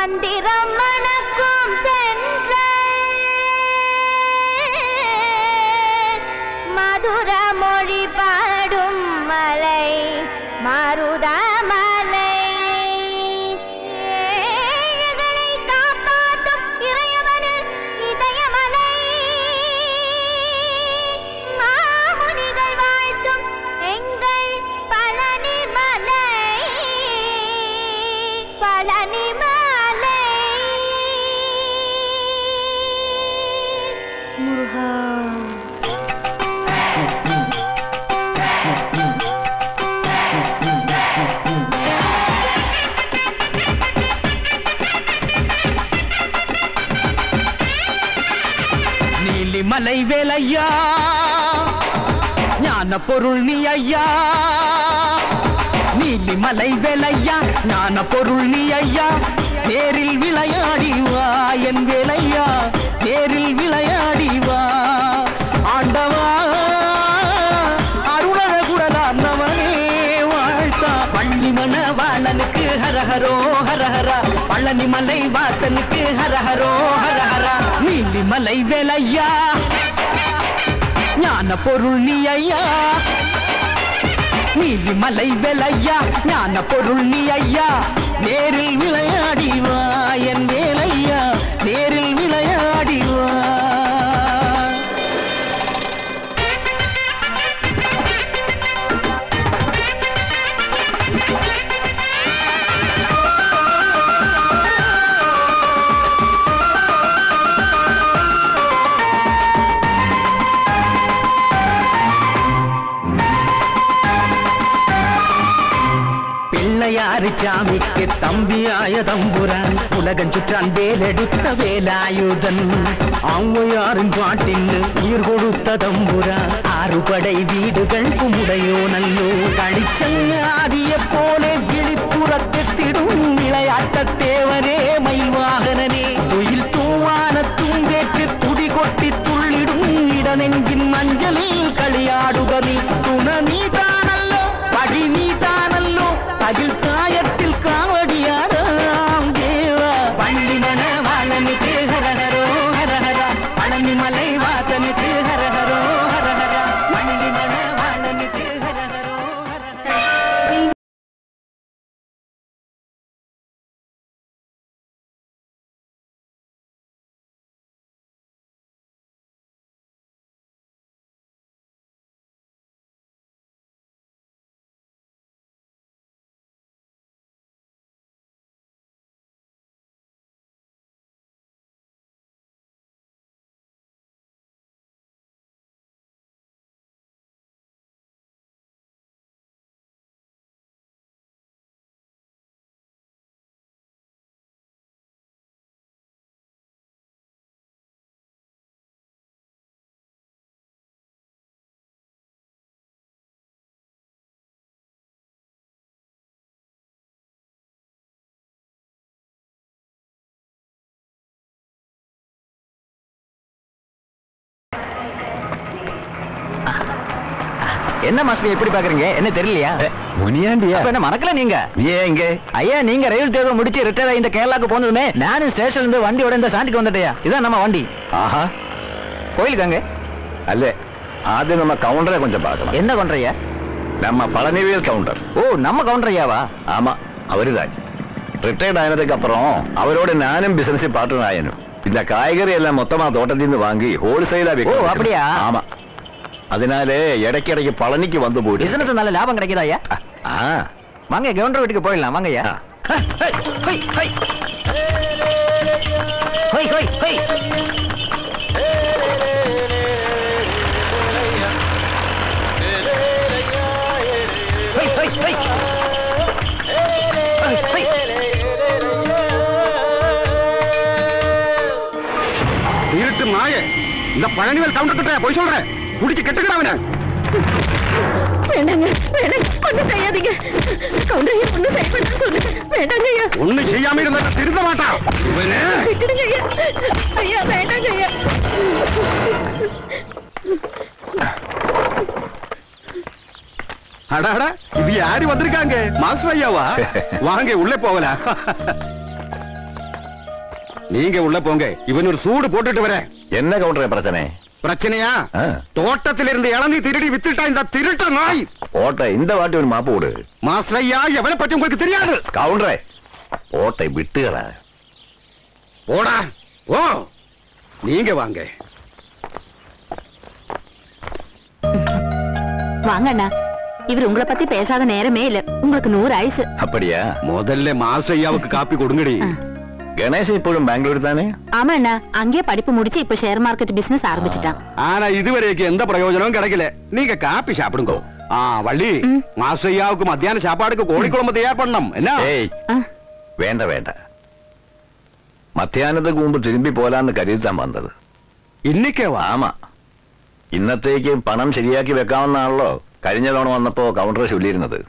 மந்திரம் மணக்கும் தென்றல் மதுர மொழி பாடும் மலை மருதமலை ஏழைகளை காப்பாற்றும் இறையவனு இதயமலை மாமுனிகள் வாழ்த்தும் எங்கள் பழனி மலை பழனி மலை முருகா நீலிமலை வேலையா ஞான பொருள் நீ ஐயா நீலிமலை வேலையா ஞான பொருள் நீ ஐயா நேரில் விளையாடி வா என் வேலையா நேரில் விளையாடி வா ஆண்டவா அருளக குடலார்ந்தவனே வாழ்த்தா பள்ளிமண வாழனுக்கு ஹரஹரோ ஹரஹரா பழனிமலை வாசனுக்கு ஹரஹரோ ஹரஹரா நீலிமலை வேலையா ஞான பொருள் நீ ஐயா நீலிமலை வேலையா ஞான பொருள் நீ ஐயா நேரில் விளையாடி வா என் வேலையா நேரில் விளையாடி வா பிள்ளையாறு சாமிக்கு தம்பியாய தம்புரான் உலகம் சுற்றான் வேலெடுத்த வேலாயுதன் ஔவையாரின் பாட்டில் உயிர் கொடுத்த தம்புரான் ஆறுபடை வீடுகள் குமுடையோ நல்லோ கழிச்சங்காதிய போலே விழிப்புறத்திடும் விளையாட்ட தேவரே மயில்வாகனனே துயில் தூவான தும்பேற்று துடி கொட்டி துள்ளிடும் இடனெங்கின் மஞ்சளில் களியாடுகனி துண நீதானல்லோ படி நீதானல்லோ அகில் காயத்தில் காவடியாராம் தேவா பண்டிமன வாழனுக்கு ஹரஹரோ ஹரஹரா பழனிமலை வாசனுக்கு ஹரஹரோ ஹரஹரா பண்டிமன வாழனுக்கு ஹரஹரோ ஹரஹரா என்ன மாஸ்டர் எப்படி பாக்குறீங்க என்ன தெரியலையா முனியாண்டியா அப்ப என்ன மறக்கல நீங்க ஏன் இங்க ஐயா நீங்க ரயில் தேர்வு முடிச்சு ரிட்டையர் ஆகி இந்த கேரளாக்கு போனதுமே நானும் ஸ்டேஷன்ல இருந்து வண்டியோட இந்த சாண்டிக்கு வந்துட்டேயா இதான் நம்ம வண்டி ஆஹா கோயிலுக்காங்க அல்ல ஆദ്യം நம்ம கவுண்டரை கொஞ்சம் பார்க்கலாம் என்ன பண்றீங்க நம்ம பழனிவேல் கவுண்டர் ஓ நம்ம கவுண்டர் ஐயாவா ஆமா அவருதான் ரிட்டையர்ட் ஆனதுக்கு அப்புறம் அவரோட நானும் பிசினஸ் பார்ட்னர் ஆயனும் இந்த காய்கறி எல்லாம் மொத்தமா தோட்டத்தில் இருந்து வாங்கி ஹோல்சேலா ஓ, அப்படியா? ஆமா அதனால இடைக்கிடைக்கு பழனிக்கு வந்து போயிடு பிசினஸ் நல்ல லாபம் கிடைக்குதா ஐயா ஆ வாங்க கவுண்டர் வீட்டுக்கு போயிடலாம் வாங்க ஐயா ஆ. ஹொய், ஹொய். ஹொய், ஹொய், ஹொய். ஹொய், ஹொய், ஹொய். ஹொய், ஹொய். இருட்டு மாய இந்த பழனிவேல் கவுண்டர் கிட்ட போய் சொல்றேன் குடிச்சு கெட்டுக்கிறான் அவனை வேண்டாங்க வேண்டாங்க ஒண்ணும் செய்யாதீங்க கவுண்டரையா ஒண்ணும் செய்ய வேண்டாம் சொல்லுங்க வேண்டாங்க ஐயா ஒண்ணும் செய்யாம இருந்தா திருந்த மாட்டான் இவனே விட்டுடுங்க ஐயா ஐயா வேண்டாங்க ஐயா அடாடா இது யாரு வந்திருக்காங்க மாஸ்டர் ஐயாவா வாங்க உள்ளே போகலாம் நீங்க உள்ள போங்க இவன் ஒரு சூடு போட்டுட்டு வர என்ன கவுண்டரே பிரச்சனை பிரச்சனையா ஆ. தோட்டத்தில் இருந்து இளநீ திருடி வித்துட்டா இந்த திருட்ட நாய் ஓட்ட இந்த வாட்டி ஒரு மாப்பு விடு மாஸ்டர் ஐயா எவனை பத்தி உங்களுக்கு தெரியாது கவுண்டரே ஓட்டை விட்டுகள போடா ஓ நீங்க வாங்க வாங்க அண்ணா இவர் உங்களை பத்தி பேசாத நேரமே இல்ல உங்களுக்கு நூறு ஆயுசு அப்படியா முதல்ல மாஸ்டர் ஐயாவுக்கு காப்பி கொடுங்கடி கணேசன் இப்போഴും ബാംഗ്ലൂർ தானே ஆமா அண்ணா அங்கேயே படிப்பு முடிச்சு இப்ப ஷேர் மார்க்கெட் பிசினஸ் ஆரம்பிச்சுட்டான் ஆனா இதுவரைக்கும் எந்த பிரயோஜனமும் கிடைக்கல நீங்க காப்பி சாப்பிடுங்க ஆ வள்ளி மாஸ்டர் ஐயாவுக்கு மத்தியான சாப்பாடுக்கு கோழிக்குழம்பு தயார் பண்ணணும் என்ன ഏയ് ആ, വേണ്ട വേണ്ട മധ്യാഹ്നത്തേക്ക് മുമ്പ് തിരുമ്പി പോലാന്ന് കരുതാൻ വന്നത് இன்னைக்கே வா ആമാ ഇന്നത്തേക്ക് പണം ശരിയാക്കി വെക്കാമെന്നാണല്ലോ കഴിഞ്ഞ തവണ വന്നപ്പോ കൗണ്ടർ ചൊല്ലിയിരുന്നത്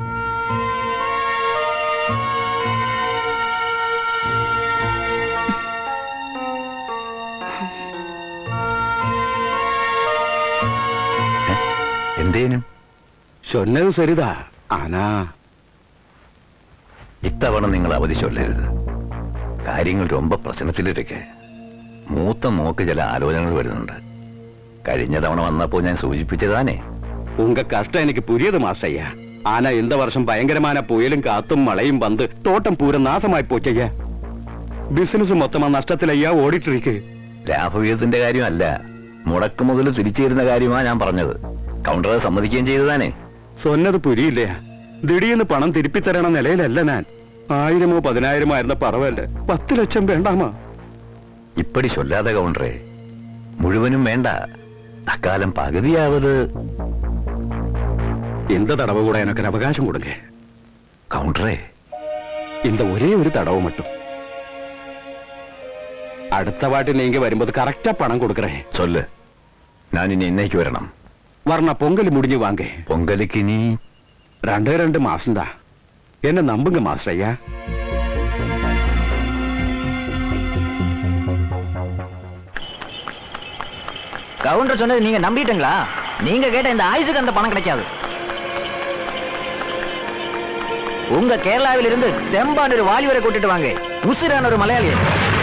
ഏ? എന്തേനും சொன்னது சரிதா ஆனா ഇത്തവണ നിങ്ങൾ അവധി ചൊല്ലരുത് കാര്യങ്ങൾ ரொம்ப പ്രശ്നത്തിലിരിക്കെ മൂത്ത മോക്ക് ചില ആലോചനകൾ വരുന്നുണ്ട് കഴിഞ്ഞ തവണ വന്നപ്പോ ഞാൻ സൂചിപ്പിച്ചതാനേ உங்க கஷ்டம் எனக்கு புரியுது மாஸ்டர் ஐயா ஆனா இந்த வருஷம் பயங்கரமான புயலும் காத்தும் மழையும் வந்து தோட்டம் பூரா நாசமாய் போச்சையா பிசினஸ் மொத்தமா நஷ்டத்துல ஐயா ஓடிட்டு இருக்கு ലാഭവിഹിതത്തിന്റെ കാര്യമല്ല മുടക്ക് മുതൽ തിരിച്ചു തരുന്ന കാര്യമാണ് ഞാൻ പറഞ്ഞത് കൗണ്ടർ അത് സമ്മതിക്കുകയും ചെയ്തതാനേ சொன்னது புரியல திடீர்னு பணம் திருப்பி தரண நிலையிலല്ല நான் ആയിരമോ പതിനായിരമോ ആയിരുന്ന പറവല്ല പത്ത് ലക്ഷം വേണ്ടാമാ ഇപ്പടി ചൊല്ലാതെ കൗണ്ടറേ മുഴുവനും വേണ്ട അക്കാലം പകുതിയാവത് இந்த தடவை கூட எனக்கு அவகாசம் கொடுங்க കൗണ്ടറേ இந்த ஒரே ஒரு தடவை மட்டும் அடுத்த வாட்டி நீங்க வரும்போது கரெக்டா பணம் கொடுக்கறேன் ചൊല്ല് ഞാൻ ഇനി എന്നേക്ക് വരണം வரண பொங்கல் முடிஞ்சு வாங்க പൊങ്കലിക്ക് ഇനി ரெண்டே ரெண்டு மாசம் தான் என்ன நம்புங்க மாஸ்டர் ஐயா கவுண்டர் சொன்னது நீங்க நம்பிட்டீங்களா நீங்க கேட்ட இந்த ஆயுசுக்கு அந்த பணம் கிடைக்காது உங்க கேரளாவில் இருந்து தெம்பான் ஒரு வாலிபரை கூட்டிட்டு வாங்க உசிரான ஒரு மலையாளி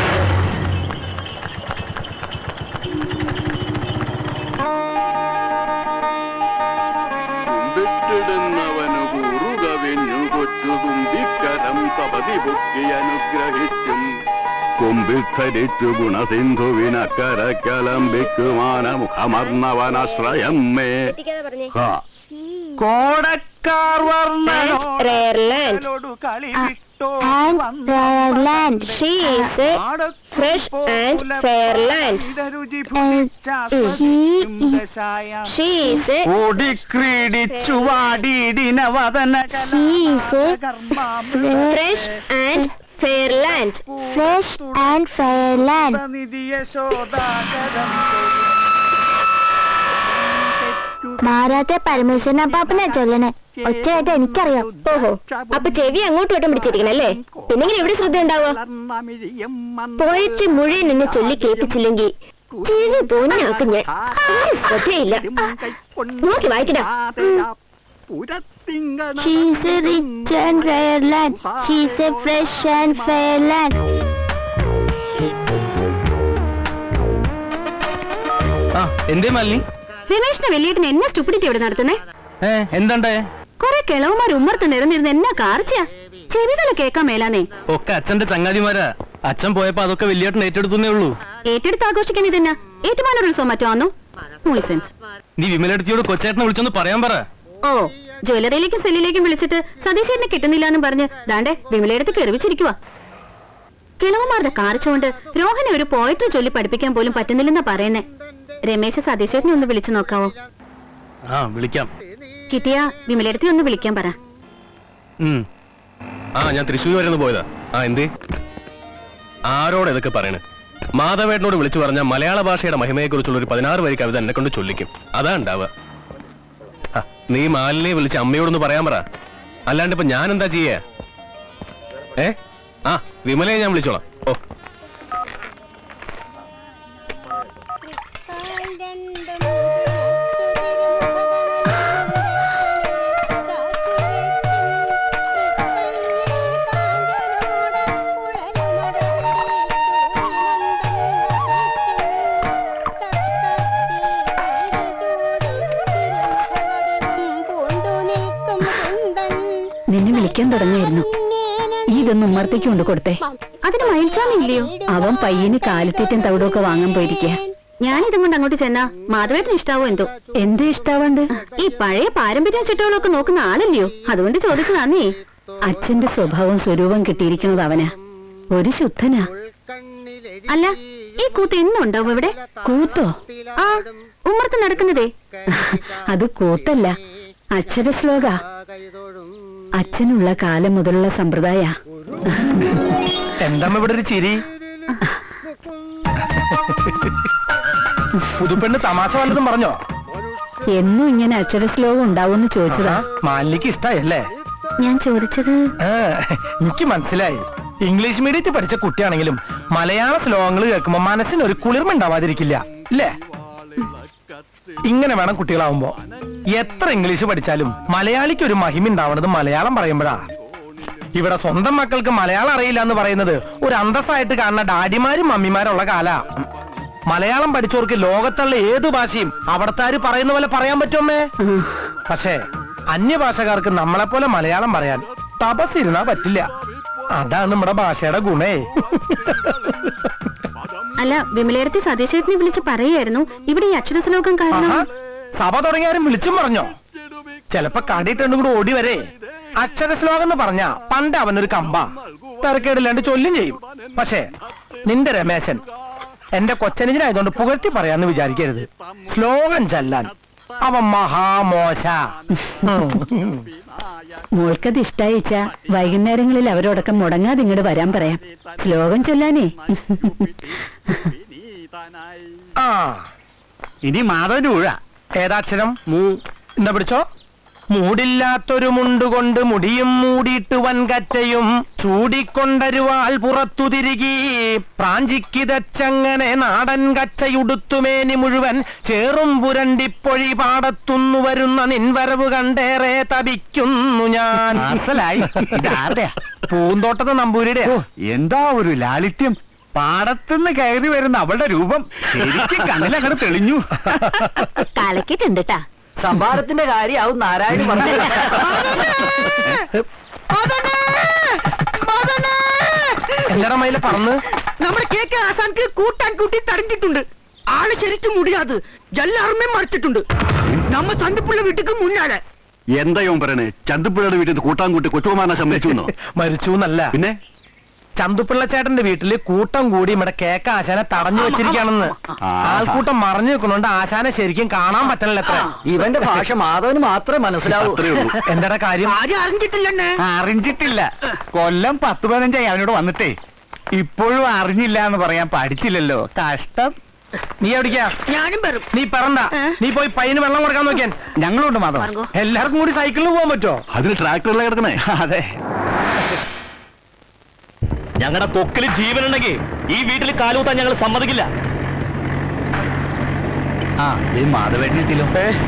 കുമ്പിട്ടിടുന്നവനു കൂറുകവിഞ്ഞു കൊച്ചു തുമ്പിക്കരം സപതി പൊക്കി അനുഗ്രഹിച്ചും കൊമ്പിൽ ധരിച്ചു ഗുണസിന്ധുവിനക്കരക്കലമ്പിക്കുമാന മുഖമർന്നവനാശ്രയമ്മേ കോടക്കാർ Rarland. And Rarland. She is a fresh and fair land. She is a ഓടിക്രീഡിച്ചു വാടിയിടിന വദന She is a fresh and fair land. Fresh and fair land. മാറാത്ത പരമേശ്വരൻ അപ്പാപ്പനാ ചൊല്ലണേ ഒറ്റയായിട്ട് എനിക്കറിയാം ഓഹോ അപ്പൊ ചെവി അങ്ങോട്ട് വട്ടം പിടിച്ചിരിക്കണല്ലേ പിന്നെങ്ങനെ എവിടെ ശ്രദ്ധ ഉണ്ടാവോ പോയിട്ട് മുഴുവൻ എന്നെ ചൊല്ലി കേൾപ്പിച്ചില്ലെങ്കിൽ ചെവി പോന്നാക്കും ഞാൻ ഒരു ശ്രദ്ധയില്ല നോക്കി വായിക്കടാ She's a rich and rare land. She's a fresh and fair land. ആ എന്തേ മാലിനി രമേഷിന്റെ വലിയേട്ടൻ എന്നാ സ്റ്റുപ്പിഡിറ്റി ഇവിടെ നടത്തുന്നേ ഏ എന്താണ്ടേ കൊറേ കിളവന്മാർ ഉമ്മർത്ത് നിറഞ്ഞിരുന്ന് എന്നാ കാർച്ചയാ ചെവികളെ കേക്കാൻ മേലാന്നേ ഒക്കെ അച്ഛന്റെ ചങ്ങാതിമാരാ അച്ഛൻ പോയപ്പോ അതൊക്കെ വലിയേട്ടൻ ഏറ്റെടുത്തേ ഉള്ളൂ ഏറ്റെടുത്ത് ആഘോഷിക്കാൻ ഇതെന്നാ ഏറ്റുമാനോരുത്സവം മറ്റോ ആന്നോ നോയ്സെൻസ് നീ വിമലെടുത്തിയോട് കൊച്ചേട്ടനെ വിളിച്ചൊന്ന് പറയാൻ പറ ഓ ജ്വല്ലറിയിലേക്കും സെല്ലിലേക്കും വിളിച്ചിട്ട് സതീശേട്ടനെ കിട്ടുന്നില്ല എന്നും പറഞ്ഞ് ദാണ്ടെ വിമലയെടുത്ത് കെറിവിച്ചിരിക്കുക കിളവന്മാരുടെ കാർച്ചുകൊണ്ട് രോഹനെ ഒരു പോയട്രി ചൊല്ലി പഠിപ്പിക്കാൻ പോലും പറ്റുന്നില്ലെന്നാ പറയുന്നേ രമേശ് സതീശേട്ടനെ ഒന്ന് വിളിച്ചു നോക്കാവോ ആ വിളിക്കാം കിട്ടിയ വിമലയെടുത്തി ഒന്ന് വിളിക്കാൻ പറ ഉം. ആ ഞാൻ തൃശ്ശൂർ വരെ ഒന്ന് പോയതാ ആ എന്തേ ആരോട് ഇതൊക്കെ പറയണേ മാധവേട്ടനോട് വിളിച്ചു പറഞ്ഞ മലയാള ഭാഷയുടെ മഹിമയെക്കുറിച്ചുള്ള ഒരു പതിനാറ് വരി കവിത എന്നെ കൊണ്ട് ചൊല്ലിക്കും അതാ ഉണ്ടാവുക ആ, നീ മാലിനെ വിളിച്ച് അമ്മയോടൊന്ന് പറയാൻ പറ അല്ലാണ്ട് ഇപ്പൊ ഞാൻ എന്താ ചെയ്യേ ഏ ആ വിമലയെ ഞാൻ വിളിച്ചോളാം ഓ നിന്നെ വിളിക്കാൻ തുടങ്ങിയായിരുന്നു ഈ ഇതൊന്ന് ഉമ്മർത്തേക്ക് കൊണ്ട് കൊടുത്തേ അതിന് മയിൽച്ചാമില്ലയോ അവൻ പയ്യന് കാലിത്തീറ്റും തവിടുമൊക്കെ വാങ്ങാൻ പോയിരിക്കുക ഞാനിതും കൊണ്ട് അങ്ങോട്ട് ചെന്നാ മാധവേട്ടന് ഇഷ്ടാവോ എന്തോ എന്തേ ഇഷ്ടാവണ്ട് ഈ പഴയ പാരമ്പര്യ ചിട്ടകളൊക്കെ നോക്കുന്ന ആളല്ലയോ അതുകൊണ്ട് ചോദിച്ചതാന്നേ അച്ഛന്റെ സ്വഭാവം സ്വരൂപം കിട്ടിയിരിക്കുന്നത് അവനാ ഒരു ശുദ്ധനാ അല്ല ഈ കൂത്ത് ഇന്നുണ്ടോ ഇവിടെ കൂത്തോ ആ ഉമ്മർത്ത് നടക്കുന്നതേ അത് കൂത്തല്ല അക്ഷരശ്ലോക അച്ഛനുള്ള കാലം മുതലുള്ള സമ്പ്രദായ എന്താ ഇവിടെ ഒരു ചിരി പുതുപ്പെണ്ണ് തമാശ വല്ലതും പറഞ്ഞോ എന്നും ഇങ്ങനെ അക്ഷരശ്ലോകം ഉണ്ടാവുമെന്ന് ചോദിച്ചതാ മാലിനിക്ക് ഇഷ്ടായല്ലേ ഞാൻ ചോദിച്ചത് ആ, എനിക്ക് മനസ്സിലായി ഇംഗ്ലീഷ് മീഡിയത്തിൽ പഠിച്ച കുട്ടിയാണെങ്കിലും മലയാള ശ്ലോകങ്ങൾ കേൾക്കുമ്പോ മനസ്സിന് ഒരു കുളിർമ ഉണ്ടാവാതിരിക്കില്ല അല്ലേ ഇങ്ങനെ വേണം കുട്ടികളാവുമ്പോ എത്ര ഇംഗ്ലീഷ് പഠിച്ചാലും മലയാളിക്ക് ഒരു മഹിമ ഉണ്ടാവണത് മലയാളം പറയുമ്പോഴാ ഇവിടെ സ്വന്തം മക്കൾക്ക് മലയാളം അറിയില്ല എന്ന് പറയുന്നത് ഒരു അന്തസ്സായിട്ട് കാണുന്ന ഡാഡിമാരും മമ്മിമാരുള്ള കാല മലയാളം പഠിച്ചവർക്ക് ലോകത്തുള്ള ഏത് ഭാഷയും അവിടത്താര് പറയുന്ന പോലെ പറയാൻ പറ്റുമേ പക്ഷേ അന്യഭാഷക്കാർക്ക് നമ്മളെപ്പോലെ മലയാളം പറയാൻ തപസ്സിരുന്നാ പറ്റില്ല അതാണ് നമ്മുടെ ഭാഷയുടെ ഗുണേ അല്ല വിമലേടത്തി സതീശേട്ടനെ വിളിച്ച് പറയായിരുന്നു ഇവിടെ ഈ അക്ഷരശ്ലോകം കാരണം ആഹാ, സഭ തുടങ്ങിയാരും വിളിച്ചും പറഞ്ഞോ ചെലപ്പോ കണ്ടിട്ടുണ്ടും കൂടെ ഓടി വരെ അക്ഷര ശ്ലോകം എന്ന് പറഞ്ഞ പണ്ട് അവനൊരു കമ്പ തിരക്കേടില്ലാണ്ട് ചൊല്ലും ചെയ്യും പക്ഷേ നിന്റെ രമേശൻ എന്റെ കൊച്ചനുജനായതുകൊണ്ട് പുകഴ്ത്തി പറയാന്ന് വിചാരിക്കരുത് ശ്ലോകം ചൊല്ലാൻ അവൻ മഹാമോശ മോൾക്കത് ഇഷ്ടായിച്ച വൈകുന്നേരങ്ങളിൽ അവരോടൊക്കെ മുടങ്ങാതെ ഇങ്ങോട്ട് വരാൻ പറയാം ശ്ലോകം ചൊല്ലാനേ ആ ഇനി മാധവന്റെ ഊഴ ഏതാക്ഷരം മൂ എന്നാ പിടിച്ചോ മൂടില്ലാത്തൊരു മുണ്ടുകൊണ്ട് മുടിയും മൂടിയിട്ട് വൻകറ്റയും ചൂടിക്കൊണ്ടരുവാൾ പുറത്തു തിരികി പ്രാഞ്ചിക്കിതച്ചങ്ങനെ നാടൻ കച്ചയുടുത്തുമേനി മുഴുവൻ ചേറും പുരണ്ടിപ്പൊഴി പാടത്തുന്നു വരുന്ന നിൻവരവ് കണ്ടേറെ തപിക്കുന്നു ഞാൻ അസലായി ഇതാരുടെയാ പൂന്തോട്ടത്തെ നമ്പൂരിയുടെ എന്താ ഒരു ലാളിത്യം പാടത്തുനിന്ന് കയറി വരുന്ന അവളുടെ രൂപം ശരിക്കും കണ്ണിലങ്ങനെ തെളിഞ്ഞു കലക്കിട്ടുണ്ട് ട്ടാ സംഭാരത്തിന്റെ കാര്യമാവും നാരായണി പറഞ്ഞത് എന്താ മയിലെ പറന്ന് നമ്മുടെ കേക്ക് ആസാൻക്ക് കൂട്ടാൻ കൂട്ടി തടഞ്ഞിട്ടുണ്ട് ആള് ശരിക്കും മുടിയാത് എല്ലാറുമേ മറിച്ചിട്ടുണ്ട് നമ്മ ചന്തപ്പുള്ള വീട്ടിക്ക് മുന്നാലെ എന്താ ഇവൻ പറയണേ ചന്തുപ്പുഴയുടെ വീട്ടിൽ നിന്ന് കൂട്ടാൻ കൂട്ടി കൊച്ചുമാനെ സമ്മതിച്ചു എന്നോ മരിച്ചു എന്നല്ല പിന്നെ ചന്തുപിള്ള ചേട്ടന്റെ വീട്ടില് കൂട്ടം കൂടി ഇവിടെ കേക്ക് ആശാനെ തടഞ്ഞു വെച്ചിരിക്കുകയാണെന്ന് ആ. ആൾക്കൂട്ടം മറഞ്ഞു നിൽക്കുന്നോണ്ട് ആശാനെ ശരിക്കും കാണാൻ പറ്റണില്ല എത്ര ഇവന്റെ ഭാഷ മാധവന് മാത്രമേ മനസ്സിലാവൂ അത്രേ ഉള്ളൂ എന്താ കാര്യം ആരും അറിഞ്ഞിട്ടില്ലെന്നെ അറിഞ്ഞിട്ടില്ല കൊല്ലം പത്ത് പതിനഞ്ചായി അവനോട് വന്നിട്ടേ ഇപ്പോഴും അറിഞ്ഞില്ല എന്ന് പറയാൻ പഠിച്ചില്ലല്ലോ കഷ്ടം നീ എവിടേക്കാ ഞാനും വരും നീ പറണ്ട നീ പോയി പയ്യന് വെള്ളം കൊടുക്കാൻ നോക്കിയാൻ ഞങ്ങളുണ്ട് മാധവ എല്ലാവർക്കും കൂടി സൈക്കിളിൽ പോകാൻ പറ്റുമോ അതിന് ട്രാക്ടറിലെ കിടക്കണേ അതെ ഞങ്ങളുടെ കൊക്കിൽ ജീവനുണ്ടെങ്കിൽ ഈ വീട്ടിൽ കാലുകൂത്താൻ ഞങ്ങൾ സമ്മതിക്കില്ല ആ ഈ മാധവേട്ടനെത്തിലോ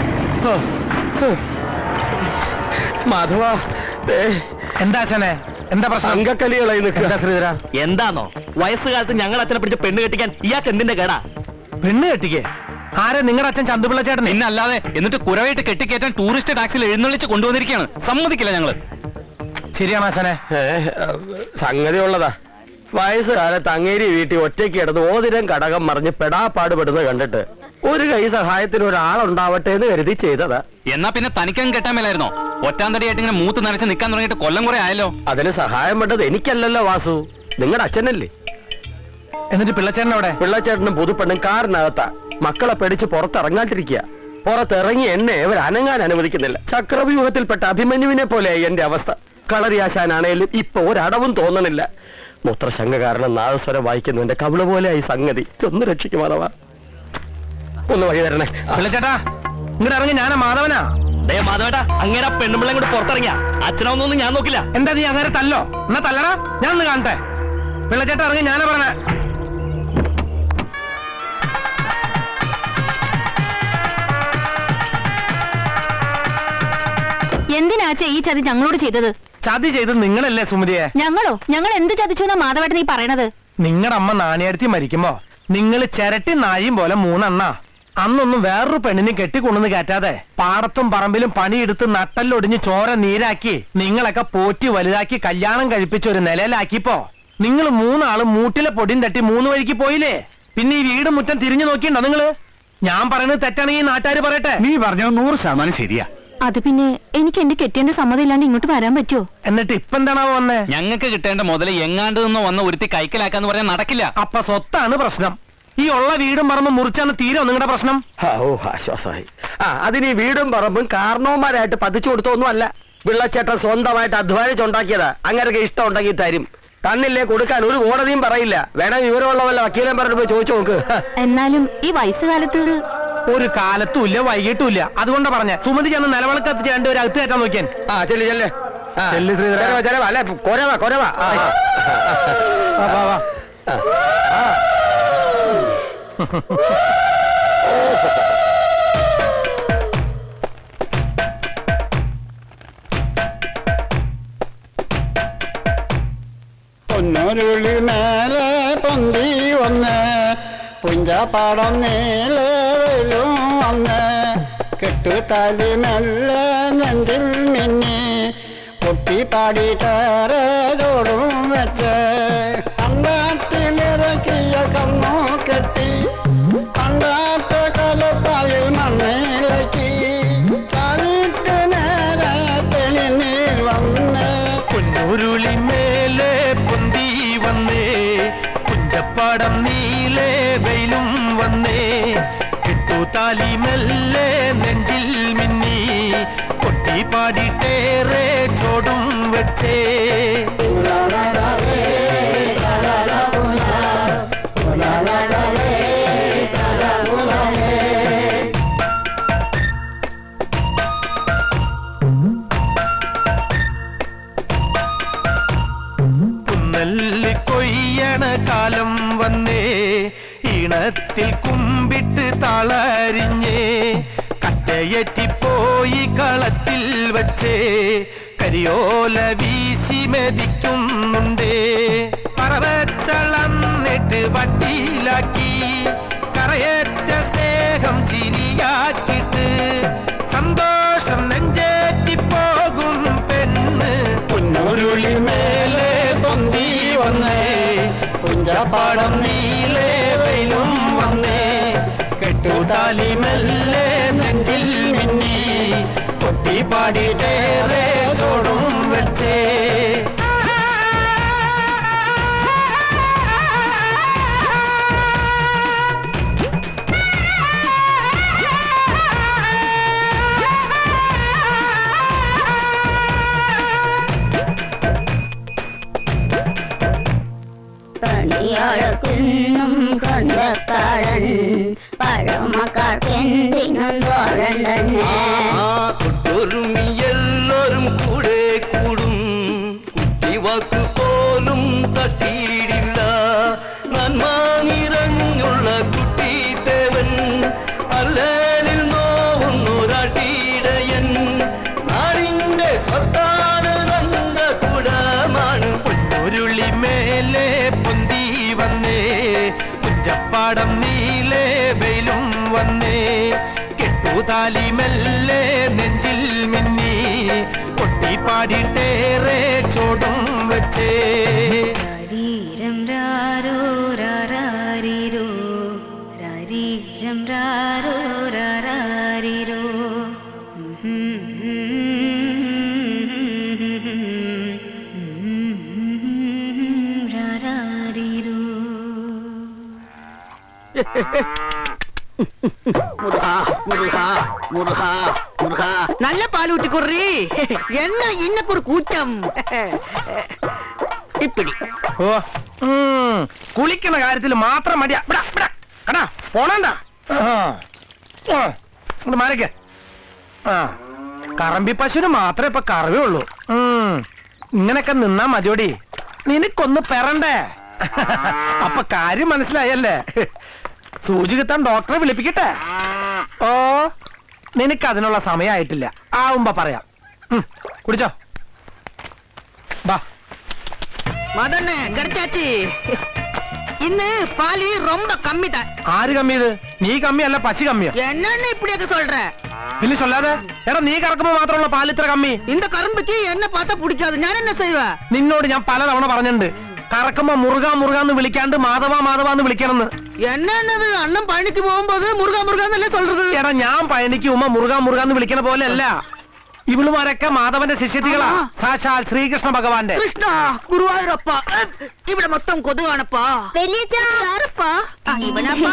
മാധവ എന്താ ആശാനെ എന്താ പ്രശ്നം അംഗക്കലികളായി എന്താ ശ്രീധര എന്താണോ വയസ്സുകാലത്ത് ഞങ്ങൾ അച്ഛനെ പിടിച്ച് പെണ്ണ് കെട്ടിക്കാൻ ഇയാൾക്ക് എന്തിന്റെ കേടാ പെണ്ണ് കെട്ടിക്കേ ആരെ നിങ്ങളുടെ അച്ഛൻ ചന്തുപിള്ള ചേട്ടൻ പിന്നല്ലാതെ എന്നിട്ട് കുരവായിട്ട് കെട്ടിക്കയറ്റാൻ ടൂറിസ്റ്റ് ടാക്സിയിൽ എഴുന്നള്ളിച്ച് കൊണ്ടുവന്നിരിക്കുകയാണ് സമ്മതിക്കില്ല ഞങ്ങള് ശരിയാണ് ആശാനെ സംഗതി ഉള്ളതാ വയസ്സുകാലത്ത് അങ്ങേരി വീട്ടിൽ ഒറ്റയ്ക്ക് കിടന്ന് ഓതിരം കടകം മറിഞ്ഞ് പെടാപ്പാടുപെടുന്നത് കണ്ടിട്ട് ഒരു കൈ സഹായത്തിന് ഒരാളുണ്ടാവട്ടെ എന്ന് കരുതി ചെയ്തതാ എന്നാ പിന്നെ തനിക്കങ്ങ് കെട്ടാൻ മേലായിരുന്നോ ഒറ്റാന്തടിയായിട്ട് ഇങ്ങനെ മൂത്ത് നനച്ച് നിൽക്കാൻ തുടങ്ങിയിട്ട് കൊല്ലം കുറെ ആയല്ലോ അതിന് സഹായം വേണ്ടത് എനിക്കല്ലല്ലോ വാസു നിങ്ങളുടെ അച്ഛനല്ലേ എന്നിട്ട് പിള്ളച്ചേട്ടൻ അവിടെ പിള്ളച്ചേട്ടനും പുതുപ്പെണ്ണും കാറിനകത്താ മക്കളെ പേടിച്ച് പുറത്തിറങ്ങാണ്ടിരിക്കുക പുറത്തിറങ്ങി എന്നെ ഇവർ അനങ്ങാൻ അനുവദിക്കുന്നില്ല ചക്രവ്യൂഹത്തിൽപ്പെട്ട അഭിമന്യുവിനെ പോലെയായി എന്റെ അവസ്ഥ കളറിയാശാനാണേലും ഇപ്പൊ ഒരടവും തോന്നണില്ല മൂത്രശങ്ക കാരണം നാദസ്വരം വായിക്കുന്നതിന്റെ കവിള പോലെയായി സംഗതി ഒന്ന് രക്ഷിക്കുമാറവാ ഒന്ന് വഴി തരണേ പിള്ളച്ചേട്ടാ ഇങ്ങോട്ട് ഇറങ്ങി ഞാനാ മാധവനാ ദേ മാധവേട്ടാ അങ്ങനെ ആ പെണ്ണുമ്പിള്ളയും കൂടെ പുറത്തിറങ്ങിയ അച്ഛനൊന്നും ഞാൻ നോക്കില്ല എന്താ നീ അങ്ങനെ തല്ലോ എന്നാ തല്ലടാ ഞാൻ ഒന്ന് കാണട്ടെ പിള്ളച്ചേട്ടൻ ഇറങ്ങി ഞാനാ പറഞ്ഞേ എന്തിനാച്ച ഈ ചതി ഞങ്ങളോട് ചെയ്തത് ചതി ചെയ്തത് നിങ്ങളല്ലേ സുമതിയെ ഞങ്ങളോ ഞങ്ങൾ എന്ത് ചതിച്ചു എന്നാ മാധവേട്ടൻ ഈ പറയണത് നിങ്ങളുടെ അമ്മ നാണയടുത്തി മരിക്കുമ്പോ നിങ്ങൾ ചിരട്ടി നായും പോലെ മൂന്നെണ്ണ അന്നൊന്നും വേറൊരു പെണ്ണിനെ കെട്ടിക്കൊണ്ടുവന്ന് കയറ്റാതെ പാടത്തും പറമ്പിലും പണിയെടുത്ത് നട്ടല്ലൊടിഞ്ഞ് ചോര നീരാക്കി നിങ്ങളൊക്കെ പോറ്റി വലുതാക്കി കല്യാണം കഴിപ്പിച്ച് ഒരു നിലയിലാക്കിയപ്പോ നിങ്ങൾ മൂന്നാളും മൂട്ടിലെ പൊടിയും തട്ടി മൂന്ന് വഴിക്ക് പോയില്ലേ പിന്നെ ഈ വീട് മുറ്റം തിരിഞ്ഞു നോക്കിണ്ടോ നിങ്ങള് ഞാൻ പറയുന്നത് തെറ്റാണെങ്കിൽ നാട്ടുകാർ പറയട്ടെ നീ പറഞ്ഞത് നൂറ് ശതമാനം ശരിയാ അത് പിന്നെ എനിക്ക് എന്റെ കെട്ടിയന്റെ സമ്മതം ഇല്ലാണ്ട് ഇങ്ങോട്ട് വരാൻ പറ്റുമോ എന്നിട്ട് ഇപ്പൊ എന്താണാവോ വന്നേ ഞങ്ങൾക്ക് കിട്ടേണ്ട മുതൽ എങ്ങാണ്ട് നിന്ന് വന്ന് ഒരുത്തി കൈക്കലാക്കാന്ന് പറയാൻ നടക്കില്ല അപ്പൊ സ്വത്താണ് പ്രശ്നം ഈ ഉള്ള വീടും പറമ്പും മുറിച്ചാണ് തീരോ നിങ്ങളുടെ പ്രശ്നം ആ, ഓ ആശ്വാസമായി ആ അതിന് ഈ വീടും പറമ്പും കാരണവന്മാരായിട്ട് പതിച്ചു കൊടുത്തൊന്നും അല്ല പിള്ളച്ചേട്ടൻ സ്വന്തമായിട്ട് അധ്വാനിച്ചുണ്ടാക്കിയതാ അങ്ങനെയൊക്കെ ഇഷ്ടം ഉണ്ടെങ്കിൽ തരും തന്നില്ലേ കൊടുക്കാൻ ഒരു കോടതിയും പറയില്ല വേണം വിവരമുള്ള വല്ല വക്കീലം പറഞ്ഞിട്ട് പോയി ചോദിച്ചു നോക്ക് എന്നാലും ഈ വയസ്സുകാലത്ത് ഒരു കാലത്തും ഇല്ല വൈകിട്ടും ഇല്ല അതുകൊണ്ടാ പറഞ്ഞ സുമതി ചെന്ന് നിലവിളക്ക് കത്തിച്ച് രണ്ടുപേരും അകത്ത് കയറ്റാൻ നോക്കിയാൻ ആ ചെല്ലു ചെല്ല് ആ. ചെല്ല് ശ്രീധര. ചെലവാ, ചെലവാ. അല്ല കൊരവാ കൊരവാ ആ. വാ, വാ, വാ. പൊന്നൊരുളി മേലെ പൊന്തി വന്ന് പുഞ്ചാപ്പാടം നീലെ വെയിലും വന്ന് കെട്ടുതാലി മെല്ലെ നെഞ്ചിൽ മിന്നി പൊട്ടിപ്പാടി തോടും വെച്ച് കണ്ടാട്ടിലിറക്കിയ കണ്ണു കെട്ടി കണ്ടാട്ട കലപ്പായിൽ മണ്ണിളക്കി കാലിട്ട് നേരെ തെളിനീർ വന്ന് കുഞ്ഞുരുളി മേലെ പൊന്തി വന്നേ കുഞ്ചപ്പാടം നീലേ വെയിലും വന്നേ കിട്ടുതാലി മെല്ലെ നെഞ്ചിൽ മിന്നി കൊട്ടി പാടിട്ടേറെ ചോടും വെച്ചേ പുന്നല്ലി കൊയ്യണ കാലം വന്നേ ഈണത്തിൽ കുമ്പിട്ട് തളരിഞ്ഞേ കട്ടയറ്റിപ്പോയി കളത്തിൽ വച്ചേ കരിയോല വീശി മെതിക്കുന്നുണ്ടേ പറവച്ചളന്നിട്ട് വട്ടിയിലാക്കി കറയറ്റ സ്നേഹം ചിരിയാക്കിട്ട് സന്തോഷം നെഞ്ചേറ്റിപ്പോകും പെണ്ണ് പൊന്നുരുളി മേലെ പൊന്തി വന്നേ കുഞ്ചാപ്പാടം നീലേ വെയിലും വന്നേ കെട്ടുതാലി മെല്ലെ നെഞ്ചിൽ മിന്നി പൊട്ടി പാടിയിട്ടേറെ ചോടും വെച്ചേ പണിയളക്കുന്നും കൊണ്ടക്കാടൻ പഴമക്കാർക്കെന്തിനും തോഴൻ തന്നെ കുട്ടൊരുമി എല്ലാരും കൂടെ കൂടും കുട്ടിവാക്ക് പോലും തട്ടിയിടില്ല നന്മ നിറഞ്ഞുള്ള കുട്ടി തേവൻ അല്ലേലിൽ നോവുന്നൊരടിയിടയൻ നാടിന്റെ സ്വത്താണ് നല്ല കുടമാണ് പൊന്നുരുളി മേലെ പൊന്തി വന്നേ കുഞ്ചപ്പാടം നീലേ വെയിലും വന്നേ കെട്ടുതാലി മെല്ലെ നെഞ്ചിൽ മിന്നി കൊട്ടിപ്പാടിട്ടേറെ ചോടും വെച്ചേ രാരീരം രാരോ രാരാരിരോ രാരീരം രാരോ രാരാരിരോ രാരാരിരോ நல்ல பால் ஊட்டி குடுறி என்ன இன்னக்கு ஒரு கூட்டம் இப்படி ഓ ഉം, കുളിക്കുന്ന കാര്യത്തിൽ മാത്രം മടിയാ ഇവിടാ, ഇവിടാ. കണ്ടാ പോണണ്ട മാരക്ക് ആ കറമ്പി പശുവിന് മാത്രമേ ഇപ്പൊ കറവേ ഉള്ളൂ ഉം, ഇങ്ങനൊക്കെ നിന്നാ മതിയോടി നിനക്കൊന്ന് പെറണ്ടേ അപ്പൊ കാര്യം മനസ്സിലായല്ലേ സൂചി കിട്ടാൻ ഡോക്ടറെ വിളിപ്പിക്കട്ടെ ഓ നിനക്ക് അതിനുള്ള സമയമായിട്ടില്ല ആവുമ്പോ പറയാം ഉം, കുടിച്ചോ ബാ மதண்ண கிடைச்சாச்சு இன்னும் பாலி ரொம்ப கம்மி தான் ആര് കമ്മിയത് നീ കമ്മിയല്ല പശി കമ്മിയാ என்னன்னு இப்படியாக்க சொல்ற പിന്നെ ചൊല്ലാതെ എടാ നീ കറക്കുമ്പോ മാത്രമുള്ള പാൽ ഇത്ര കമ്മി இந்த கரும்புக்கு என்ன பார்த்தா பிடிக்காது ഞാൻ என்ன செய்வேன் നിന്നോട് ഞാൻ പലതവണ പറഞ്ഞിട്ടുണ്ട് കറക്കുമ്പോ മുറുക മുറുകാന്ന് വിളിക്കാണ്ട് മാധവ മാധവ എന്ന് വിളിക്കണമെന്ന് என்னன்னது அண்ணன் பழனிக்கு போகும்போது முருகா முருகாന്നല്ലേ சொல்றது എടാ ഞാൻ പയനിക്കുമ്പോ മുറുക മുറുകാന്ന് വിളിക്കണ പോലെ അല്ല ഇവളുമാരൊക്കെ മാധവന്റെ ശിഷ്യത്തികളാ സാക്ഷാൽ ശ്രീകൃഷ്ണ ഭഗവാന്റെ കൃഷ്ണ ഗുരുവായൂരപ്പ ഇവിടെ മൊത്തം കൊതുകാണപ്പാ ആരപ്പാ ആ, ഇവനപ്പാ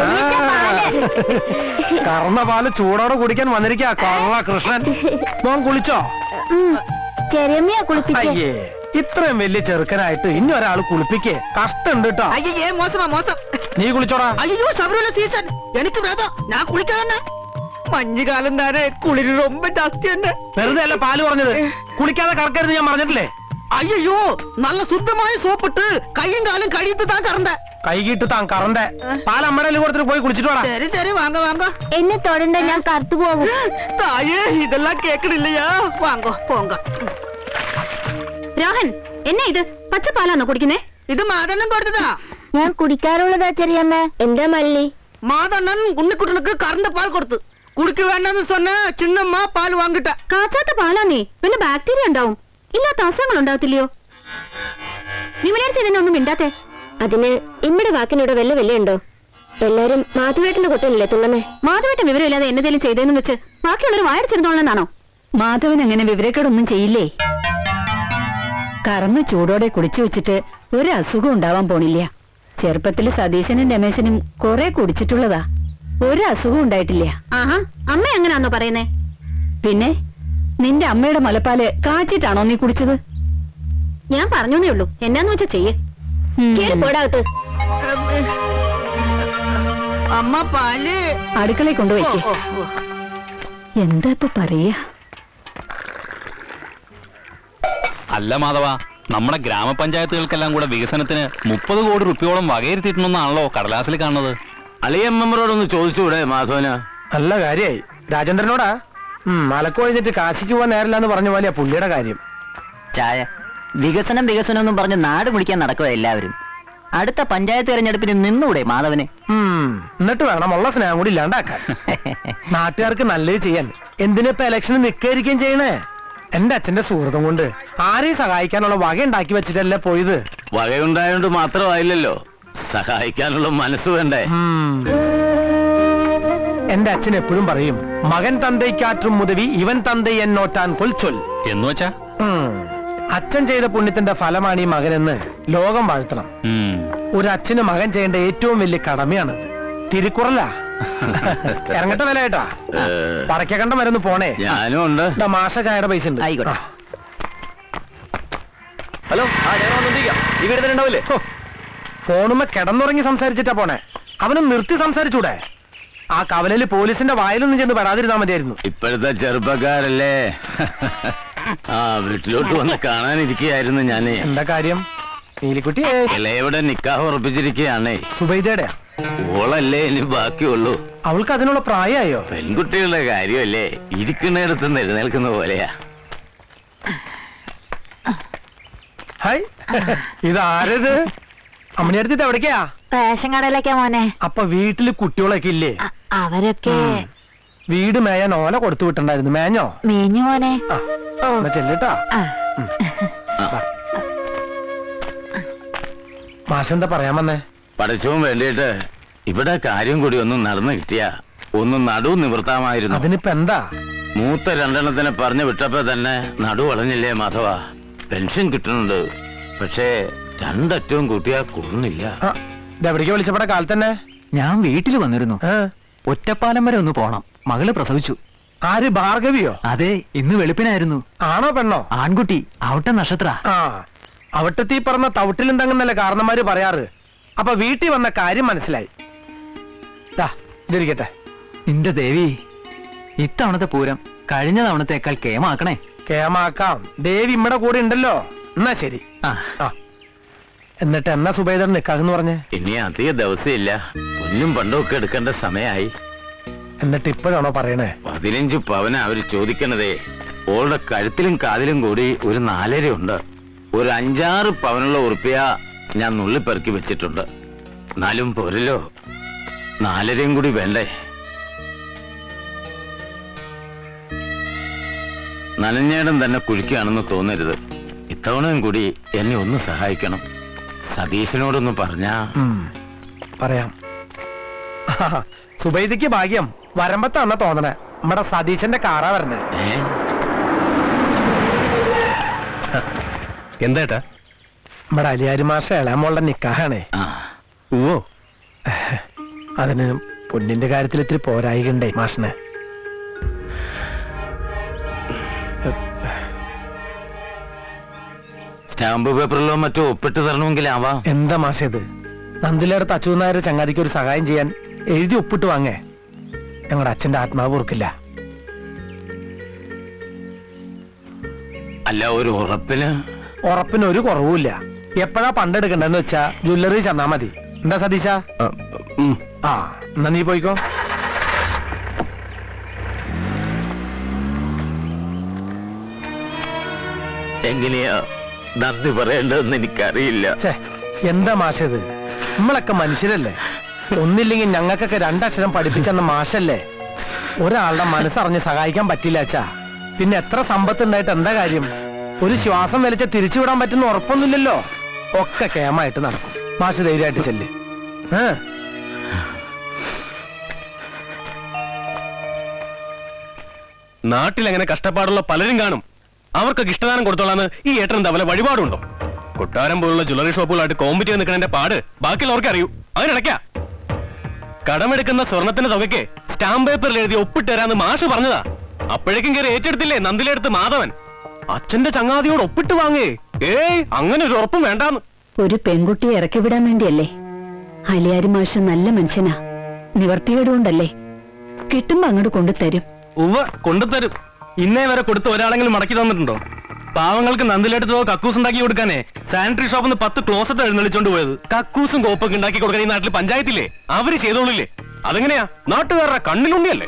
കറന്ന പാല് ചൂടോടെ കുടിക്കാൻ വന്നിരിക്കാ കള്ള കൃഷ്ണൻ മോൻ കുളിച്ചോ ചെറിയമ്മയാ കുളിപ്പിച്ചേ അയ്യേ ഇത്രയും വലിയ ചെറുക്കനായിട്ട് ഇനി ഒരാൾ കുളിപ്പിക്കേ കഷ്ടണ്ട് കേട്ടോ ஐயே மோசமா மோசம் നീ കുളിച്ചോടാ ஐயோ சபரிமலை சீசன் எனக்கு விரதம் நான் குளிக்காத മഞ്ഞുകാലം താനെ കുളിര് ரொம்ப ജാസ്തി തന്നെ വെറുതെ അല്ല പാല് പറഞ്ഞത് കുളിക്കാതെ കറക്കരുത് ഞാൻ പറഞ്ഞിട്ടില്ലേ അയ്യോ നല്ല ശുദ്ധമായ സോപ്പിട്ട് കയ്യും കാലും കഴിയിട്ട് താൻ കറണ്ട കൈകിട്ട് താൻ കറന്റെ പാൽ അമ്മയുടെ കൊടുത്തിട്ട് പോയി കുളിച്ചിട്ടോടാ ശരി ശരി വാങ്ങ വാങ്ങ എന്നെ തൊടണ്ട ഞാൻ കറുത്തു പോകും തായേ ഇതെല്ലാം കേക്കണില്ലയാ വാങ്ങോ പോങ്ക രാഹൻ എന്നാ ഇത് പച്ചപ്പാലാണോ കുടിക്കുന്നേ ഇത് മാതണ്ണൻ കൊടുത്തതാ ഞാൻ കുടിക്കാറുള്ളതാ ചെറിയമ്മ എന്താ മല്ലി മാതണ്ണൻ ഉണ്ണിക്കുട്ടനുക്ക് കറந்த പാൽ കൊടുത്തു കുടിക്ക വേണ്ടെന്ന് சொன்ன ചിന്നമ്മ പാൽ വാങ്ങിട്ട കാച്ചാത്ത പാലാന്നേ വല്ല ബാക്ടീരിയ ഉണ്ടാവും ഇല്ലാത്ത അസുഖങ്ങൾ ഉണ്ടാവത്തില്ലയോ വിമലേഴ്സ് ഇതിനൊന്നും മിണ്ടാത്തെ അതിന് ഇമ്മയുടെ വാക്കിനോട് വല്ല വിലയുണ്ടോ എല്ലാരും മാധുവേട്ടന്റെ കുട്ടനല്ലേ തുള്ളമേ മാധവേട്ടൻ വിവരമില്ലാതെ എന്നതേലും ചെയ്തേന്ന് വെച്ച് ബാക്കിയുള്ളവർ വായടിച്ചിരുന്നോളെന്നാണോ മാധവൻ അങ്ങനെ വിവരക്കേടൊന്നും ചെയ്യില്ലേ കറന്ന് ചൂടോടെ കുടിച്ചു വെച്ചിട്ട് ഒരു അസുഖം ഉണ്ടാവാൻ പോണില്ല ചെറുപ്പത്തില് സതീശനും രമേശനും കുറെ കുടിച്ചിട്ടുള്ളതാ ഒരു അസുഖം ഉണ്ടായിട്ടില്ല ആഹാ അമ്മ എങ്ങനെയാന്നോ പറയുന്നേ പിന്നെ നിന്റെ അമ്മയുടെ മുലപ്പാല് കാച്ചിട്ടാണോ നീ കുടിച്ചത് ഞാൻ പറഞ്ഞേ ഉള്ളൂ എന്നാന്ന് വെച്ചാ ചെയ്യേ കേറി പോടാകത്ത് അമ്മ പാല് അടുക്കളയിൽ കൊണ്ടുവയ്ക്ക് ഓ, ഓ. എന്താ ഇപ്പൊ പറയാ അല്ല മാധവ നമ്മുടെ ഗ്രാമപഞ്ചായത്തുകൾക്കെല്ലാം കൂടെ വികസനത്തിന് മുപ്പത് കോടി റുപ്യോളം വകയിരുത്തിയിട്ടുണ്ടെന്നാണല്ലോ കടലാസിൽ കാണുന്നത് അളിയൻ മെമ്പറോടൊന്ന് ചോദിച്ചുകൂടെ മാധവന നല്ല കാര്യായി രാജേന്ദ്രനോടാ ഉം മലക്ക് കഴിഞ്ഞിട്ട് കാശിക്ക് പോവാൻ നേരില്ല എന്ന് പറഞ്ഞ പോലെയാ പുള്ളിയുടെ കാര്യം ചായ വികസനം വികസനം എന്നും പറഞ്ഞ് നാട് മുടിക്കാൻ നടക്കുക എല്ലാവരും അടുത്ത പഞ്ചായത്ത് തെരഞ്ഞെടുപ്പിന് നിന്നൂടെ മാധവന് ഉം, എന്നിട്ട് വേണം ഉള്ള സ്നേഹം കൂടി ഇല്ലാണ്ടാക്കാൻ നാട്ടുകാർക്ക് നല്ലത് ചെയ്യാൻ എന്തിനിപ്പോ ഇലക്ഷന് നിൽക്കായിരിക്കും ചെയ്യണേ എന്റെ അച്ഛന്റെ സുഹൃത്തും കൊണ്ട് ആരെയും സഹായിക്കാനുള്ള വക ഉണ്ടാക്കി വെച്ചിട്ടല്ലേ പോയത് വകയുണ്ടായോണ്ട് മാത്രമായില്ലല്ലോ സഹായിക്കാനുള്ള മനസ്സ് വേണ്ടേ ഉം. എന്റെ അച്ഛൻ എപ്പോഴും പറയും മകൻ തന്തയ്ക്കാற்றும் മുതവി ഇവൻ തന്തൈ എന്നോട്ടാൻ കൊൽച്ചൊൽ എന്ന് വെച്ചാ ഉം. അച്ഛൻ ചെയ്ത പുണ്യത്തിന്റെ ഫലമാണ് ഈ മകനെന്ന് ലോകം വാഴ്ത്തണം ഉം. ഒരു അച്ഛന് മകൻ ചെയ്യേണ്ട ഏറ്റവും വലിയ കടമയാണത് തിരുക്കുറല്ല ഇറങ്ങട്ടെ വില കേട്ടാ പറക്കണ്ട മരുന്ന് പോണേ ഞാനും ഉണ്ട് ദാ മാഷ ചായയുടെ പൈസ ഉണ്ട് ആയിക്കോട്ടെ. ആ. ഹലോ ആ ഞാൻ വന്നിരിക്കാം ഈ വീട് തന്നെ ഉണ്ടാവില്ലേ ഹോ, ഫോണുമ്മ കിടന്നുറങ്ങി സംസാരിച്ചിട്ടാ പോണേ അവന് നിർത്തി സംസാരിച്ചൂടെ ആ കവലയില് പോലീസിന്റെ വായിലൊന്നും ചെന്ന് പെടാതിരുന്നാ മതിയായിരുന്നു ഇപ്പോഴത്തെ ചെറുപ്പക്കാരല്ലേ ആ വീട്ടിലോട്ട് വന്ന് കാണാനിരിക്കുകയായിരുന്നു ഞാനേ എന്താ കാര്യം നീലിക്കുട്ടി ഇളയവിടെ നിക്കാഹ് ഉറപ്പിച്ചിരിക്കുകയാണേ സുബൈദയുടെ ഓളല്ലേ ഇനി ബാക്കിയുള്ളൂ അവൾക്ക് അതിനുള്ള പ്രായമായോ പെൺകുട്ടികളുടെ കാര്യമല്ലേ ഇരിക്കുന്നിടത്ത് നിന്ന് എഴുന്നേൽക്കുന്ന പോലെയാ ഹായ് ഇതാരത് അമ്മണി അടുത്തിട്ട് എവിടേക്കാ റേഷൻ കടയിലേക്കാ മോനെ അപ്പൊ വീട്ടില് കുട്ടികളൊക്കെ ഇല്ലേ അ- അവരൊക്കെ വീട് മേയാൻ ഓല കൊടുത്തു വിട്ടുണ്ടായിരുന്നു മേഞ്ഞോ മേഞ്ഞു മോനെ ആ എന്നാ ചെല്ലിട്ടാ ആ. മാഷെന്താ പറയാൻ വന്നേ പഠിച്ചവും വേണ്ടിയിട്ട് ഇവിടെ കാര്യം കൂടി ഒന്നും നടന്നു കിട്ടിയ ഒന്ന് നടു നിവൃത്താമായിരുന്നു അതിനിപ്പോ എന്താ മൂത്ത രണ്ടെണ്ണത്തിനെ പറഞ്ഞു വിട്ടപ്പോ തന്നെ നടു വളഞ്ഞില്ലേ മാധവ പെൻഷൻ കിട്ടുന്നുണ്ട് പക്ഷേ രണ്ടറ്റവും കൂട്ടിയാ കൂടുന്നില്ല ആ, ഇതെവിടേക്ക് വിളിച്ചപ്പോടെ കാലത്ത് തന്നെ ഞാൻ വീട്ടിൽ വന്നിരുന്നു ഏ? ഒറ്റപ്പാലം വരെ ഒന്ന് പോണം മകള് പ്രസവിച്ചു ആര് ഭാർഗവിയോ അതെ ഇന്ന് വെളുപ്പിനായിരുന്നു ആണോ പെണ്ണോ ആൺകുട്ടി ഔട്ട നക്ഷത്ര ആ അവിട്ടത്തീ പറഞ്ഞ തവിട്ടിലും തങ്ങുന്നല്ലേ കാരണന്മാര് പറയാറ് അപ്പൊ വീട്ടിൽ വന്ന കാര്യം മനസ്സിലായി ദാ, ഇതിരിക്കട്ടെ നിന്റെ ദേവി ഇത്തവണത്തെ പൂരം കഴിഞ്ഞ തവണത്തേക്കാൾ കേമാക്കണേ കേമാക്കാം ദേവി ഇമ്മടെ കൂടെ ഉണ്ടല്ലോ എന്നാ ശരി ആ ആ എന്നിട്ട് എന്നാ സുബൈദർ നിക്കാന്ന് പറഞ്ഞേ ഇനി അധിക ദിവസമില്ല പൊന്നും പണ്ടും ഒക്കെ എടുക്കേണ്ട സമയമായി എന്നിട്ട് ഇപ്പോഴാണോ പറയണേ പതിനഞ്ച് പവന അവര് ചോദിക്കണതേ ഓളുടെ കഴുത്തിലും കാതിലും കൂടി ഒരു നാലര ഉണ്ട് ഒരു അഞ്ചാറ് പവനുള്ള ഉറുപ്പിയ ഞാൻ നുള്ളിപ്പെറുക്കി വെച്ചിട്ടുണ്ട് എന്നാലും പോരല്ലോ നാലരയും കൂടി വേണ്ടേ നനഞ്ഞേടം തന്നെ കുഴിക്കുകയാണെന്ന് തോന്നരുത് ഇത്തവണയും കൂടി എന്നെ ഒന്ന് സഹായിക്കണം സതീശനോടൊന്ന് പറഞ്ഞാ ഉം, പറയാം സുബൈദിക്ക് ഭാഗ്യം വരമ്പത്താന്ന തോന്നണേ നമ്മടെ സതീശന്റെ കാറാ വരണേ എന്താ നമ്മടെ അലിയാരി മാഷ ഇളയമോളുടെ നിക്കാഹാണേ ഓ അതിന് പൊന്നിന്റെ കാര്യത്തിൽ ഇത്തിരി പോരായികണ്ടേ മാഷിന് സ്റ്റാമ്പ് പേപ്പറിലോ മറ്റോ ഒപ്പിട്ട് തരണമെങ്കിലാവാം എന്താ മാഷ ഇത് നന്ദിലേടത്ത് അച്യുതനായർ ചങ്ങാതിക്ക് ഒരു സഹായം ചെയ്യാൻ എഴുതി ഒപ്പിട്ട് വാങ്ങേ ഞങ്ങളുടെ അച്ഛന്റെ ആത്മാവ് ഓർക്കില്ല അല്ല ഒരു ഉറപ്പിന് ഉറപ്പിന് ഒരു കുറവുമില്ല എപ്പോഴാ പണ്ടെടുക്കണ്ടെന്ന് വെച്ചാ ജ്വല്ലറി ചെന്നാ മതി എന്താ സതീശ ആ എന്നാ നീ പോയിക്കോ എങ്ങനെയാ നന്ദി പറയേണ്ടതെന്ന് എനിക്കറിയില്ല ഛേ, എന്താ മാഷത് നമ്മളൊക്കെ മനുഷ്യരല്ലേ ഒന്നില്ലെങ്കിൽ ഞങ്ങൾക്കൊക്കെ രണ്ടക്ഷരം പഠിപ്പിച്ചെന്ന മാഷല്ലേ ഒരാളുടെ മനസ്സറിഞ്ഞ് സഹായിക്കാൻ പറ്റില്ല അച്ഛാ പിന്നെ എത്ര സമ്പത്ത് ഉണ്ടായിട്ട് എന്താ കാര്യം ഒരു ശ്വാസം വലിച്ച തിരിച്ചുവിടാൻ പറ്റുന്ന ഉറപ്പൊന്നുമില്ലല്ലോ ഒക്കെ കേമായിട്ട് നടക്കും മാഷ് ധൈര്യമായിട്ട് ചെല്ല് ഏ നാട്ടിൽ അങ്ങനെ കഷ്ടപ്പാടുള്ള പലരും കാണും അവർക്കൊക്കെ ഇഷ്ടദാനം കൊടുത്തോളാന്ന് ഈ ഏട്ടൻ എന്താ വല്ല വഴിപാടുണ്ടോ കൊട്ടാരം പോലുള്ള ജ്വല്ലറി ഷോപ്പുകളായിട്ട് കോമ്പറ്റ് ചെയ്ത് നിൽക്കുന്നതിന്റെ പാട് ബാക്കിയുള്ളവർക്ക് അറിയൂ അതിനിടയ്ക്കാ കടമെടുക്കുന്ന സ്വർണത്തിന്റെ തുകയ്ക്ക് സ്റ്റാമ്പ് പേപ്പറിൽ എഴുതി ഒപ്പിട്ട് തരാന്ന് മാഷ് പറഞ്ഞതാ അപ്പോഴേക്കും കയറി ഏറ്റെടുത്തില്ലേ നന്ദിലെടുത്ത് മാധവൻ അച്ഛന്റെ ചങ്ങാതിയോട് ഒപ്പിട്ട് വാങ്ങേ ഏയ് അങ്ങനെ ഒരു ഉറപ്പും വേണ്ടാന്ന് ഒരു പെൺകുട്ടിയെ ഇറക്കി വിടാൻ വേണ്ടിയല്ലേ അലിയാരി മാഷ് നല്ല മനുഷ്യനാ നിവർത്തികേട് കൊണ്ടല്ലേ കിട്ടുമ്പോ അങ്ങോട്ട് കൊണ്ടുതരും ഉവ്വ കൊണ്ടുതരും ഇന്നേ വരെ കൊടുത്ത ഒരാളെങ്കിലും മടക്കി തന്നിട്ടുണ്ടോ പാവങ്ങൾക്ക് നന്ദിലെടുത്തോ കക്കൂസ് ഉണ്ടാക്കി കൊടുക്കാനേ സാനിറ്ററി ഷോപ്പിൽ നിന്ന് പത്ത് ക്ലോസറ്റ് എഴുന്നള്ളിച്ചോണ്ട് പോയത് കക്കൂസും കോപ്പൊക്കെ ഉണ്ടാക്കി കൊടുക്കാൻ ഈ നാട്ടിൽ പഞ്ചായത്തില്ലേ അവര് ചെയ്തോളില്ലേ അതെങ്ങനെയാ നാട്ടുകാരുടെ കണ്ണിലുണ്ണിയല്ലേ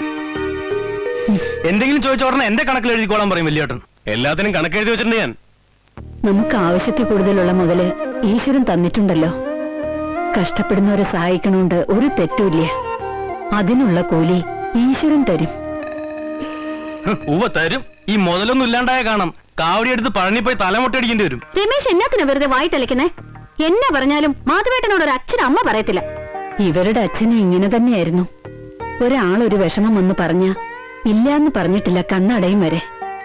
എന്തെങ്കിലും ചോദിച്ച ഉടനെ എന്റെ കണക്കിൽ എഴുതിക്കോളാൻ പറയും വലിയേട്ടൻ എല്ലാത്തിനും കണക്കെഴുതി വെച്ചിട്ടുണ്ട് ഞാൻ നമുക്ക് ആവശ്യത്തിൽ കൂടുതലുള്ള മുതല് ഈശ്വരൻ തന്നിട്ടുണ്ടല്ലോ കഷ്ടപ്പെടുന്നവരെ സഹായിക്കണോണ്ട് ഒരു തെറ്റുമില്ല അതിനുള്ള കൂലി ഈശ്വരൻ തരും ഹ്, ഉവ്വ തരും ഈ മുതലൊന്നും ഇല്ലാണ്ടായ കാണാം കാവടി എടുത്ത് പഴനി പോയി തലമുട്ടടിക്കേണ്ടി വരും രമേശ് എന്നാത്തിനാ വെറുതെ വായിട്ടളിക്കുന്നേ എന്നെ പറഞ്ഞാലും മാധവേട്ടനോട് ഒരു അച്ഛൻ അമ്മ പറയത്തില്ല ഇവരുടെ അച്ഛനും ഇങ്ങനെ തന്നെയായിരുന്നു ഒരാൾ ഒരു വിഷമം വന്ന് പറഞ്ഞ ഇല്ലാന്ന് പറഞ്ഞിട്ടില്ല കണ്ണടയും വരെ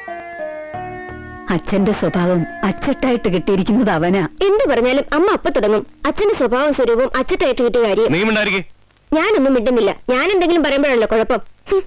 അച്ഛന്റെ സ്വഭാവം അച്ചട്ടായിട്ട് കിട്ടിയിരിക്കുന്നത് അവനാ എന്ത് പറഞ്ഞാലും അമ്മ അപ്പൊ തുടങ്ങും അച്ഛന്റെ സ്വഭാവം സ്വരൂപവും അച്ഛട്ടായിട്ട് കിട്ടിയ കാര്യം നീ ഉണ്ടായിരിക്കേ ഞാനൊന്നും മിണ്ടുന്നില്ല ഞാൻ എന്തെങ്കിലും പറയുമ്പോഴല്ലോ കുഴപ്പം ഹും.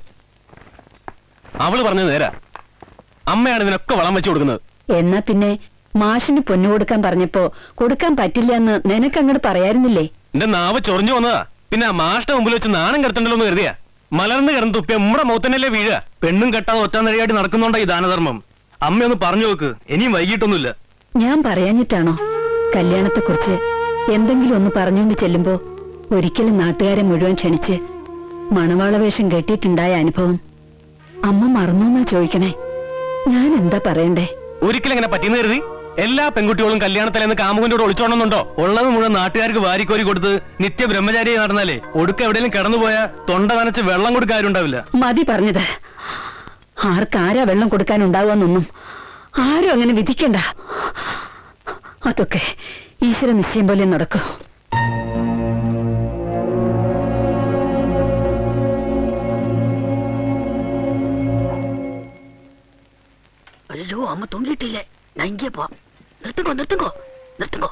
അവള് പറഞ്ഞത് നേരാ അമ്മയാണ് ഇതിനൊക്കെ വളം വെച്ചു കൊടുക്കുന്നത് എന്നാ പിന്നെ മാഷിന് പൊന്നു കൊടുക്കാൻ പറഞ്ഞപ്പോ കൊടുക്കാൻ പറ്റില്ല എന്ന് നിനക്കങ്ങോട്ട് പറയായിരുന്നില്ലേ എന്റെ നാവ് ചൊറിഞ്ഞു വന്നതാ പിന്നെ ആ മാഷ്ട മുമ്പിൽ വെച്ച് നാണം കിടത്തണ്ടല്ലോ എന്ന് കരുതിയാ മലർന്ന് കിടന്ന് തുപ്പിയ നമ്മുടെ മുഖത്തന്നല്ലേ വീഴുക പെണ്ണും കെട്ടാതെ ഒറ്റാന്നഴിയായിട്ട് നടക്കുന്നുണ്ടോ ഈ ദാനധർമ്മം അമ്മയൊന്ന് പറഞ്ഞു നോക്ക് ഇനിയും വൈകിട്ടൊന്നുമില്ല ഞാൻ പറയാഞ്ഞിട്ടാണോ കല്യാണത്തെക്കുറിച്ച് എന്തെങ്കിലും ഒന്ന് പറഞ്ഞുകൊണ്ട് ചെല്ലുമ്പോ ഒരിക്കലും നാട്ടുകാരെ മുഴുവൻ ക്ഷണിച്ച് മണവാള വേഷം കെട്ടിയിട്ടുണ്ടായ അനുഭവം അമ്മ മറന്നോന്നാ ചോദിക്കണേ ഞാൻ എന്താ പറയണ്ടേ ഒരിക്കലും ഇങ്ങനെ പറ്റിയെന്ന് കരുതി എല്ലാ പെൺകുട്ടികളും കല്യാണത്തിലെന്ന് കാമുകന്റെ കൂടെ ഒളിച്ചോണമെന്നുണ്ടോ ഉള്ളത് മുഴുവൻ നാട്ടുകാർക്ക് വാരിക്കോരി കൊടുത്ത് നിത്യ ബ്രഹ്മചാരിയെ നടന്നാലേ ഒടുക്ക എവിടെയെങ്കിലും കിടന്നുപോയാ തൊണ്ട നനച്ച് വെള്ളം കൊടുക്കാൻ ആരും ഉണ്ടാവില്ല മതി പറഞ്ഞത് ആർക്കാരാ വെള്ളം കൊടുക്കാനുണ്ടാവുമെന്നൊന്നും ആരും അങ്ങനെ വിധിക്കണ്ട അതൊക്കെ ഈശ്വര നിശ്ചയം പോലെ നടക്കൂ അയ്യോ അമ്മ തൂങ്ങിയിട്ടില്ലേ ഞാൻ ഇங்கே പോവാം നിർത്തുങ്കോ നിർത്തുങ്കോ നിർത്തുങ്കോ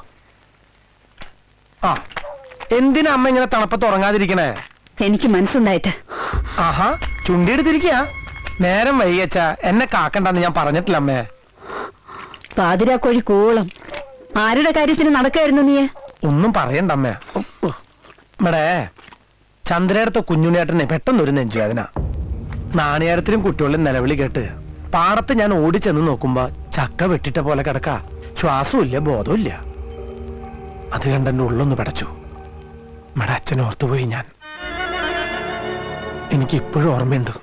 ആ എന്തിനാ അമ്മ ഇങ്ങനെ തണുപ്പത്ത് ഉറങ്ങാതിരിക്കണേ എനിക്ക് മനസ്സുണ്ടായിട്ട് ആഹാ ചുണ്ടിയെടുത്തിരിക്കുക നേരം വൈകിയച്ച എന്നെ കാക്കണ്ടെന്ന് ഞാൻ പറഞ്ഞിട്ടില്ല അമ്മേ പാതിരാക്കോഴി കൂളം ആരുടെ കാര്യത്തിന് നടക്കായിരുന്നു നീ ഒന്നും പറയണ്ട അമ്മേ ഇവിടെ ചന്ദ്രയടുത്ത കുഞ്ഞുണ്ണിയേട്ടനെ പെട്ടെന്ന് ഒരു നെഞ്ചുവേദന നാണിയാരത്തിലും കുട്ടികളുടെ നിലവിളി കേട്ട് പാടത്ത് ഞാൻ ഓടിച്ചെന്ന് നോക്കുമ്പോ ചക്ക വെട്ടിട്ട പോലെ കിടക്ക ശ്വാസവും ബോധവും ഇല്ല അത് കണ്ട് എന്റെ ഉള്ളൊന്ന് പടച്ചു നമ്മുടെ അച്ഛൻ ഓർത്തുപോയി ഞാൻ എനിക്ക് ഇപ്പോഴും ഓർമ്മയുണ്ട്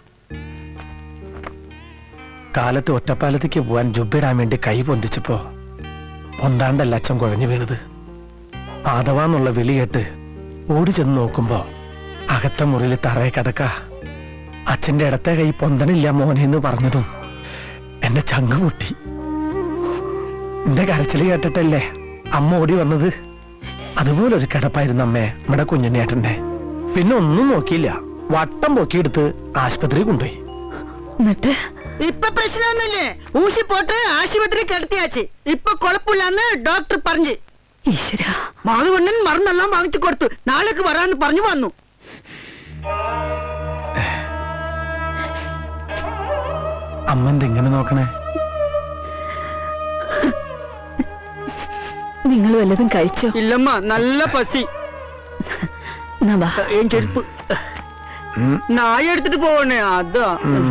കാലത്ത് ഒറ്റപ്പാലത്തേക്ക് പോവാൻ ജുബിടാൻ വേണ്ടി കൈ പൊന്തിച്ചപ്പോ പൊന്താണ്ടല്ല അച്ഛൻ കുഴഞ്ഞു വീണത് മാധവ എന്നുള്ള വിളി കേട്ട് ഓടി ചെന്ന് നോക്കുമ്പോ അകത്തെ മുറിയിൽ തറയെ കിടക്ക അച്ഛന്റെ ഇടത്തെ കൈ പൊന്തണില്ല മോനെ എന്ന് പറഞ്ഞതും എന്റെ ചങ്ക് പൊട്ടി എന്റെ കരച്ചിൽ കേട്ടിട്ടല്ലേ അമ്മ ഓടി വന്നത് അതുപോലെ ഒരു കിടപ്പായിരുന്നു അമ്മേ നമ്മുടെ കുഞ്ഞുണ്ണേട്ടന്റെ പിന്നെ ഒന്നും നോക്കിയില്ല വട്ടം പൊക്കിയെടുത്ത് ആശുപത്രി കൊണ്ടുപോയി എന്നിട്ട് ഇപ്പൊ പ്രശ്നമൊന്നുമില്ലേ ഊശി പോട്ട് ആശുപത്രി കിടത്തിയാച്ച് ഇപ്പൊ കുഴപ്പമില്ലാന്ന് ഡോക്ടർ പറഞ്ഞു മാധവണ്ണൻ മരുന്നെല്ലാം വാങ്ങിച്ചു കൊടുത്തു നാളേക്ക് വരാന്ന് പറഞ്ഞു വന്നു അമ്മ എന്തെങ്ങനെ നോക്കണേ നിങ്ങൾ വല്ലതും കഴിച്ചോ ഇല്ലമ്മ നല്ല പസി എന്നാ വാ. ഏൻ ചെരുപ്പ് നായ എടുത്തിട്ട് പോവണേ അതാ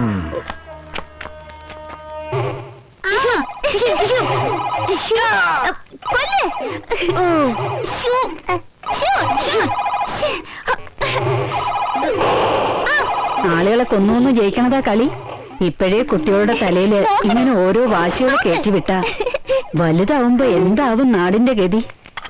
ആളുകളെ കൊന്നൊന്നും ജയിക്കണതാ കളി ഇപ്പോഴേ കുട്ടികളുടെ തലയില് ഇങ്ങനെ ഓരോ വാശികൾ കയറ്റിവിട്ട വലുതാവുമ്പോ എന്താവും നാടിന്റെ ഗതി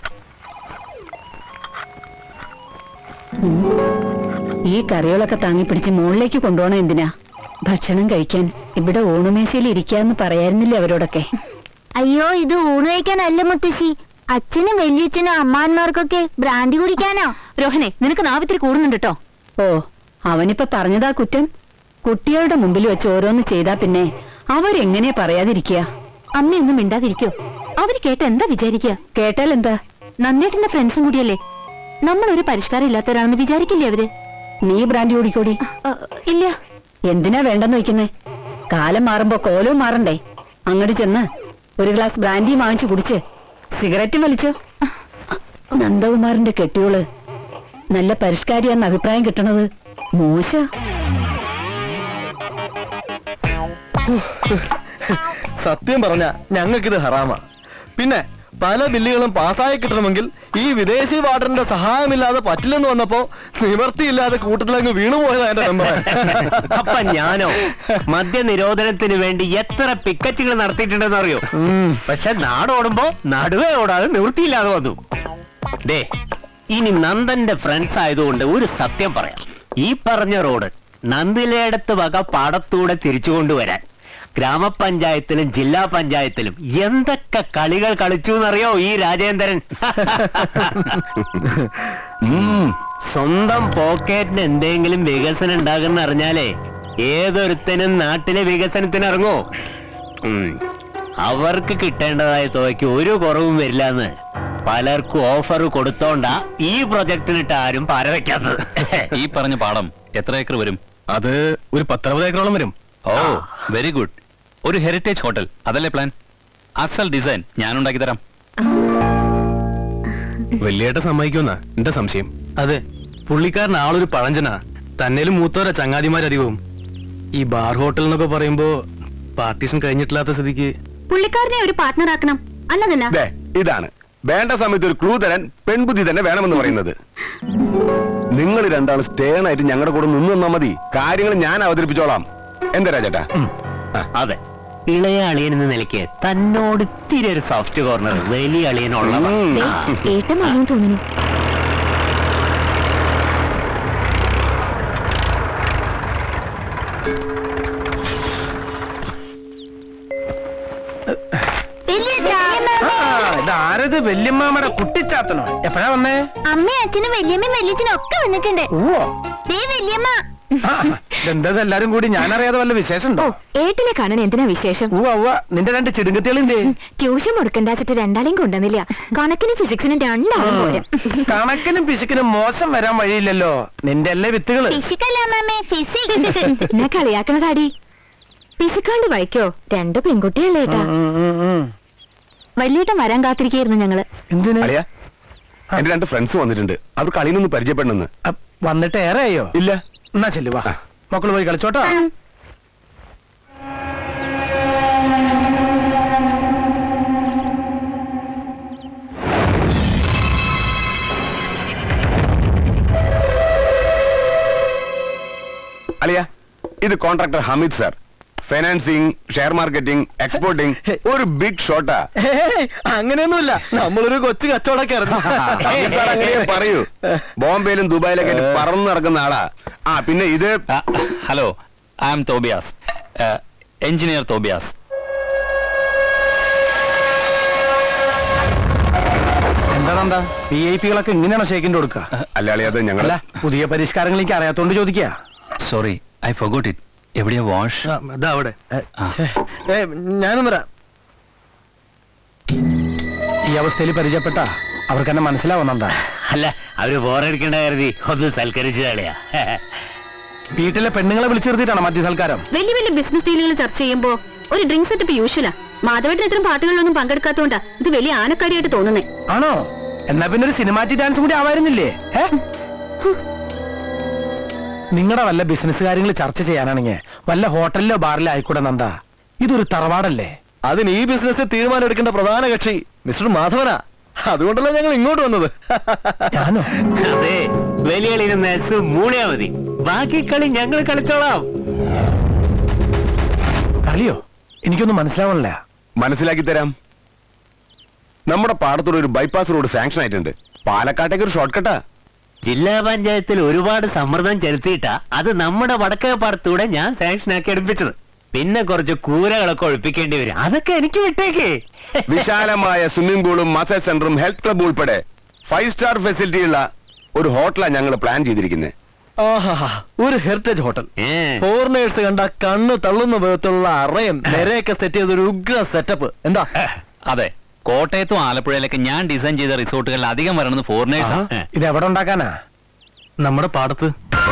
ഉം. ഈ കറികളൊക്കെ താങ്ങിപ്പിടിച്ച് മുകളിലേക്ക് കൊണ്ടുപോകണം എന്തിനാ ഭക്ഷണം കഴിക്കാൻ ഇവിടെ ഊണുമേശയിൽ ഇരിക്കാന്ന് പറയായിരുന്നില്ലേ അവരോടൊക്കെ അയ്യോ ഇത് ഊണ് കഴിക്കാനല്ല മുത്തശ്ശി അച്ഛനും വലിയച്ഛനും അമ്മാന്മാർക്കൊക്കെ ബ്രാൻഡി കുടിക്കാനോ രോഹനെ നിനക്ക് നാവിത്തിരി കൂടുന്നുണ്ട് കേട്ടോ ഓ അവനിപ്പോ പറഞ്ഞതാ കുറ്റം കുട്ടികളുടെ മുമ്പിൽ വെച്ച് ഓരോന്ന് ചെയ്താ പിന്നെ അവരെങ്ങനെ പറയാതിരിക്കുക അമ്മയൊന്നും മിണ്ടാതിരിക്കോ അവര് കേട്ട എന്താ വിചാരിക്കുക കേട്ടാൽ എന്താ നന്ദേട്ടന്റെ ഫ്രണ്ട്സും കൂടിയല്ലേ നമ്മൾ ഒരു പരിഷ്കാരം ഇല്ലാത്തവരാണെന്ന് വിചാരിക്കില്ലേ അവര് നീ ബ്രാൻഡി ഓടിക്കോടി ഇല്ല എന്തിനാ വേണ്ടെന്ന് വയ്ക്കുന്നേ കാലം മാറുമ്പോ കോലവും മാറണ്ടേ അങ്ങോട്ട് ചെന്ന് ഒരു ഗ്ലാസ് ബ്രാൻഡി വാങ്ങിച്ചു കുടിച്ച് സിഗരറ്റും വലിച്ചോ നന്ദകുമാറിന്റെ കെട്ടിയോള് നല്ല പരിഷ്കാരിയാന്ന് അഭിപ്രായം കിട്ടണത് മോശ സത്യം പറഞ്ഞ ഞങ്ങൾക്കിത് ഹറാമ പിന്നെ പല ബില്ലുകളും പാസ്സായി കിട്ടണമെങ്കിൽ ഈ വിദേശി വാർഡറിന്റെ സഹായമില്ലാതെ പറ്റില്ലെന്ന് വന്നപ്പോ നിവർത്തിയില്ലാതെ കൂട്ടത്തിലങ്ങ് വീണുപോയതാ എന്റെ മെമ്പറെ അപ്പൊ ഞാനോ മദ്യനിരോധനത്തിന് വേണ്ടി എത്ര പിക്കറ്റുകൾ നടത്തിയിട്ടുണ്ടെന്ന് അറിയോ പക്ഷെ നാടോടുമ്പോ നടുവേ ഓടാതെ നിവൃത്തിയില്ലാതെ വന്നു ദേ ഇനി നന്ദന്റെ ഫ്രണ്ട്സ് ആയതുകൊണ്ട് ഒരു സത്യം പറയാം ഈ പറഞ്ഞ റോഡ് നന്ദിലയിടത്ത് വക പാടത്തൂടെ തിരിച്ചു കൊണ്ടുവരാൻ ഗ്രാമപഞ്ചായത്തിലും ജില്ലാ പഞ്ചായത്തിലും എന്തൊക്കെ കളികൾ കളിച്ചു എന്നറിയോ ഈ രാജേന്ദ്രൻ ഉം, സ്വന്തം പോക്കറ്റിന് എന്തെങ്കിലും വികസനം ഉണ്ടാകുന്ന അറിഞ്ഞാലേ ഏതൊരുത്തനും നാട്ടിലെ വികസനത്തിന് ഇറങ്ങോ ഉം, അവർക്ക് കിട്ടേണ്ടതായ തുകയ്ക്ക് ഒരു കുറവും വരില്ല എന്ന് പലർക്കും ഓഫർ കൊടുത്തോണ്ടാ ഈ പ്രൊജക്ടിനിട്ട് ആരും പാരവയ്ക്കാത്തത് ഈ പറഞ്ഞ പാടം എത്ര ഏക്കർ വരും അത് ഒരു പത്തറുപത് ഏക്കറോളം വരും ഓ വെരി ഗുഡ് ഒരു ഹെറിറ്റേജ് ഹോട്ടൽ അതല്ലേ പ്ലാൻ അസൽ ഡിസൈൻ ഞാൻ ഉണ്ടാക്കി തരാം വലിയേട്ട സമ്മതിക്കുമെന്നാ എന്റെ സംശയം അതെ പുള്ളിക്കാരൻ ആളൊരു പഴഞ്ചനാ തന്നേലും മൂത്തോരാ ചങ്ങാതിമാരധികവും ഈ ബാർ ഹോട്ടൽ എന്നൊക്കെ പറയുമ്പോ പാർട്ടീഷൻ കഴിഞ്ഞിട്ടില്ലാത്ത സ്ഥിതിക്ക് പുള്ളിക്കാരനെ ഒരു പാർട്ട്ണർ ആക്കണം അല്ലതല്ല ദേ, ഇതാണ് വേണ്ട സമയത്ത് ഒരു ക്ലൂ തരാൻ പെൺബുദ്ധി തന്നെ വേണമെന്ന് പറയുന്നത് നിങ്ങൾ രണ്ടാളും സ്റ്റേൺ ആയിട്ട് ഞങ്ങളുടെ കൂടെ നിന്ന് നിന്നാ മതി കാര്യങ്ങൾ ഞാൻ അവതരിപ്പിച്ചോളാം എന്താ രാജേട്ടാ അതെ ഇളയ അളിയൻ എന്ന നിലയ്ക്ക് തന്നോട് ഇത്തിരി ഒരു സോഫ്റ്റ് കോർണർ വലിയ അളിയനുള്ളതാ ദേ, ഏട്ടൻ മറിയും തോന്നുന്നു ഇതാരത് വല്യമ്മാമ്മയുടെ കുട്ടിച്ചാത്തനോ എപ്പോഴാ വന്നേ അമ്മയും അച്ഛനും വല്യമ്മയും വല്യച്ഛനും ഒക്കെ വന്നിട്ടുണ്ട് ഓ ദേ വല്യമ്മ ഇതെന്താ എല്ലാരും കൂടി ഞാനറിയാതെ വല്ല വിശേഷം ഉണ്ടോ ഏട്ടിനെ കാണാൻ എന്തിനാ വിശേഷം ഉവ്വ ഉവ്വ നിന്റെ രണ്ട് ചിടുങ്കത്തികളിന്റെ ട്യൂഷൻ മുടക്കണ്ടാച്ചിട്ട് രണ്ടാളെയും കൊണ്ടുവന്നില്ല കണക്കിനും ഫിസിക്സിനും രണ്ടാളും പോരാ കണക്കിനും പിശുക്കിനും മോശം വരാൻ വഴിയില്ലല്ലോ നിന്റെ അല്ലേ വിത്തുകള് ഫിസിക്കല്ലാമ്മേ ഫിസിക്സ് എന്നെ കളിയാക്കണതാടി പിശുക്കാണ്ട് വായിക്കോ രണ്ടു പെൺകുട്ടിയല്ലേ ഏട്ടാ വലിയേട്ടൻ വരാൻ കാത്തിരിക്കായിരുന്നു ഞങ്ങള് അളിയാ എന്റെ രണ്ട് ഫ്രണ്ട്സ് വന്നിട്ടുണ്ട് അവർ കളിയിലൊന്ന് പരിചയപ്പെടണമെന്ന് വന്നിട്ട് ഏറെ ആയോ ഇല്ല എന്നാ ചെല്ലു വാ മക്കള് പോയി കളിച്ചോട്ടോ അളിയ ഇത് contractor Hameed sir financing share marketing exporting ഒരു ബിഗ് ഷോട്ടാ ഏയ്, അങ്ങനെയൊന്നുമില്ല നമ്മളൊരു കൊച്ചു കച്ചവടക്കാരൻ സാർ അങ്ങനെ പറയൂ ബോംബെയിലും ദുബായിലൊക്കെ ആയിട്ട് പറന്ന് നടക്കുന്ന ആളാ ആ പിന്നെ ഇത് hello I am Tobias engineer Tobias എന്താണെന്താ വി ഐ പികളൊക്കെ ഇങ്ങനെയാണോ ഷേക്കിന്റെ കൊടുക്കുക അല്ല അത് ഞങ്ങളല്ല പുതിയ പരിഷ്കാരങ്ങൾ എനിക്ക് അറിയാത്തോണ്ട് ചോദിക്കുക സോറി ഐ ഫൊഗോട്ട് ഇറ്റ് എവിടെയാ വാഷ് ഇതാ അവിടെ ഞാനും വരാം ഈ അവസ്ഥയിൽ പരിചയപ്പെട്ട അവർക്ക് എന്നെ മനസ്സിലാവുന്നെന്താ അല്ല അവര് ബോറടിക്കേണ്ട കരുതി ഒന്ന് സൽക്കരിച്ചു കളയാ വീട്ടിലെ പെണ്ണുങ്ങളെ വിളിച്ചു നിർത്തിയിട്ടാണ് മദ്യ സൽക്കാരം വലിയ വലിയ ബിസിനസ് ഡീലുകൾ ചർച്ച ചെയ്യുമ്പോ ഒരു ഡ്രിങ്ക് സെറ്റപ്പ് യൂഷ്വലാ മാധവേട്ടൻ ഇത്തരം പാട്ടുകളിലൊന്നും പങ്കെടുക്കാത്തോണ്ടാ ഇത് വലിയ ആനക്കാരിയായിട്ട് തോന്നുന്നേ ആണോ എന്നാ പിന്നെ ഒരു സിനിമാറ്റിക് ഡാൻസ് കൂടി ആവായിരുന്നില്ലേ ഏ നിങ്ങളുടെ വല്ല ബിസിനസ് കാര്യങ്ങൾ ചർച്ച ചെയ്യാനാണെങ്കിൽ വല്ല ഹോട്ടലിലോ ബാറിലോ ആയിക്കൂടെ നന്ദാ ഇതൊരു തറവാടല്ലേ അതിന് ഈ ബിസിനസ് തീരുമാനം എടുക്കേണ്ട പ്രധാന കക്ഷി മിസ്റ്റർ മാധവനാ അതുകൊണ്ടല്ല ഞങ്ങൾ ഇങ്ങോട്ട് വന്നത് ഞാനോ അതെ വലിയ മൂളിയാ മതി ബാക്കി കളി ഞങ്ങൾ കളിച്ചോളാം കളിയോ എനിക്കൊന്നും മനസ്സിലാവണില്ല മനസ്സിലാക്കി തരാം നമ്മുടെ പാടത്തൂടെ ഒരു ബൈപ്പാസ് റോഡ് സാങ്ഷൻ ആയിട്ടുണ്ട് പാലക്കാട്ടേക്ക് ഒരു ഷോർട്ട് കട്ടാ ജില്ലാ പഞ്ചായത്തിൽ ഒരുപാട് സമ്മർദ്ദം ചെലുത്തിയിട്ടാ അത് നമ്മുടെ വടക്കേ പാടത്തൂടെ ഞാൻ സാങ്ഷൻ ആക്കി എടുപ്പിച്ചത് പിന്നെ കുറച്ച് കൂരകളൊക്കെ ഒഴിപ്പിക്കേണ്ടി വരും അതൊക്കെ എനിക്ക് വിട്ടേക്കേ വിശാലമായ സ്വിമ്മിംഗ് പൂളും മസാജ് സെന്ററും ഹെൽത്ത് ക്ലബ് ഉൾപ്പെടെ ഫൈവ് സ്റ്റാർ ഫെസിലിറ്റി ഉള്ള ഒരു ഹോട്ടലാണ് ഞങ്ങൾ പ്ലാൻ ചെയ്തിരിക്കുന്നത് ആഹാ ഒരു ഹെറിറ്റേജ് ഹോട്ടൽ ഫോറിനേഴ്സ് കണ്ട കണ്ണ് തള്ളുന്ന വിധത്തിലുള്ള അറയും നിരയൊക്കെ സെറ്റ് ചെയ്ത ഒരു ഉഗ്ര സെറ്റപ്പ് എന്താ അതെ കോട്ടയത്തും ആലപ്പുഴയിലൊക്കെ ഞാൻ ഡിസൈൻ ചെയ്ത റിസോർട്ടുകളിൽ അധികം വരണമെന്ന് ഫോറിനേഴ്സ് ഇത് എവിടെ ഉണ്ടാക്കാനാ നമ്മുടെ പാടത്ത്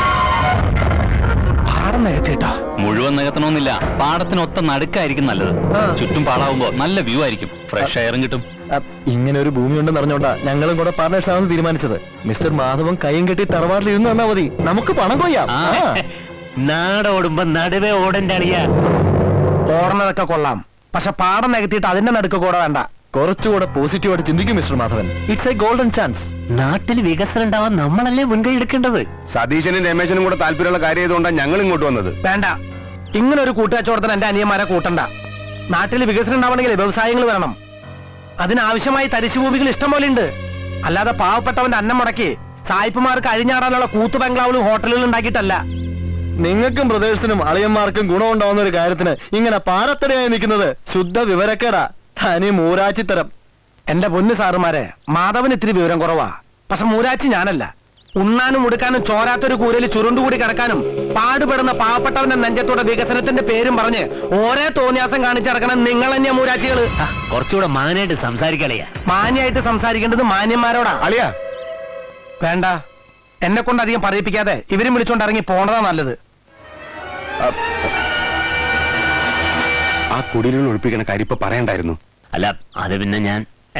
പാടം നികത്തിട്ടോ മുഴുവൻ നികത്തണമെന്നില്ല പാടത്തിനൊത്ത നടുക്കായിരിക്കും നല്ലത് ചുറ്റും പാടാവുമ്പോ നല്ല വ്യൂ ആയിരിക്കും ഫ്രഷ് എയറും കിട്ടും ഇങ്ങനെ ഒരു ഭൂമി ഉണ്ടെന്ന് അറിഞ്ഞോണ്ടാ ഞങ്ങളും കൂടെ പാർട്ട്നേഴ്സ് ആണെന്ന് തീരുമാനിച്ചത് മിസ്റ്റർ മാധവൻ കൈയും കെട്ടി തറവാട്ടിൽ ഇരുന്ന് തന്നാ മതി നമുക്ക് പണം കൊയ്യാം ആ. ആ. നാടോടുമ്പോ നടുവേ ഓടന്റെ അളിയാ ഓടണതൊക്കെ കൊള്ളാം പക്ഷെ പാടം നികത്തിയിട്ട് അതിന്റെ നടുക്ക് കൂടെ വേണ്ട കുറച്ചുകൂടെ പോസിറ്റീവായിട്ട് ചിന്തിക്കും mister Madhavan it's a golden chance നാട്ടിൽ വികസനം ഉണ്ടാവാൻ നമ്മളല്ലേ മുൻകൈ എടുക്കേണ്ടത് സതീശനും രമേശനും കൂടെ താല്പര്യമുള്ള കാര്യം ആയതുകൊണ്ടാണ് ഞങ്ങൾ ഇങ്ങോട്ട് വന്നത് വേണ്ട ഇങ്ങനെ ഒരു കൂട്ടുകച്ചവടത്തിന് എന്റെ അനിയന്മാരെ കൂട്ടണ്ട നാട്ടിൽ വികസനം ഉണ്ടാവണമെങ്കിൽ വ്യവസായങ്ങൾ വേണം അതിനാവശ്യമായി തരിശുഭൂമികൾ ഇഷ്ടം പോലെ ഉണ്ട് അല്ലാതെ പാവപ്പെട്ടവന്റെ അന്നം മുടക്കി സായിപ്പുമാർക്ക് അഴിഞ്ഞാടാനുള്ള കൂത്തു ബംഗ്ലാവിലും ഹോട്ടലുകളും ഉണ്ടാക്കിയിട്ടല്ല നിങ്ങൾക്കും ബ്രദേഴ്സിനും അളിയന്മാർക്കും ഗുണമുണ്ടാവുന്ന ഒരു കാര്യത്തിന് ഇങ്ങനെ പാരത്തടയായി നിൽക്കുന്നത് ശുദ്ധ വിവരക്കേടാ തനി മൂരാച്ചിത്തരം എന്റെ പൊന്നു സാറുമാരെ മാധവന് ഇത്തിരി വിവരം കുറവാ പക്ഷെ മൂരാച്ചി ഞാനല്ല ഉണ്ണാനും ഉടുക്കാനും ചോരാത്തൊരു കൂരയിൽ ചുരുണ്ടുകൂടി കിടക്കാനും പാടുപെടുന്ന പാവപ്പെട്ടവന്റെ നെഞ്ചത്തോടെ വികസനത്തിന്റെ പേരും പറഞ്ഞ് ഓരോ തോന്നിയാസം കാണിച്ചിറക്കണം നിങ്ങൾ തന്നെയാ മൂരാച്ചികള് കുറച്ചുകൂടെ മാനായിട്ട് സംസാരിക്കളിയാ മാന്യായിട്ട് സംസാരിക്കേണ്ടത് മാന്യന്മാരോടാ അളിയാ വേണ്ട എന്നെ കൊണ്ട് അധികം പറയിപ്പിക്കാതെ ഇവരും വിളിച്ചോണ്ട് ഇറങ്ങി പോണതാ നല്ലത് ആ കുടിലുകൾ ഒഴിപ്പിക്കണ കാര്യം ഇപ്പൊ പറയണ്ടായിരുന്നു അല്ല അത് പിന്നെ ഞാൻ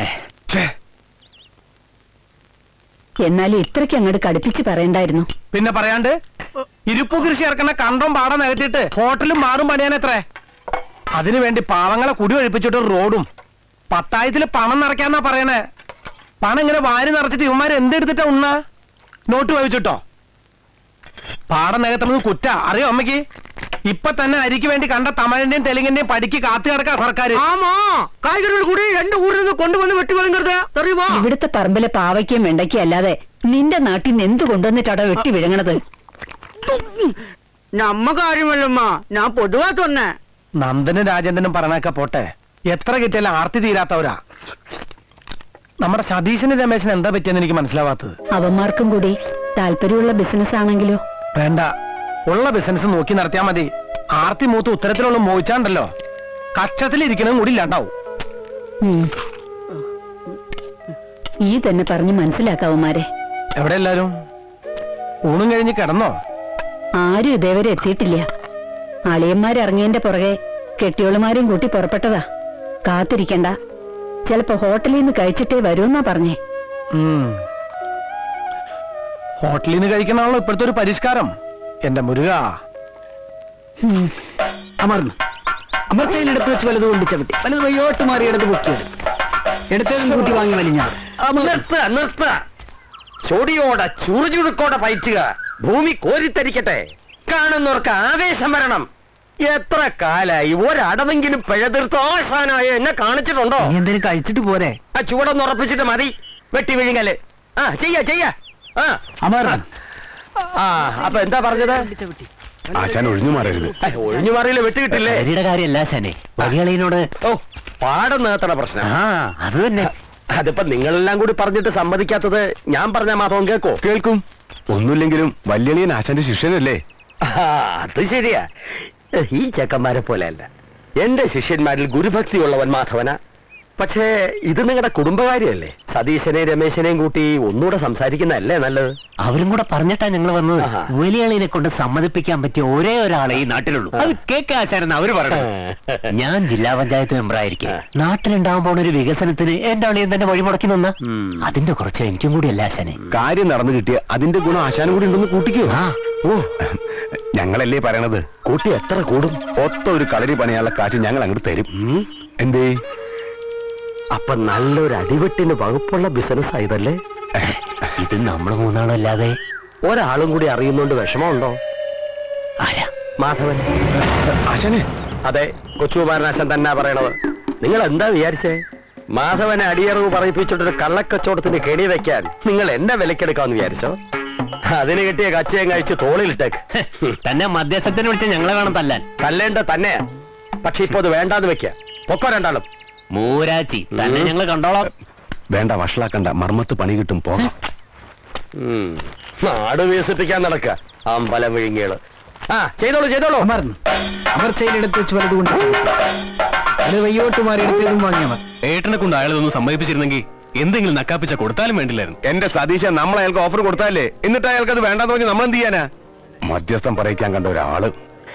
എന്നാലും ഇത്രയ്ക്ക് അങ്ങോട്ട് കടുപ്പിച്ച് പറയണ്ടായിരുന്നു പിന്നെ പറയാണ്ട് ഇരുപ്പു കൃഷി ഇറക്കുന്ന കണ്ടം പാടം നികത്തിയിട്ട് ഹോട്ടലും ബാറും പണിയാനെത്രേ അതിനുവേണ്ടി പാവങ്ങളെ കുടി ഒഴിപ്പിച്ചിട്ട് ഒരു റോഡും പത്തായത്തിൽ പണം നിറയ്ക്കാന്നാ പറയണേ പണം ഇങ്ങനെ വാരി നിറച്ചിട്ട് ഇവന്മാര് എന്തെടുത്തിട്ടാ ഉണ്ണ നോട്ട് വായിച്ചിട്ടോ പാടം നികത്തുന്നത് കുറ്റ അറിയോ അമ്മയ്ക്ക് ഇപ്പൊ തന്നെ അരിക്ക് വേണ്ടി കണ്ട തമിഴിന്റെയും തെലുങ്കിന്റെയും പഠിക്ക് കാത്തു കിടക്കാ സർക്കാർ ஆமா காய்கறிகள் கூட ரெண்டு ஊர்ல இருந்து கொண்டு வந்து வெட்டி வாங்குறது தெரியுமா ഇവിടുത്തെ പറമ്പിലെ പാവയ്ക്കും വെണ്ടയ്ക്കും അല്ലാതെ നിന്റെ നാട്ടിൽ നിന്ന് എന്ത് കൊണ്ടുവന്നിട്ടാടോ വെട്ടി വിഴുങ്ങണത് நம்ம காரியம் இல்லம்மா நான் பொதுவா சொன்னேன் നന്ദനും രാജേന്ദ്രനും പറഞ്ഞൊക്കെ പോട്ടെ എത്ര കിട്ടിയാലും ആർത്തി തീരാത്തവരാ നമ്മുടെ സതീശനും രമേശനും എന്താ പറ്റിയെന്ന് എനിക്ക് മനസ്സിലാവാത്തത് അവന്മാർക്കും കൂടി താല്പര്യമുള്ള ബിസിനസ് ആണെങ്കിലോ വേണ്ട ഉള്ള ബിസിനസ് നോക്കി നടത്തിയാ മതി ആർത്തി മൂത്ത് ഉത്തരത്തിലുള്ള മോഹിച്ചാണ്ടല്ലോ കക്ഷത്തിലിരിക്കണതും കൂടി ഇല്ലാണ്ടാവും ഉം. ഈ തന്നെ പറഞ്ഞ് മനസ്സിലാക്കാവന്മാരെ എവിടെ എല്ലാരും ഊണും കഴിഞ്ഞ് കിടന്നോ ആരും ഇതേവരെ എത്തിയിട്ടില്ല അളിയന്മാരിറങ്ങിയതിന്റെ പുറകെ കെട്ടിയോളുമാരെയും കൂട്ടി പുറപ്പെട്ടതാ കാത്തിരിക്കണ്ട ചിലപ്പോ ഹോട്ടലിൽ നിന്ന് കഴിച്ചിട്ടേ വരുമെന്നാ പറഞ്ഞേ ഉം. ഹോട്ടലിൽ നിന്ന് കഴിക്കണമാണല്ലോ ഇപ്പോഴത്തെ ഒരു പരിഷ്കാരം എന്റെ മുരുക അമർന്നു അമർച്ചയിൽ എടുത്ത് വെച്ച് വലത് കൊണ്ട് ചവിട്ടി വലത് വയ്യോട്ട് മാറി ഇടത് പൊക്കിയെടുത്തു എടുത്തതും കൂട്ടി വാങ്ങി വലിഞ്ഞ നിർത്ത നിർത്ത ചൊടിയോടെ ചുറുചുറുക്കോടെ പയറ്റുക ഭൂമി കോരിത്തരിക്കട്ടെ കാണുന്നവർക്ക് ആവേശം വരണം എത്ര കാലായി ഒരടവെങ്കിലും പിഴതീർത്ത് ആശാനായ എന്നെ കാണിച്ചിട്ടുണ്ടോ എന്തെങ്കിലും കഴിച്ചിട്ട് പോരെ ആ ചൂടൊന്ന് ഉറപ്പിച്ചിട്ട് മതി വെട്ടി വിഴുങ്ങല് ആ ചെയ്യാ ചെയ്യാ ആ അമർ ആ അപ്പൊ എന്താ പറഞ്ഞത് ആശാൻ ഒഴിഞ്ഞു മാറരുത് ഏ, ഒഴിഞ്ഞു മാറിയില്ല വെട്ടി കിട്ടില്ലേ ലഹരിയുടെ കാര്യമല്ല ശനെ വലിയളിയനോട് ഓ പാടം നേത്തണ പ്രശ്നം ആ അത് തന്നെ അതിപ്പോ നിങ്ങളെല്ലാം കൂടി പറഞ്ഞിട്ട് സമ്മതിക്കാത്തത് ഞാൻ പറഞ്ഞ മാധവൻ കേക്കോ കേൾക്കും ഒന്നുമില്ലെങ്കിലും വല്യളിയൻ ആശാന്റെ ശിഷ്യനല്ലേ ആ, അത് ശരിയാ ഈ ചെക്കന്മാരെ പോലെയല്ല എന്റെ ശിഷ്യന്മാരിൽ ഗുരുഭക്തിയുള്ളവൻ മാധവന പക്ഷേ ഇത് നിങ്ങളുടെ കുടുംബകാര്യമല്ലേ സതീശനെയും രമേശനെയും കൂട്ടി ഒന്നുകൂടെ സംസാരിക്കുന്നതല്ലേ നല്ലത് അവരും കൂടെ പറഞ്ഞിട്ടാ ഞങ്ങൾ വന്നത് ആഹാ. വലിയളിനെ കൊണ്ട് സമ്മതിപ്പിക്കാൻ പറ്റിയ ഒരേ ഒരാളെ ഈ നാട്ടിലുള്ളൂ അത് കേക്ക് ആശാരെന്ന് അവര് പറഞ്ഞു ഞാൻ ജില്ലാ പഞ്ചായത്ത് മെമ്പറായിരിക്കും നാട്ടിലുണ്ടാവാൻ പോണ ഒരു വികസനത്തിന് എന്റെ അളിയൻ തന്നെ വഴിമുടക്കി നിന്ന അതിന്റെ കുറച്ച് എനിക്കും കൂടി അല്ല ആശാനെ കാര്യം നടന്നു കിട്ടിയ അതിന്റെ ഗുണം ആശാനും കൂടി ഉണ്ടെന്ന് കൂട്ടിക്കോ ഓ ഞങ്ങളല്ലേ പറയണത് കൂട്ടി എത്ര കൂടും ഒത്ത ഒരു കളരി പണിയാനുള്ള കാശ് ഞങ്ങൾ അങ്ങോട്ട് തരും എന്തേ അപ്പൊ നല്ലൊരു അടിവെട്ടിന് വകുപ്പുള്ള ബിസിനസ് ആയതല്ലേ ഇത് നമ്മൾ മൂന്നാളല്ലാതെ ഒരാളും കൂടി അറിയുന്നോണ്ട് വിഷമമുണ്ടോ മാധവൻ ആശാനെ അതെ കൊച്ചുകുമാരനാശൻ തന്നെ പറയണത് നിങ്ങൾ എന്താ വിചാരിച്ചേ മാധവനെ അടിയറവ് പറയിപ്പിച്ചിട്ടൊരു കള്ളക്കച്ചവടത്തിന് കെണി വെക്കാൻ നിങ്ങൾ എന്നെ വിലക്കെടുക്കാന്ന് വിചാരിച്ചോ അതിന് കിട്ടിയ കച്ചയും കഴിച്ച് തോളിലിട്ടേക്ക് തന്നെ മധ്യസ്ഥത്തിന് വിളിച്ച് ഞങ്ങളെ വേണം തല്ലാൻ തല്ലേണ്ട തന്നെ പക്ഷെ ഇപ്പൊ അത് വേണ്ടാന്ന് വെക്ക പൊക്കോ രണ്ടാളും മൂരാച്ചി തന്നെ ഞങ്ങൾ കണ്ടോളാം വേണ്ട വഷളാക്കണ്ട മർമ്മത്ത് പണി കിട്ടും പോകാം ഉം. നാട് വികസിപ്പിക്കാൻ നടക്ക അമ്പലം വിഴുങ്ങികള് ആ ചെയ്തോളൂ ചെയ്തോളൂ അമർ അമർച്ചയിലെടുത്ത് വെച്ച് വലതുകൊണ്ട് അത് വയ്യോട്ട് മാറി എടുത്തതും വാങ്ങിയവർ ഏട്ടനെ കൊണ്ട് അയാളൊന്ന് സമ്മതിപ്പിച്ചിരുന്നെങ്കിൽ എന്തെങ്കിലും നക്കാപ്പിച്ച കൊടുത്താലും വേണ്ടില്ലായിരുന്നു എന്റെ സതീശ നമ്മൾ അയാൾക്ക് ഓഫർ കൊടുത്താലേ എന്നിട്ട് അയാൾക്ക് അത് വേണ്ടാന്ന് പറഞ്ഞ് നമ്മൾ എന്ത് ചെയ്യാനാ മധ്യസ്ഥം പറയിക്കാൻ കണ്ട ഒരാള്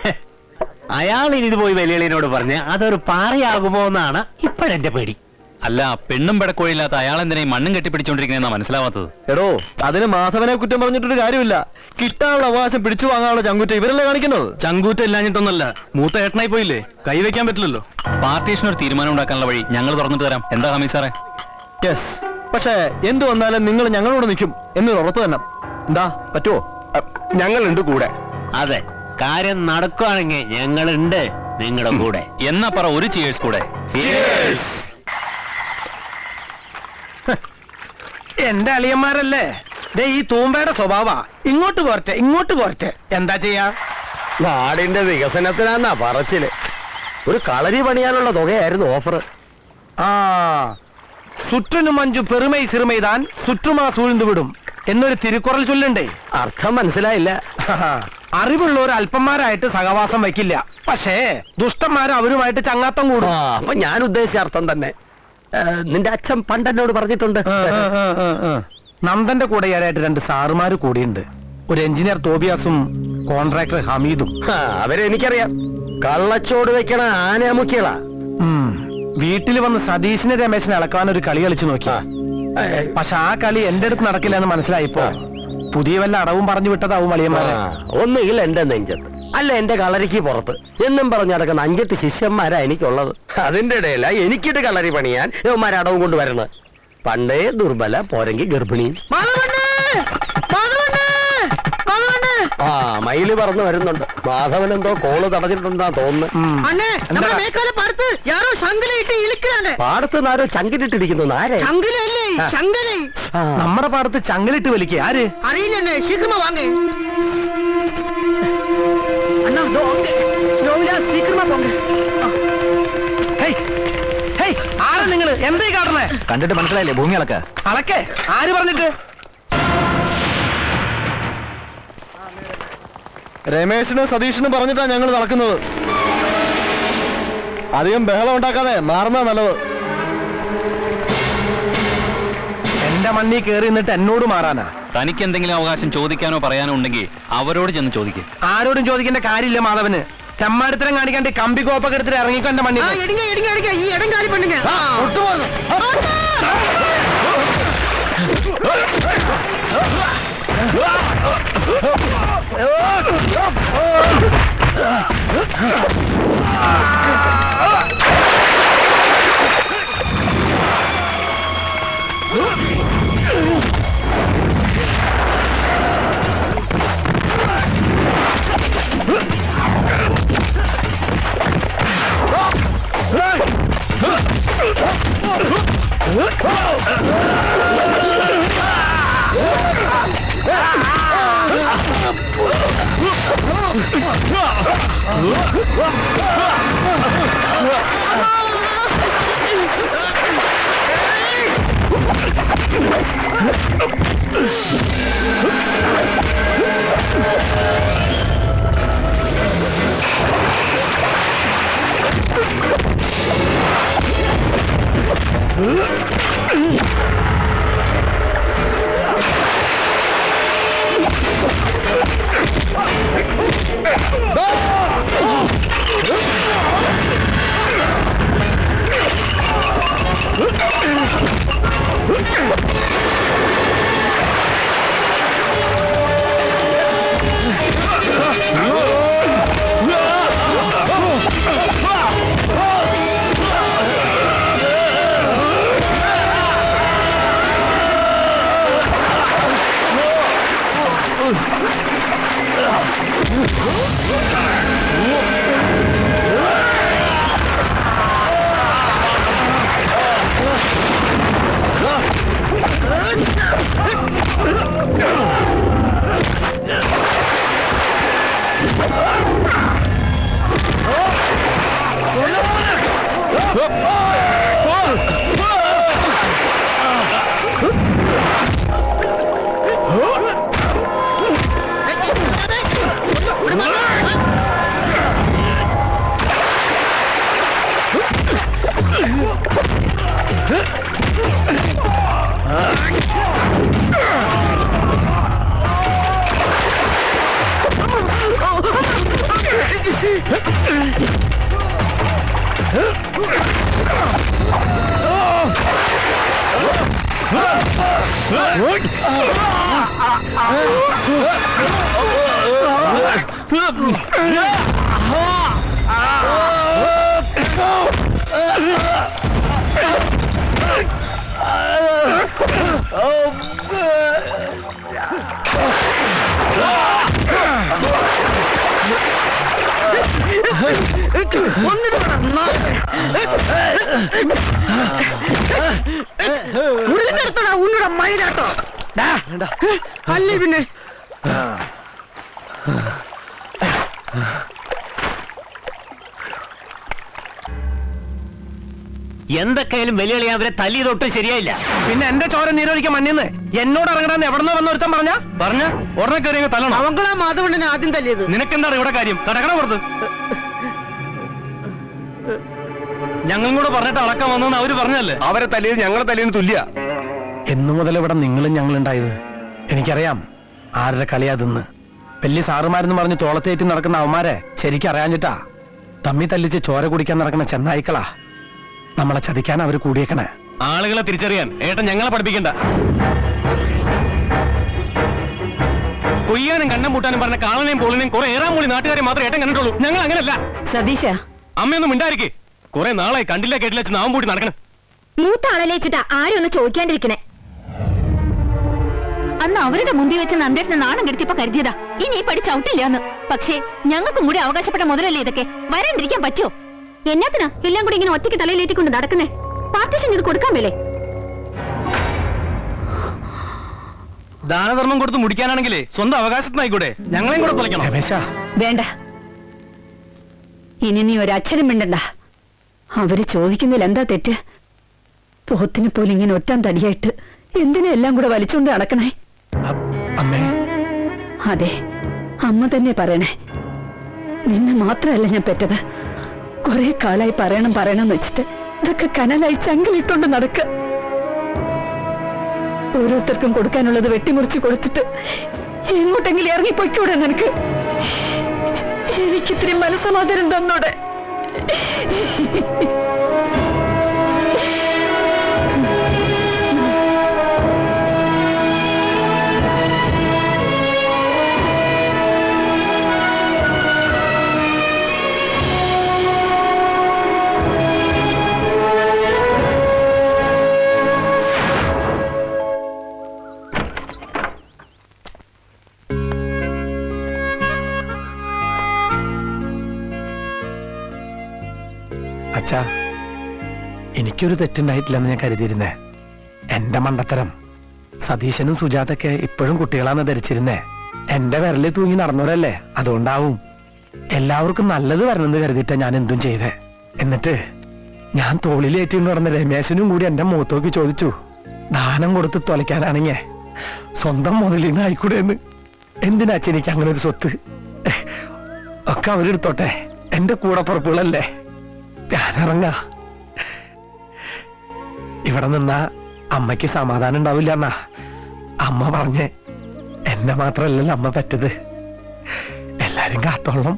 അയാൾ ഇനി ഇത് പോയി വലിയളിയനോട് പറഞ്ഞ് അതൊരു പാറയാകുമോ എന്നാണ് ഇപ്പോഴെന്റെ പേടി അല്ല പെണ്ണും പിടക്കോഴില്ലാത്ത അയാൾ എന്തിനാ ഈ മണ്ണും കെട്ടിപ്പിടിച്ചോണ്ടിരിക്കുന്നതെന്നാ മനസ്സിലാവാത്തത് എടോ അതിന് മാധവനെ കുറ്റം പറഞ്ഞിട്ടൊരു കാര്യമില്ല കിട്ടാനുള്ള അവകാശം പിടിച്ചു വാങ്ങാനുള്ള ചങ്കുറ്റ ഇവരല്ലേ കാണിക്കുന്നത് ചങ്കൂറ്റ ഇല്ലാഞ്ഞിട്ടൊന്നല്ല മൂത്ത ഏട്ടനായി പോയില്ലേ കൈവയ്ക്കാൻ പറ്റില്ലല്ലോ പാർട്ടീഷൻ ഒരു തീരുമാനം ഉണ്ടാക്കാനുള്ള വഴി ഞങ്ങൾ തുറന്നിട്ട് തരാം എന്താ ഹമീദ് സാറേ യെസ് പക്ഷേ എന്ത് വന്നാലും നിങ്ങൾ ഞങ്ങളോട് നിൽക്കും എന്നൊരു ഉറപ്പ് തന്നെ എന്താ പറ്റുമോ ഞങ്ങളുണ്ട് കൂടെ അതെ കാര്യം നടക്കുകയാണെങ്കിൽ ഞങ്ങളുണ്ട് നിങ്ങളുടെ കൂടെ എന്നാ പറ ഒരു ചിയേഴ്സ് കൂടെ എന്റെ അളിയന്മാരല്ലേ ദേ ഈ തൂമ്പയുടെ സ്വഭാവ ഇങ്ങോട്ട് പോരട്ടെ ഇങ്ങോട്ട് പോരട്ടെ എന്താ ചെയ്യാ നാടിന്റെ വികസനത്തിനാന്നാ പറച്ചില് ഒരു കളരി പണിയാനുള്ള തുകയായിരുന്നു ഓഫർ ആ സുറ്റിനു മഞ്ചു പെരുമൈ സിറുമൈതാൻ സുറ്റുമാ സൂഴ്ന്നു വിടും എന്നൊരു തിരുക്കുറൽ ചൊല്ലുണ്ടേ അർത്ഥം മനസ്സിലായില്ല അറിവുള്ളവർ അല്പന്മാരായിട്ട് സഹവാസം വയ്ക്കില്ല പക്ഷേ ദുഷ്ടന്മാർ അവരുമായിട്ട് ചങ്ങാത്തം കൂടും ആ, അപ്പൊ ഞാൻ ഉദ്ദേശിച്ച അർത്ഥം തന്നെ ഏ, നിന്റെ അച്ഛൻ പണ്ടെന്നോട് പറഞ്ഞിട്ടുണ്ട് ആ, ആ, ആ, ആ, ആ. നന്ദന്റെ കൂടെ ആരായിട്ട് രണ്ട് സാറുമാര് കൂടിയുണ്ട് ഒരു എഞ്ചിനീയർ തോബിയാസും കോൺട്രാക്ടർ ഹമീദും ആ, അവരെ എനിക്കറിയാം കള്ളച്ചോട് വെക്കണ ആനമുക്കികളാ ഉം. വീട്ടിൽ വന്ന് സതീശിനെ രമേശിനെ ഇളക്കാൻ ഒരു കളി കളിച്ചു നോക്കി പക്ഷെ ആ കളി എന്റെ അടുത്ത് നടക്കില്ല എന്ന് മനസ്സിലായിപ്പോ പുതിയ വല്ല അടവും പറഞ്ഞു വിട്ടതാവും അളിയന്മാരെ ഒന്നുകിൽ എന്റെ നെഞ്ചത്ത് അല്ല എന്റെ കളരിക്ക് പുറത്ത് എന്നും പറഞ്ഞു നടക്കുന്ന അഞ്ചെട്ട് ശിഷ്യന്മാരാ എനിക്കുള്ളത് അതിന്റെ ഇടയില എനിക്കിട്ട് കളരി പണിയാൻ ഇവന്മാർ അടവും കൊണ്ടുവരുന്നത് പണ്ടേ ദുർബല പോരെങ്കിൽ ഗർഭിണി ആ മയില് പറന്ന് വരുന്നുണ്ട് മാധവൻ എന്തോ കോള് തടഞ്ഞിട്ടുണ്ടാ തോന്നുന്നു அண்ணே நம்ம மேற்கால பார்த்து யாரோ சங்கிலி இட்டு இழுக்கிறாங்க പാടത്ത് ആരോ ചങ്കിലിട്ടിരിക്കുന്നു ആരെ சங்கிலி இல்லை சங்கிலி നമ്മുടെ പാടത്ത് ചങ്ങലിട്ട് വലിക്കുക ആര് അറിയില്ലേ சீக்கிரமா வாங்க அண்ணா இதோ அங்க ஸ்லோவில சீக்கிரமா போங்க ഹേയ്, ഹേയ്, ആരാ നിങ്ങള് എന്താ ഈ കാട്ടണേ കണ്ടിട്ട് മനസ്സിലായില്ലേ ഭൂമി അളക്ക അളക്കേ ആര് പറഞ്ഞിട്ട് രമേശിനും സതീഷിനും പറഞ്ഞിട്ടാ ഞങ്ങൾ നടക്കുന്നത് അധികം ബഹളം ഉണ്ടാക്കാതെ മാറുന്ന നല്ലത് എന്റെ മണ്ണി കയറി നിന്നിട്ട് എന്നോട് മാറാനാ തനിക്ക് എന്തെങ്കിലും അവകാശം ചോദിക്കാനോ പറയാനോ ഉണ്ടെങ്കിൽ അവരോട് ചെന്ന് ചോദിക്കും ആരോടും ചോദിക്കേണ്ട കാര്യമില്ല മാധവന് ചെമ്മാടിത്തരം കാണിക്കാണ്ട് ഈ കമ്പി കോപ്പൊക്കെ എടുത്തിട്ട് ഇറങ്ങിക്കോ എന്റെ മണ്ണി ஆ, எடுங்க எடுங்க எடுங்க ഈ இடம் காலி பண்ணுங்க ഉരുളിനെടുത്തടാ ഉന്നുടെ മയിലാട്ടോ അല്ലേ പിന്നെ എന്തൊക്കെയായാലും വെല്ലുവിളിയാൻ അവരെ തല്ലിയതൊട്ടും ശരിയായില്ല പിന്നെ എന്റെ ചോര നീരൊഴിക്കാൻ മണ്ണിന്ന് എന്നോട് ഇറങ്ങണമെന്ന് എവിടെന്നോ വന്ന ഒരുത്തൻ പറഞ്ഞ പറഞ്ഞ ഉടനെ കയറി തല്ലണം അവങ്കളാ മാധവണ്ണനെ ആദ്യം തല്ലിയത് നിനക്കെന്താണ് ഇവിടെ കാര്യം കടക്കണ പുറത്ത് ഞങ്ങളും കൂടെ പറഞ്ഞിട്ട് അളക്കം വന്നെന്ന് അവര് പറഞ്ഞല്ലേ അവരെ തല്ലിയത് ഞങ്ങളെ തല്ലിയതിന് തുല്യ എന്നു മുതൽ ഇവിടെ നിങ്ങളും ഞങ്ങളുണ്ടായത് എനിക്കറിയാം ആരുടെ കളിയാതെന്ന് വലിയ സാറുമാരെന്ന് പറഞ്ഞ് തോളത്തേറ്റി നടക്കുന്ന അവന്മാരെ ശരിക്കും അറിയാഞ്ഞിട്ടാ തമ്മി തല്ലിച്ച് ചോര കുടിക്കാൻ നടക്കുന്ന ചെന്നായിക്കളാ നമ്മളെ ചതിക്കാൻ അവര് കൂടിയേക്കണേ ആളുകളെ തിരിച്ചറിയാൻ ഏട്ടൻ ഞങ്ങളെ പഠിപ്പിക്കണ്ട കൊയ്യാനും കണ്ണം പൂട്ടാനും പറഞ്ഞ കാളനെയും പോളിനെയും കുറെ ഏറാൻ മൂളി നാട്ടുകാരെ മാത്രമേ ഏട്ടൻ കണ്ടിട്ടുള്ളൂ ഞങ്ങൾ അങ്ങനല്ല സതീശ അമ്മയൊന്നും മിണ്ടായിരിക്കേ കുറെ നാളായി കണ്ടില്ല കേട്ടില്ല വെച്ച് നാവും പൂട്ടി നടക്കണം മൂത്ത ആളലേച്ചിട്ടാ ആരും ഒന്ന് ചോദിക്കാണ്ടിരിക്കണേ അന്ന് അവരുടെ മുമ്പിൽ വെച്ച് നന്ദേട്ടനെ നാണം കെടുത്തിയപ്പോ കരുതിയതാ ഇനി ഈ പടി ചവിട്ടില്ലാന്ന് പക്ഷേ ഞങ്ങൾക്കും കൂടി അവകാശപ്പെട്ട മുതലല്ലേ ഇതൊക്കെ വരാണ്ടിരിക്കാൻ പറ്റുമോ എന്നാത്തിനാ എല്ലാം കൂടി ഇങ്ങനെ ഒറ്റയ്ക്ക് തലയിലേറ്റിക്കൊണ്ട് നടക്കുന്നേ പാർട്ടിഷൻ ഇത് കൊടുക്കാൻ മേലേ ദാനധർമ്മം കൊടുത്ത് മുടിക്കാനാണെങ്കിലേ സ്വന്തം അവകാശത്തിനായിക്കൂടെ ഞങ്ങളെയും കൂടെ തുലയ്ക്കണം വേണ്ട ഇനി നീ ഒരക്ഷരം മിണ്ടണ്ട അവര് ചോദിക്കുന്നതിൽ എന്താ തെറ്റ് പോത്തിനെ പോലെ ഇങ്ങനെ ഒറ്റാൻ തടിയായിട്ട് എന്തിനാ എല്ലാം കൂടെ വലിച്ചുകൊണ്ട് നടക്കണേ അമ്മേ അതെ അമ്മ തന്നെ പറയണേ നിന്നെ മാത്രമല്ല ഞാൻ പെറ്റത് കുറെ കാലായി പറയണം പറയണം എന്ന് വെച്ചിട്ട് ഇതൊക്കെ കനലായി ചങ്കിലിട്ടോണ്ട് നടക്ക ഓരോരുത്തർക്കും കൊടുക്കാനുള്ളത് വെട്ടിമുറിച്ച് കൊടുത്തിട്ട് എങ്ങോട്ടെങ്കിലും ഇറങ്ങിപ്പോയിക്കൂടെ നിനക്ക് എനിക്കിത്തിരി മനസ്സമാധാനം തന്നോടെ അച്ഛാ എനിക്ക് എനിക്കൊരു തെറ്റുണ്ടായിട്ടില്ലെന്ന് ഞാൻ കരുതിയിരുന്നേ എന്റെ മണ്ടത്തരം സതീശനും സുജാതൊക്കെ ഇപ്പോഴും കുട്ടികളാന്ന് ധരിച്ചിരുന്നേ എന്റെ വിരലിൽ തൂങ്ങി നടന്നവരല്ലേ അതുകൊണ്ടാവും എല്ലാവർക്കും നല്ലത് വരണമെന്ന് കരുതിയിട്ടാ ഞാൻ എന്തും ചെയ്തേ എന്നിട്ട് ഞാൻ തോളിലേറ്റി നടന്ന രമേശനും കൂടി എന്റെ മുഖത്തോക്കി ചോദിച്ചു ദാനം കൊടുത്ത് തൊലയ്ക്കാനാണെങ്കിൽ സ്വന്തം മുതലിൽ നിന്ന് ആയിക്കൂടെ എന്ന് എന്തിനാ എനിക്ക് അങ്ങനെ ഒരു സ്വത്ത് ഒക്കെ അവരെടുത്തോട്ടെ എന്റെ കൂടപ്പുറപ്പുകളല്ലേ ഞാനിറങ്ങാ ഇവിടെ നിന്നാ അമ്മയ്ക്ക് സമാധാനം ഉണ്ടാവില്ല എന്നാ അമ്മ പറഞ്ഞ് എന്നെ മാത്രല്ലല്ലോ അമ്മ പറ്റത് എല്ലാരും കാത്തോളം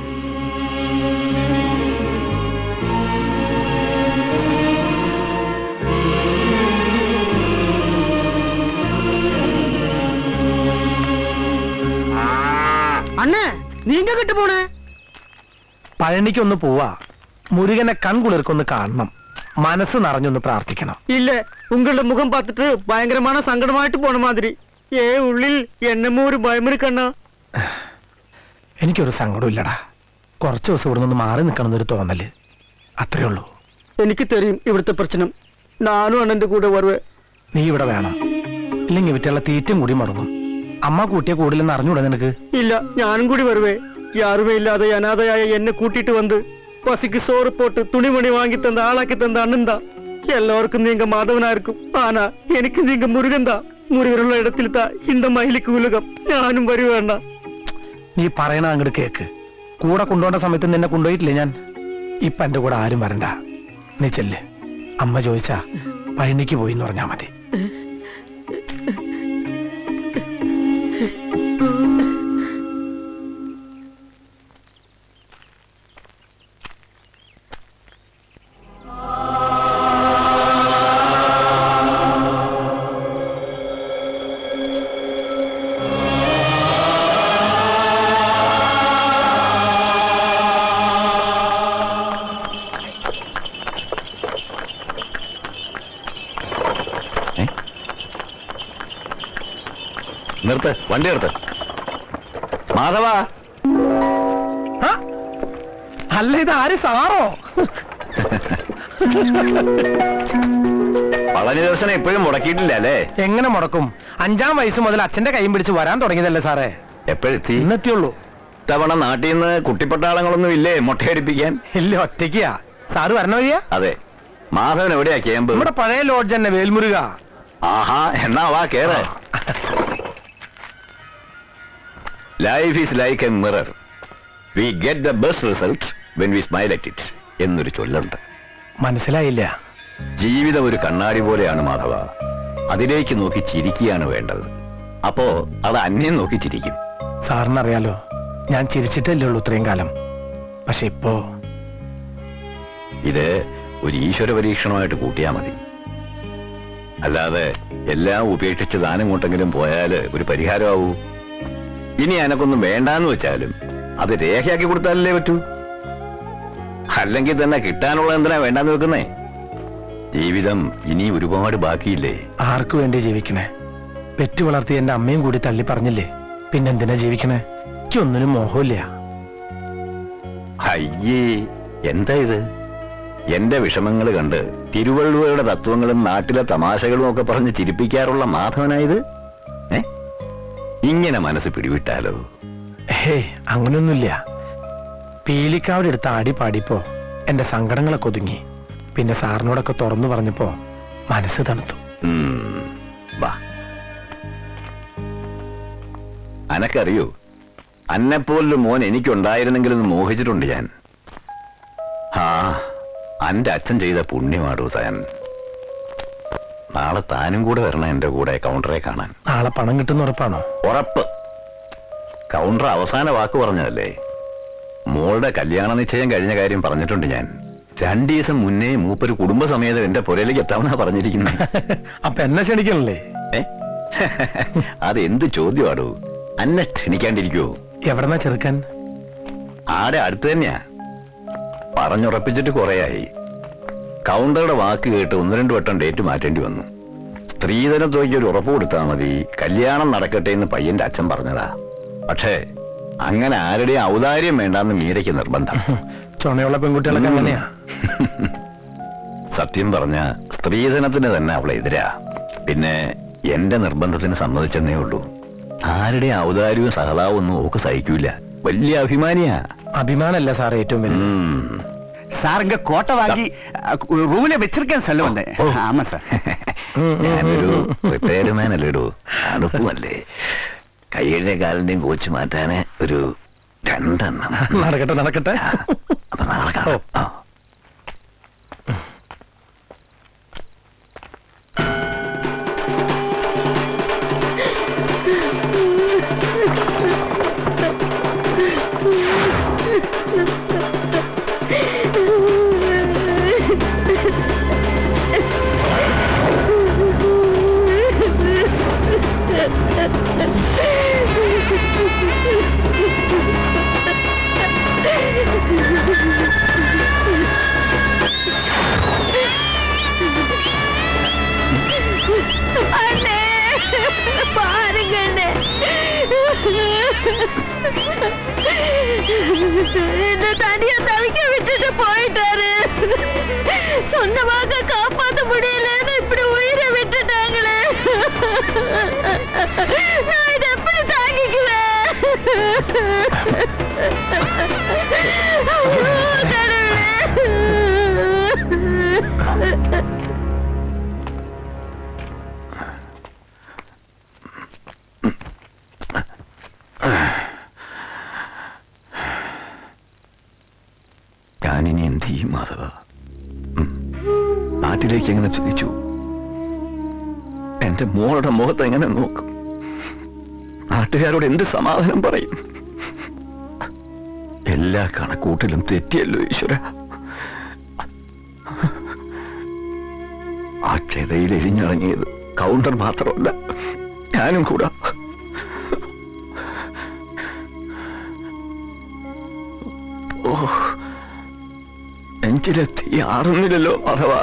அண்ணே நீங்க கிட்ட போன പഴനിക്കൊന്ന് പോവാ മുരുകനെ കൺകുളിർക്കൊന്ന് കാണണം മനസ്സ് നിറഞ്ഞൊന്ന് പ്രാർത്ഥിക്കണം இல்ல உங்களோட முகம் பார்த்துட்டு பயங்கரமான சங்கடமாயிட்டு போன மாதிரி ஏ ഉള്ളിൽ എന്നമോ ഒരു ഭയം இருக்கண்ணா എനിക്കൊരു സങ്കടം ഇല്ലടാ കുറച്ച് ദിവസം ഇവിടെ നിന്ന് മാറി നിൽക്കണം എന്നൊരു തോന്നല് അത്രേ ഉള്ളൂ എനിക്ക് തെരിയും ഇവിടുത്തെ പ്രശ്നം നാനും അണ്ണന്റെ കൂടെ വരുവേ നീ ഇവിടെ വേണം ഇല്ലെങ്കിൽ വിറ്റുള്ള തീറ്റും കൂടി മുടങ്ങും അമ്മ കൂട്ടിയ കൂടുതലെന്ന് അറിഞ്ഞൂടെ നിനക്ക് ഇല്ല ഞാനും കൂടി വരുവേ யாருமே இல்லாத அனாதையாய என்ன கூட்டிட்டு வந்து பசிக்கு சோறு போட்டு துணிமணி வாங்கி தந்த ஆளாக்கி தந்த அண்ணன் தான் எல்லாருக்கும் நீங்க மாதவனா இருக்கும் ஆனா எனக்கு நீங்க முருகன் தான் മുരുകനുള്ള ഇടത്തിൽ താ ഇന്ത മയിലിക്ക് ഉലകം ഞാനും വരുവേണ്ട നീ പറയണ അങ്ങോട്ട് കേക്ക് കൂടെ കൊണ്ടുപോകേണ്ട സമയത്ത് നിന്നെ കൊണ്ടുപോയിട്ടില്ലേ ഞാൻ ഇപ്പൊ എന്റെ കൂടെ ആരും വരണ്ട നീ ചെല്ല് അമ്മ ചോദിച്ചാ പഴനിക്ക് പോയി എന്ന് പറഞ്ഞാ മതി നിർത്ത് വണ്ടി നിർത്ത് മാധവ അല്ല ഇത് ആര് സാറോ പളനി ദർശനം ഇപ്പോഴും മുടക്കിയിട്ടില്ല അല്ലേ എങ്ങനെ മുടക്കും അഞ്ചാം വയസ്സ് മുതൽ അച്ഛന്റെ കൈയും പിടിച്ച് വരാൻ തുടങ്ങിയതല്ലേ സാറേ എപ്പോഴെത്തി ഇന്നെത്തിയുള്ളൂ ഇത്തവണ നാട്ടിൽ നിന്ന് കുട്ടിപ്പട്ടാളങ്ങളൊന്നും ഇല്ലേ മുട്ടയടിപ്പിക്കാൻ ഇല്ല ഒറ്റയ്ക്കാ സാറ് വരണ വഴിയാ അതെ മാധവൻ എവിടെയാ ക്യാമ്പ് നമ്മുടെ പഴയ ലോഡ്ജ് തന്നെ വേൽമുരുക ആഹാ എന്നാ വാ കേറ് life is like a mirror we get the best result when we smile at it എന്നൊരു ചൊല്ലുണ്ട് മനസ്സിലായില്ല ജീവിതം ഒരു കണ്ണാടി പോലെയാണ് മാധവ അതിലേക്ക് നോക്കി ചിരിക്കുകയാണ് വേണ്ടത് അപ്പോ അത് അന്യം നോക്കി ചിരിക്കും സാറിനറിയാലോ ഞാൻ ചിരിച്ചിട്ടല്ലേ ഉള്ളൂ ഇത്രയും കാലം പക്ഷെ ഇപ്പോ ഇത് ഒരു ഈശ്വര പരീക്ഷണമായിട്ട് കൂട്ടിയാ മതി അല്ലാതെ എല്ലാം ഉപേക്ഷിച്ച് ദാനം കൊണ്ടെങ്കിലും പോയാല് ഒരു പരിഹാരമാവൂ ഇനി എനക്കൊന്നും വേണ്ടാന്ന് വെച്ചാലും അത് രേഖയാക്കി കൊടുത്താലല്ലേ പറ്റൂ അല്ലെങ്കിൽ തന്നെ കിട്ടാനുള്ള എന്തിനാ വേണ്ടാന്ന് വെക്കുന്നേ ജീവിതം ഇനി ഒരുപാട് ബാക്കിയില്ലേ ആർക്കു വേണ്ടി ജീവിക്കണേ പെറ്റു വളർത്തി എന്റെ അമ്മയും കൂടി തള്ളി പറഞ്ഞില്ലേ പിന്നെന്തിനാ ജീവിക്കണേ എനിക്കൊന്നിനും മോഹമില്ല അയ്യേ എന്താ ഇത് എന്റെ വിഷമങ്ങൾ കണ്ട് തിരുവള്ളുവരുടെ തത്വങ്ങളും നാട്ടിലെ തമാശകളും ഒക്കെ പറഞ്ഞ് ചിരിപ്പിക്കാറുള്ള മാധവനായത് ഏ ഇങ്ങനെ മനസ്സ് പിടിവിട്ടാലോ ഹേ അങ്ങനൊന്നുമില്ല പീലിക്കാവിടെ എടുത്ത് ആടി പാടിയപ്പോ എന്റെ സങ്കടങ്ങളൊക്കെ ഒതുങ്ങി പിന്നെ സാറിനോടൊക്കെ തുറന്നു പറഞ്ഞപ്പോ മനസ്സ് തണുത്തു ഉം, വാ അനക്കറിയോ അന്നെപ്പോലൊരു മോൻ എനിക്കുണ്ടായിരുന്നെങ്കിലെന്ന് മോഹിച്ചിട്ടുണ്ട് ഞാൻ ആ അന്റെ അച്ഛൻ ചെയ്ത പുണ്യമാടൂ താൻ നാളെ താനും കൂടെ വരണം എന്റെ കൂടെ കൗണ്ടറെ കാണാൻ നാളെ പണം കിട്ടുന്ന ഉറപ്പാണോ ഉറപ്പ് കൗണ്ടർ അവസാന വാക്ക് പറഞ്ഞതല്ലേ മോളുടെ കല്യാണ നിശ്ചയം കഴിഞ്ഞ കാര്യം പറഞ്ഞിട്ടുണ്ട് ഞാൻ രണ്ടു ദിവസം മുന്നേ മൂപ്പര് കുടുംബസമേതം എന്റെ പുരയിലേക്ക് എത്താമെന്നാ പറഞ്ഞിരിക്കുന്നത് അപ്പൊ എന്നെ ക്ഷണിക്കണല്ലേ ഏ അതെന്ത് ചോദ്യമാടൂ അന്നെ ക്ഷണിക്കാണ്ടിരിക്കുവോ എവിടെന്നാ ചെറുക്കൻ ആടെ അടുത്ത് തന്നെയാ പറഞ്ഞുറപ്പിച്ചിട്ട് കുറേയായി കൗണ്ടറുടെ വാക്ക് കേട്ട് ഒന്ന് രണ്ട് വട്ടം ഡേറ്റ് മാറ്റേണ്ടി വന്നു സ്ത്രീധനത്തോയ്ക്ക് ഒരു ഉറപ്പ് കൊടുത്താൽ മതി കല്യാണം നടക്കട്ടെ എന്ന് പയ്യന്റെ അച്ഛൻ പറഞ്ഞതാ പക്ഷേ അങ്ങനെ ആരുടെയും ഔദാര്യം വേണ്ടാന്ന് മീരയ്ക്ക് നിർബന്ധം ചുണയുള്ള പെൺകുട്ടികളൊക്കെ അങ്ങനെയാ സത്യം പറഞ്ഞ സ്ത്രീധനത്തിന് തന്നെ അവളെ എതിരാ പിന്നെ എന്റെ നിർബന്ധത്തിന് സമ്മതിച്ചെന്നേ ഉള്ളൂ ആരുടെ ഔദാര്യവും സഹതാവും ഒന്നും ഓക്ക് സഹിക്കൂല വലിയ അഭിമാനിയാ അഭിമാനല്ല സാറേ ഏറ്റവും വലുത് സാറിങ്ക കോട്ട വാങ്ങി റൂമിലെ വെച്ചിരിക്കാൻ സ്ഥലമുണ്ട് ആമാ സാർ ഞാനൊരു റിപ്പയർ മാൻ അല്ലേ ഇടൂ തണുപ്പുമല്ലേ കൈയുടെ കാലിന്റെയും കോച്ച് മാറ്റാന് ഒരു രണ്ടെണ്ണം നടക്കട്ടെ നടക്കട്ടെ അപ്പൊ നാളെ കാണാം ആ. அண்ணே பாருங்க அண்ணே என்ன தனியா தவிக்க விட்டுட்டு போயிட்டாரு சொந்தமாக காப்பாத்த முடியலன்னு இப்படி உயிரை விட்டுட்டாங்களே நான் இதை எப்படி தாங்கிக்குவேன் ஐயோ, கடவுளே ഞാനിനി എന്ത് ചെയ്യും മാധവ ഉം. നാട്ടിലേക്ക് എങ്ങനെ തിരിച്ചു എന്റെ മോളുടെ മുഖത്ത് എങ്ങനെ നോക്കും നാട്ടുകാരോട് എന്ത് സമാധാനം പറയും എല്ലാ കണക്കൂട്ടിലും തെറ്റിയല്ലോ ഈശ്വര ആ ക്ഷതയിൽ എരിഞ്ഞിറങ്ങിയത് കൗണ്ടർ മാത്രമല്ല ഞാനും കൂടാ ഓ നെഞ്ചിലെത്തി ആറുന്നില്ലല്ലോ മാധവ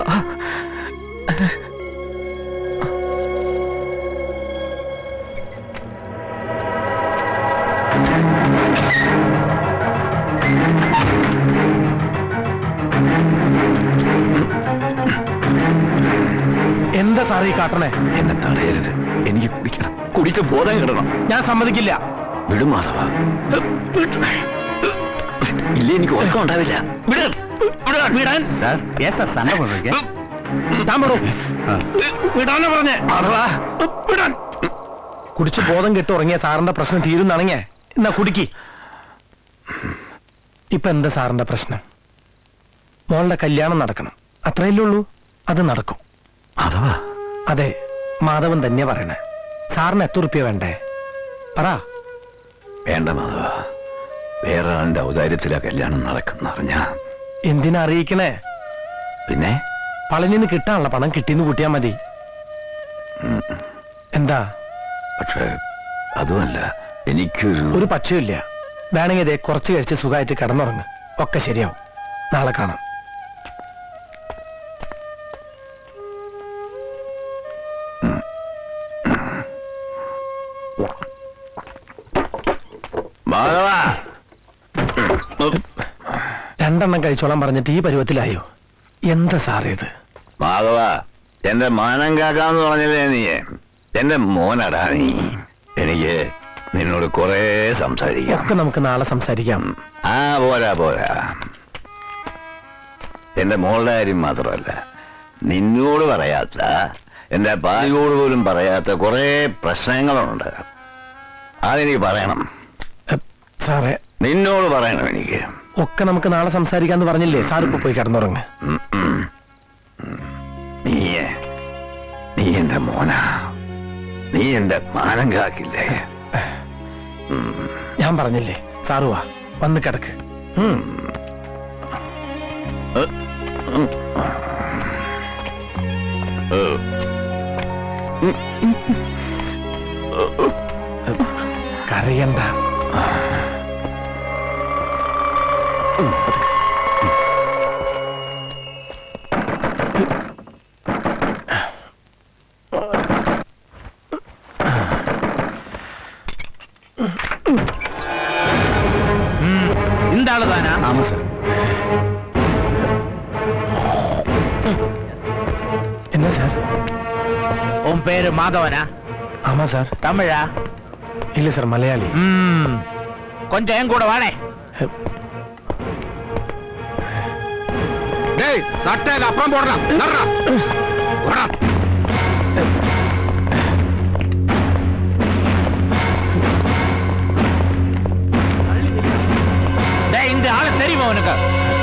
എന്താ സാറേ ഈ കാട്ടണേ എന്നെ തടയരുത് എനിക്ക് കുടിക്കണം കുടിച്ച് ബോധം കിടണം ഞാൻ സമ്മതിക്കില്ല വിടും മാധവ ഇല്ല എനിക്ക് ഉറക്കം ഉണ്ടാവില്ല വിടാൻ സാർ യെസ് സാർ സണ്ട പോയി താൻ വിടൂ. വിടാനാ പറഞ്ഞേ വിടാൻ കുടിച്ച് ബോധം കെട്ട് ഉറങ്ങിയ സാറിന്റെ പ്രശ്നം തീരുന്നാണെങ്കിൽ എന്നാ കുടിക്ക് ഇപ്പൊ എന്താ സാറിന്റെ പ്രശ്നം മോളുടെ കല്യാണം നടക്കണം അത്രയല്ലേ ഉള്ളൂ അത് നടക്കും മാധവ അതെ മാധവൻ തന്നെ പറയണേ സാറിന് എത്ര റുപ്യ വേണ്ടേ പറ വേണ്ട മാധവ വേറെ ആളുടെ ഔദാര്യത്തിലാ കല്യാണം നടക്കുന്നറിഞ്ഞ എന്തിനാ അറിയിക്കണേ പിന്നെ പളനിന്ന് കിട്ടാനുള്ള പണം കിട്ടിന്ന് കൂട്ടിയാ മതി എന്താ പക്ഷെ അതുമല്ല എനിക്കൊരു ഒരു പക്ഷമില്ല വേണമെങ്കിൽ ഇതേ കുറച്ച് കഴിച്ച് സുഖമായിട്ട് കിടന്നുറങ്ങ് ഒക്കെ ശരിയാവും നാളെ കാണാം മാധവ രണ്ടെണ്ണം കഴിച്ചോളാൻ പറഞ്ഞിട്ട് ഈ പരുവത്തിലായോ എന്താ സാറേ ഇത് മാധവ എന്റെ മാനം കാക്കാന്ന് പറഞ്ഞല്ലേ നീ എന്റെ മോനടാ നീ എനിക്ക് നിന്നോട് കുറെ സംസാരിക്കാം ഒക്കെ നമുക്ക് നാളെ സംസാരിക്കാം ആ പോരാ പോരാ എന്റെ മോളുടെ കാര്യം മാത്രമല്ല നിന്നോട് പറയാത്ത എന്റെ ഭാര്യയോട് പോലും പറയാത്ത കുറെ പ്രശ്നങ്ങളുണ്ട് അതെനിക്ക് പറയണം സാറേ നിന്നോട് പറയണം എനിക്ക് ഒക്കെ നമുക്ക് നാളെ സംസാരിക്കാന്ന് പറഞ്ഞില്ലേ സാർ ഇപ്പൊ പോയി കിടന്നുറങ്ങ് ഉം, ഉം. നീ നീ എന്റെ മോനാ നീ എന്റെ മാനം കാക്കില്ലേ ഞാൻ പറഞ്ഞില്ലേ സാറ് വാ വന്ന് കിടക്ക് ഉം. കരയണ്ട എന്താണ് താനാ ആമാ സാർ உன் பேரு மாதவனா ஆமா சார் தமிழா இல்ல சார் மலையாளி ம் கொஞ்சம் என் கூட வாடே டேய் சட்டையில அப்புறம் போடலாம் நடுறா. போடா. டேய் இந்த ஆளு தெரியுமா உனக்கு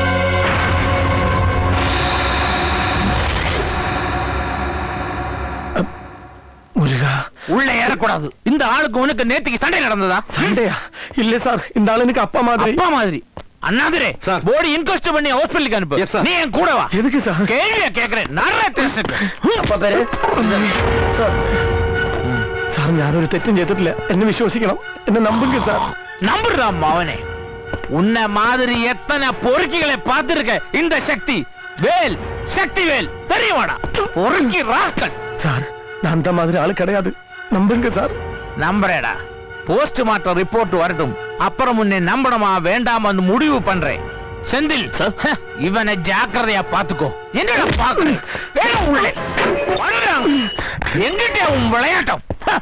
முருகா உள்ள ஏறக்கூடாது இந்த ஆளுக்கு உனக்கு நேத்துக்கு சண்டை நடந்ததா சண்டையா இல்ல சார் இந்த ஆளு எனக்கு அப்பா மாதிரி அப்பா மாதிரி அண்ணாதிரே போடி இன்கொஸ்ட் பண்ணி ஹாஸ்பிட்டலுக்கு அனுப்பு நீ என் கூட வா எதுக்கு சார் கேள்வியா கேக்குறேன் நிறைய டெஸ்ட் அப்பா പേര് സാർ സാർ ഞാനൊരു തെറ്റും ചെയ്തിട്ടില്ല എന്നെ വിശ്വസിക്കണം എന്നെ നമ്പുങ്ക സാർ நம்புறா மவனே உன்னை மாதிரி எத்தனை பொறுக்கிகளை பார்த்திருக்க இந்த சக்தி வேல் சக்தி வேல் தெரியுமாடா பொறுக்கி ராஸ்கல் சார் நான் அந்த மாதிரி ஆளு கிடையாது நம்புங்க சார் நம்புறேடா போஸ்ட்மார்ட்டம் ரிப்போர்ட் வரட்டும் அப்புறம் உன்னை நம்பணுமா வேண்டாமான்னு முடிவு பண்றேன் செந்தில் ஹ, இவனை ஜாக்கிரதையா பாத்துக்கோ என்னடா பாக்குறேன் வேற உள்ளே வருகிறாங்க. எங்கிட்ட உன் விளையாட்டம் ஹ.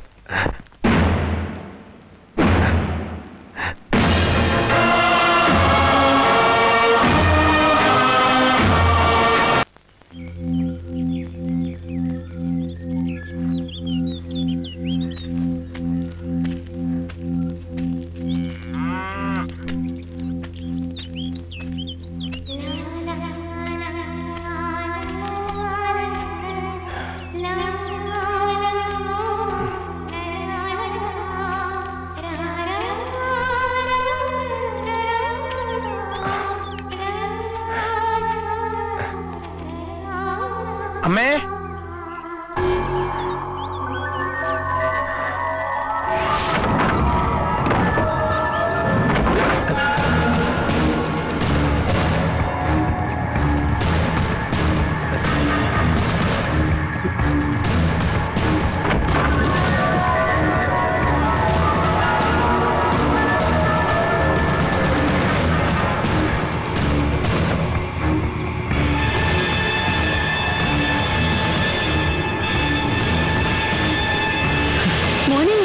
അമ്മേ മോനെ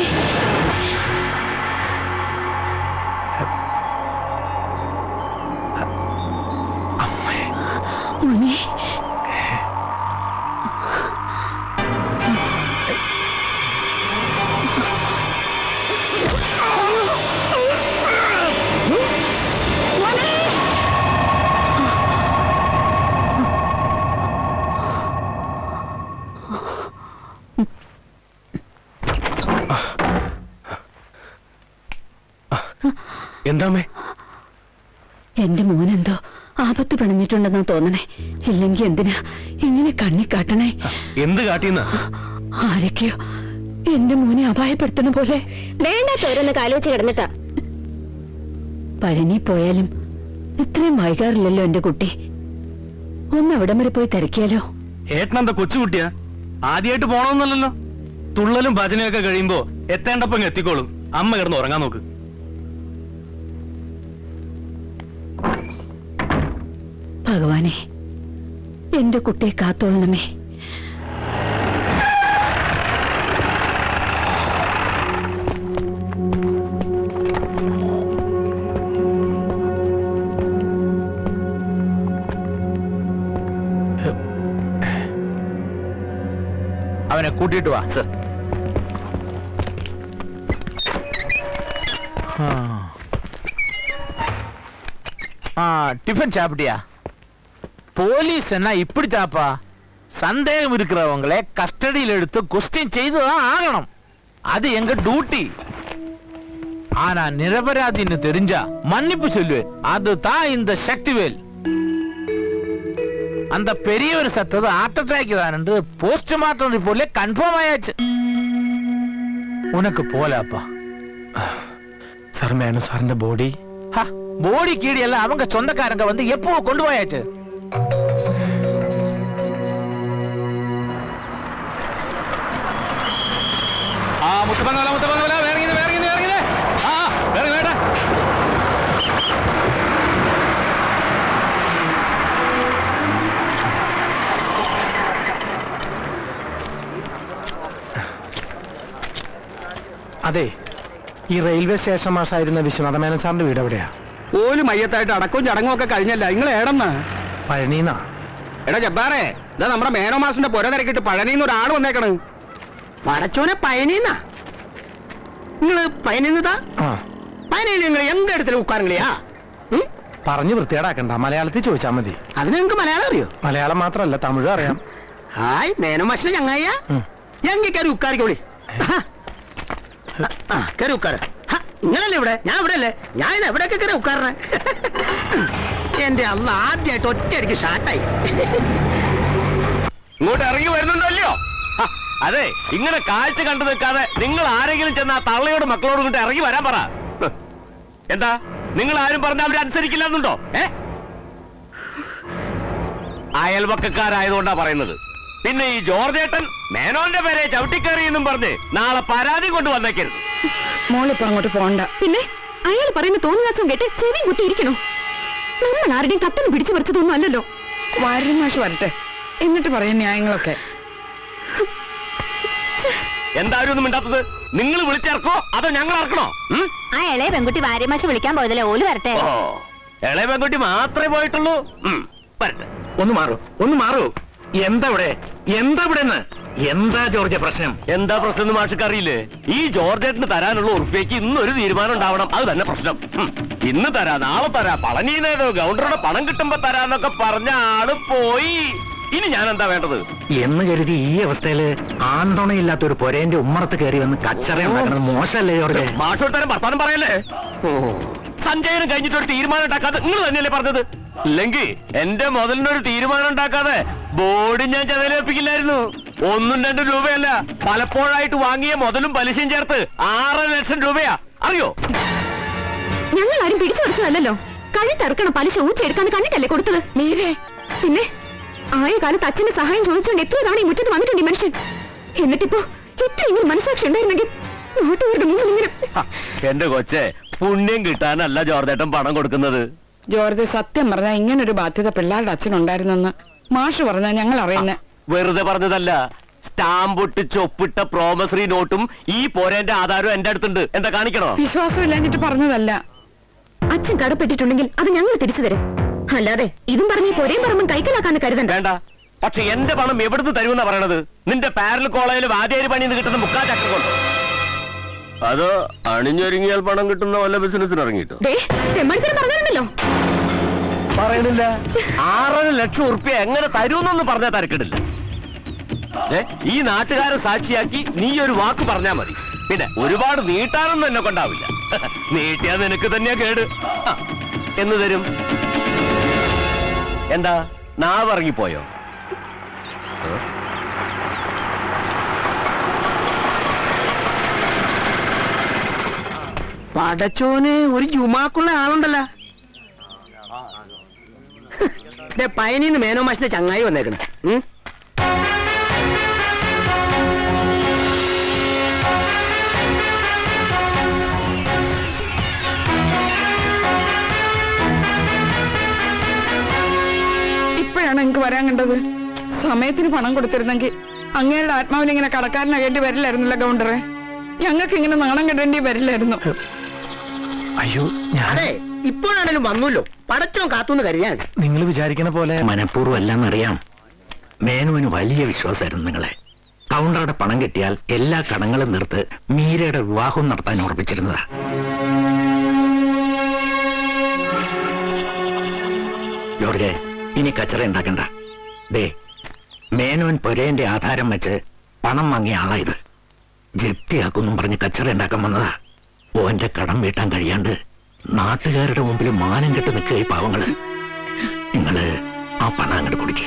മോനെ എന്താമേ എന്റെ മോനെന്തോ ആപത്ത് പിണഞ്ഞിട്ടുണ്ടെന്നാ തോന്നണേ ഇല്ലെങ്കി എന്തിനാ ഇങ്ങനെ കണ്ണി കാട്ടണേ എന്ത് കാട്ടിയെന്നാ ആരൊക്കെയോ എന്റെ മോനെ അപായപ്പെടുത്തണ പോലെ വേണ്ടാത്ത ഓരോന്നൊക്കെ ആലോചിച്ച് കിടന്നിട്ടാ പഴനി പോയാലും ഇത്രയും വൈകാറില്ലല്ലോ എന്റെ കുട്ടി ഒന്ന് അവിടം വരെ പോയി തിരക്കിയാലോ ഏട്ടനെന്താ കൊച്ചുകുട്ടിയാ ആദ്യമായിട്ട് പോണമെന്നല്ലല്ലോ തുള്ളലും ഭജനയൊക്കെ കഴിയുമ്പോ എത്തേണ്ടപ്പം എത്തിക്കോളും അമ്മ കിടന്ന് ഉറങ്ങാൻ നോക്ക് ഭഗവാനെ എന്റെ കുട്ടിയെ കാത്തോളണമേ அவனை கூட்டிட்டு வா சார் ஆ டிஃபன் சாப்பிட்டியா போலீஸ் என்ன இப்படித்தாப்பா சந்தேகம் இருக்கிறவங்களை கஸ்டடியில் எடுத்து கொஸ்டின் செய்துதான் ஆகணும் அது எங்க டியூட்டி ஆனா நிரபராதின்னு தெரிஞ்சா மன்னிப்பு சொல்லுவேன் அதுதான் இந்த சக்திவேல் அந்த பெரியவர் சத்தது ஹார்ட் அட்டாக் தான் என்று போஸ்ட்மார்ட்டம் ரிப்போர்ட்ல கன்ஃபார்ம் ஆயாச்சு உனக்கு போலப்பா സാർ മേനു സാറിന്റെ ബോഡി போடி கீடி எல்லாம் அவங்க சொந்தக்காரங்க வந்து எப்போ கொண்டு போயாச்சு ആ മുത്തപ്പങ്ങല മുത്തപ്പങ്ങല വേറങ്ങിന് വേറങ്ങിന് വേറങ്ങിന് ആ വേറെ വേണ്ട അതെ ഈ റെയിൽവേ സ്റ്റേഷൻ മാഷായിരുന്ന വിശ്വനാഥ മേനൻ സാറിന്റെ വീട് എവിടെയാ ഓല് മയ്യത്തായിട്ട് അടക്കവും ചടങ്ങും ഒക്കെ കഴിഞ്ഞല്ല നിങ്ങൾ ഏടെന്നാ പഴനീന്നാ എടാ ജബ്ബാറേ ഇതാ നമ്മുടെ മേനോ മാസിന്റെ പുര തിരക്കിട്ട് പഴനിന്ന് ഒരാൾ വന്നേക്കണ് പടച്ചോനെ പയനീന്നാ നിങ്ങള് പയനീന്നതാ ആ പയനയിൽ നിങ്ങൾ എന്ത് ഇടത്തിൽ ഉക്കാറുകളിയാ പറഞ്ഞു വൃത്തിയേടാക്കണ്ട മലയാളത്തിൽ ചോദിച്ചാൽ മതി അതിന് നിങ്ങൾക്ക് മലയാളം അറിയോ മലയാളം മാത്രമല്ല തമിഴും അറിയാം ഹായ് മേനോ മാഷിന്റെ ചങ്ങായ ഞങ്ങൾ കയറി ഉക്കാറിക്കോളി ആ കയറി ഉക്കാറ് നിങ്ങളല്ലേ ഇവിടെ ഞാൻ ഇവിടെ അല്ലേ ഞാൻ ഇത് എവിടെയൊക്കെ കയറി ഉക്കാറേ എന്റെ അല്ല ആദ്യമായിട്ട് ഒറ്റയടിക്ക് ഷാർട്ടായി ഇങ്ങോട്ട് ഇറങ്ങി വരുന്നുണ്ടല്ലോ ഹ, അതെ ഇങ്ങനെ കാഴ്ച കണ്ടു നിൽക്കാതെ നിങ്ങൾ ആരെങ്കിലും ചെന്ന് ആ തള്ളയോട് മക്കളോട് കൊണ്ട് ഇറങ്ങി വരാൻ പറ ഹ്. എന്താ നിങ്ങൾ ആരും പറഞ്ഞ അവർ അനുസരിക്കില്ല എന്നുണ്ടോ ഏ അയൽവക്കക്കാരായതുകൊണ്ടാ പറയുന്നത് പിന്നെ ഈ ജോർജേട്ടൻ മേനോന്റെ പേരെ ചവിട്ടിക്കയറി എന്നും പറഞ്ഞ് നാളെ പരാതി കൊണ്ട് വന്നേക്കരുത് മോളിപ്പോ അങ്ങോട്ട് പോണ്ട പിന്നെ അയാൾ പറയുന്ന തോന്നിയാസം കേട്ട് ചെവി കുത്തിയിരിക്കണോ നമ്മൾ ആരുടെയും കത്തന് പിടിച്ചു പറിച്ചതൊന്നും അല്ലല്ലോ വാരി മാഷ് വരട്ടെ എന്നിട്ട് പറയും ന്യായങ്ങളൊക്കെ എന്തായാലും ഒന്നും മിണ്ടാത്തത് നിങ്ങൾ വിളിച്ചിറക്കോ അതോ ഞങ്ങൾ ഇറക്കണോ ഉം? ആ ഇളയ പെൺകുട്ടി വാര്യമാഷ വിളിക്കാൻ പോയതല്ലേ ഓല് വരട്ടെ ഓ ഇളയ പെൺകുട്ടി മാത്രമേ പോയിട്ടുള്ളൂ ഉം, വരട്ടെ ഒന്ന് മാറൂ ഒന്ന് മാറൂ എന്താ ഇവിടെ എന്താ ഇവിടെ എന്താ ജോർജ പ്രശ്നം എന്താ പ്രശ്നം എന്ന് മാഷക്ക് അറിയില്ലേ ഈ ജോർജേട്ടിന് തരാനുള്ള ഉറുപ്പ്യക്ക് ഇന്നൊരു തീരുമാനം ഉണ്ടാവണം അത് തന്നെ പ്രശ്നം ഉം. ഇന്ന് തരാ നാളെ തരാ പളനിന്നേതോ ഗൗണ്ടറുടെ പണം കിട്ടുമ്പോ തരാന്നൊക്കെ പറഞ്ഞ ആള് പോയി ഇനി ഞാൻ എന്താ വേണ്ടത് എന്ന് കരുതി ഈ അവസ്ഥയില് ആന്തോണയില്ലാത്ത ഒരു പൊരേന്റെ ഉമ്മറത്ത് കയറി വന്ന് കച്ചറ ഉണ്ടാക്കുന്നത് മോശമല്ലേ ജോർജ് മാഷോട്ടാരം വർത്താനം പറയല്ലേ സഞ്ജയനും കഴിഞ്ഞിട്ട് ഒരു തീരുമാനം ഉണ്ടാക്കാതെ നിങ്ങൾ തന്നെയല്ലേ പറഞ്ഞത് ഇല്ലെങ്കിൽ എന്റെ മുതലിനൊരു തീരുമാനം ഉണ്ടാക്കാതെ ബോർഡ് ഞാൻ ചതലേൽപ്പിക്കില്ലായിരുന്നു ഒന്നും രണ്ടും രൂപയല്ല പലപ്പോഴായിട്ട് വാങ്ങിയ മുതലും പലിശയും ചേർത്ത് ആറ് ലക്ഷം രൂപയാ അറിയോ ഞങ്ങൾ ആരും പിടിച്ചു പറിച്ചതല്ലോ കഴുത്തിറക്കണ പലിശ ഊറ്റിയെടുക്കാന്ന് കണ്ടിട്ടല്ലേ കൊടുത്തത് മീരേ പിന്നെ ആയ കാലത്ത് അച്ഛന്റെ സഹായം ചോദിച്ചുകൊണ്ട് എത്ര തവണ ഈ മുറ്റത്ത് വന്നിട്ടുണ്ട് ഈ മനുഷ്യൻ എന്നിട്ടിപ്പോ ഇത്രയെങ്കിലും മനസാക്ഷി ഉണ്ടായിരുന്നെങ്കിൽ നാട്ടുകാരുടെ മുന്നിൽ ഇങ്ങനെ ഹ, എന്റെ കൊച്ചെ പുണ്യം കിട്ടാനല്ല ജോർജേട്ടൻ പണം കൊടുക്കുന്നത് ജോർജ് സത്യം പറഞ്ഞാൽ ഇങ്ങനൊരു ബാധ്യത പിള്ളേരുടെ അച്ഛനുണ്ടായിരുന്നെന്ന് മാഷ് പറഞ്ഞാൽ ഞങ്ങൾ അറിയുന്നത് വെറുതെ പറഞ്ഞതല്ല സ്റ്റാമ്പ് ഒട്ടിച്ച് ഒപ്പിട്ട പ്രോമസറി നോട്ടും ഈ പോരേന്റെ ആധാരവും എന്റെ അടുത്തുണ്ട് എന്താ കാണിക്കണോ വിശ്വാസം ഇല്ലാഞ്ഞിട്ട് പറഞ്ഞതല്ല അച്ഛൻ കടപ്പെട്ടിട്ടുണ്ടെങ്കിൽ അത് ഞങ്ങൾ തിരിച്ചു തരും അല്ലാതെ ഇതും പറഞ്ഞ് ഈ പൊരയും പറമ്പും കൈക്കലാക്കാന്ന് കരുതണ്ട വേണ്ട പക്ഷെ എന്റെ പണം എവിടുന്ന് തരുമെന്നാ പറയണത് നിന്റെ പാരൽ കോളേജിൽ വാദ്യാരി പണിന്ന് കിട്ടുന്ന മുക്കാ ചക്ക കൊണ്ട് അതോ അണിഞ്ഞൊരുങ്ങിയാൽ പണം കിട്ടുന്ന വല്ല ബിസിനസ്സിന് ഇറങ്ങിട്ടോ ദേ, തെമ്മാടിത്തരം പറഞ്ഞിട്ടുണ്ടല്ലോ പറയണില്ല ആറര ലക്ഷം ഉറുപ്പ്യ എങ്ങനെ തരൂന്നൊന്നും പറഞ്ഞാൽ തരക്കിടില്ല ഏ, ഈ നാട്ടുകാരെ സാക്ഷിയാക്കി നീ ഒരു വാക്ക് പറഞ്ഞാ മതി പിന്നെ ഒരുപാട് നീട്ടാനൊന്നും എന്നെ കൊണ്ടാവില്ല നീട്ടിയാ നിനക്ക് തന്നെയാ കേട് ആ, എന്ന് തരും എന്താ നാവ് ഇറങ്ങിപ്പോയോ ഏ? പടച്ചോന് ഒരു ജുമാക്കുള്ള ആളുണ്ടല്ലോ പയനീന്ന് മേനോ മാഷിന്റെ ചങ്ങായി വന്നേക്കണേ ഉം? ഇപ്പോഴാണ് എനിക്ക് വരാൻ കണ്ടത് സമയത്തിന് പണം കൊടുത്തിരുന്നെങ്കിൽ അങ്ങേരുടെ ആത്മാവിനെ ഇങ്ങനെ കടക്കാരനാകേണ്ടി വരില്ലായിരുന്നല്ലോ ഗൗണ്ടറെ ഞങ്ങൾക്ക് ഇങ്ങനെ നാണം കെടേണ്ടി വരില്ലായിരുന്നു അയ്യോ അതെ ഇപ്പോഴാണേലും വന്നല്ലോ പടച്ചോൻ കാത്തുന്ന് കരുതിയാ മതി. നിങ്ങൾ വിചാരിക്കുന്ന പോലെ മനഃപൂർവ്വം അല്ലെന്നറിയാം മേനുവിന് വലിയ വിശ്വാസമായിരുന്നു നിങ്ങളെ കൗണ്ടറുടെ പണം കിട്ടിയാൽ എല്ലാ കടങ്ങളും നിർത്ത് മീരയുടെ വിവാഹം നടത്താൻ ഉറപ്പിച്ചിരുന്നതാ ജോർജെ ഇനി കച്ചറ ഉണ്ടാക്കണ്ട ദേ മേനോൻ പൊരേന്റെ ആധാരം വെച്ച് പണം വാങ്ങിയ ആളാ ഇത് ജപ്തിയാക്കുന്നും പറഞ്ഞ് കച്ചറ ഉണ്ടാക്കാൻ വന്നതാ ഓന്റെ കടം വീട്ടാൻ കഴിയാണ്ട് നാട്ടുകാരുടെ മുമ്പിൽ മാനം കെട്ട് നിൽക്കുക ഈ പാവങ്ങള് നിങ്ങള് ആ പണം അങ്ങോട്ട് കുടിക്കുക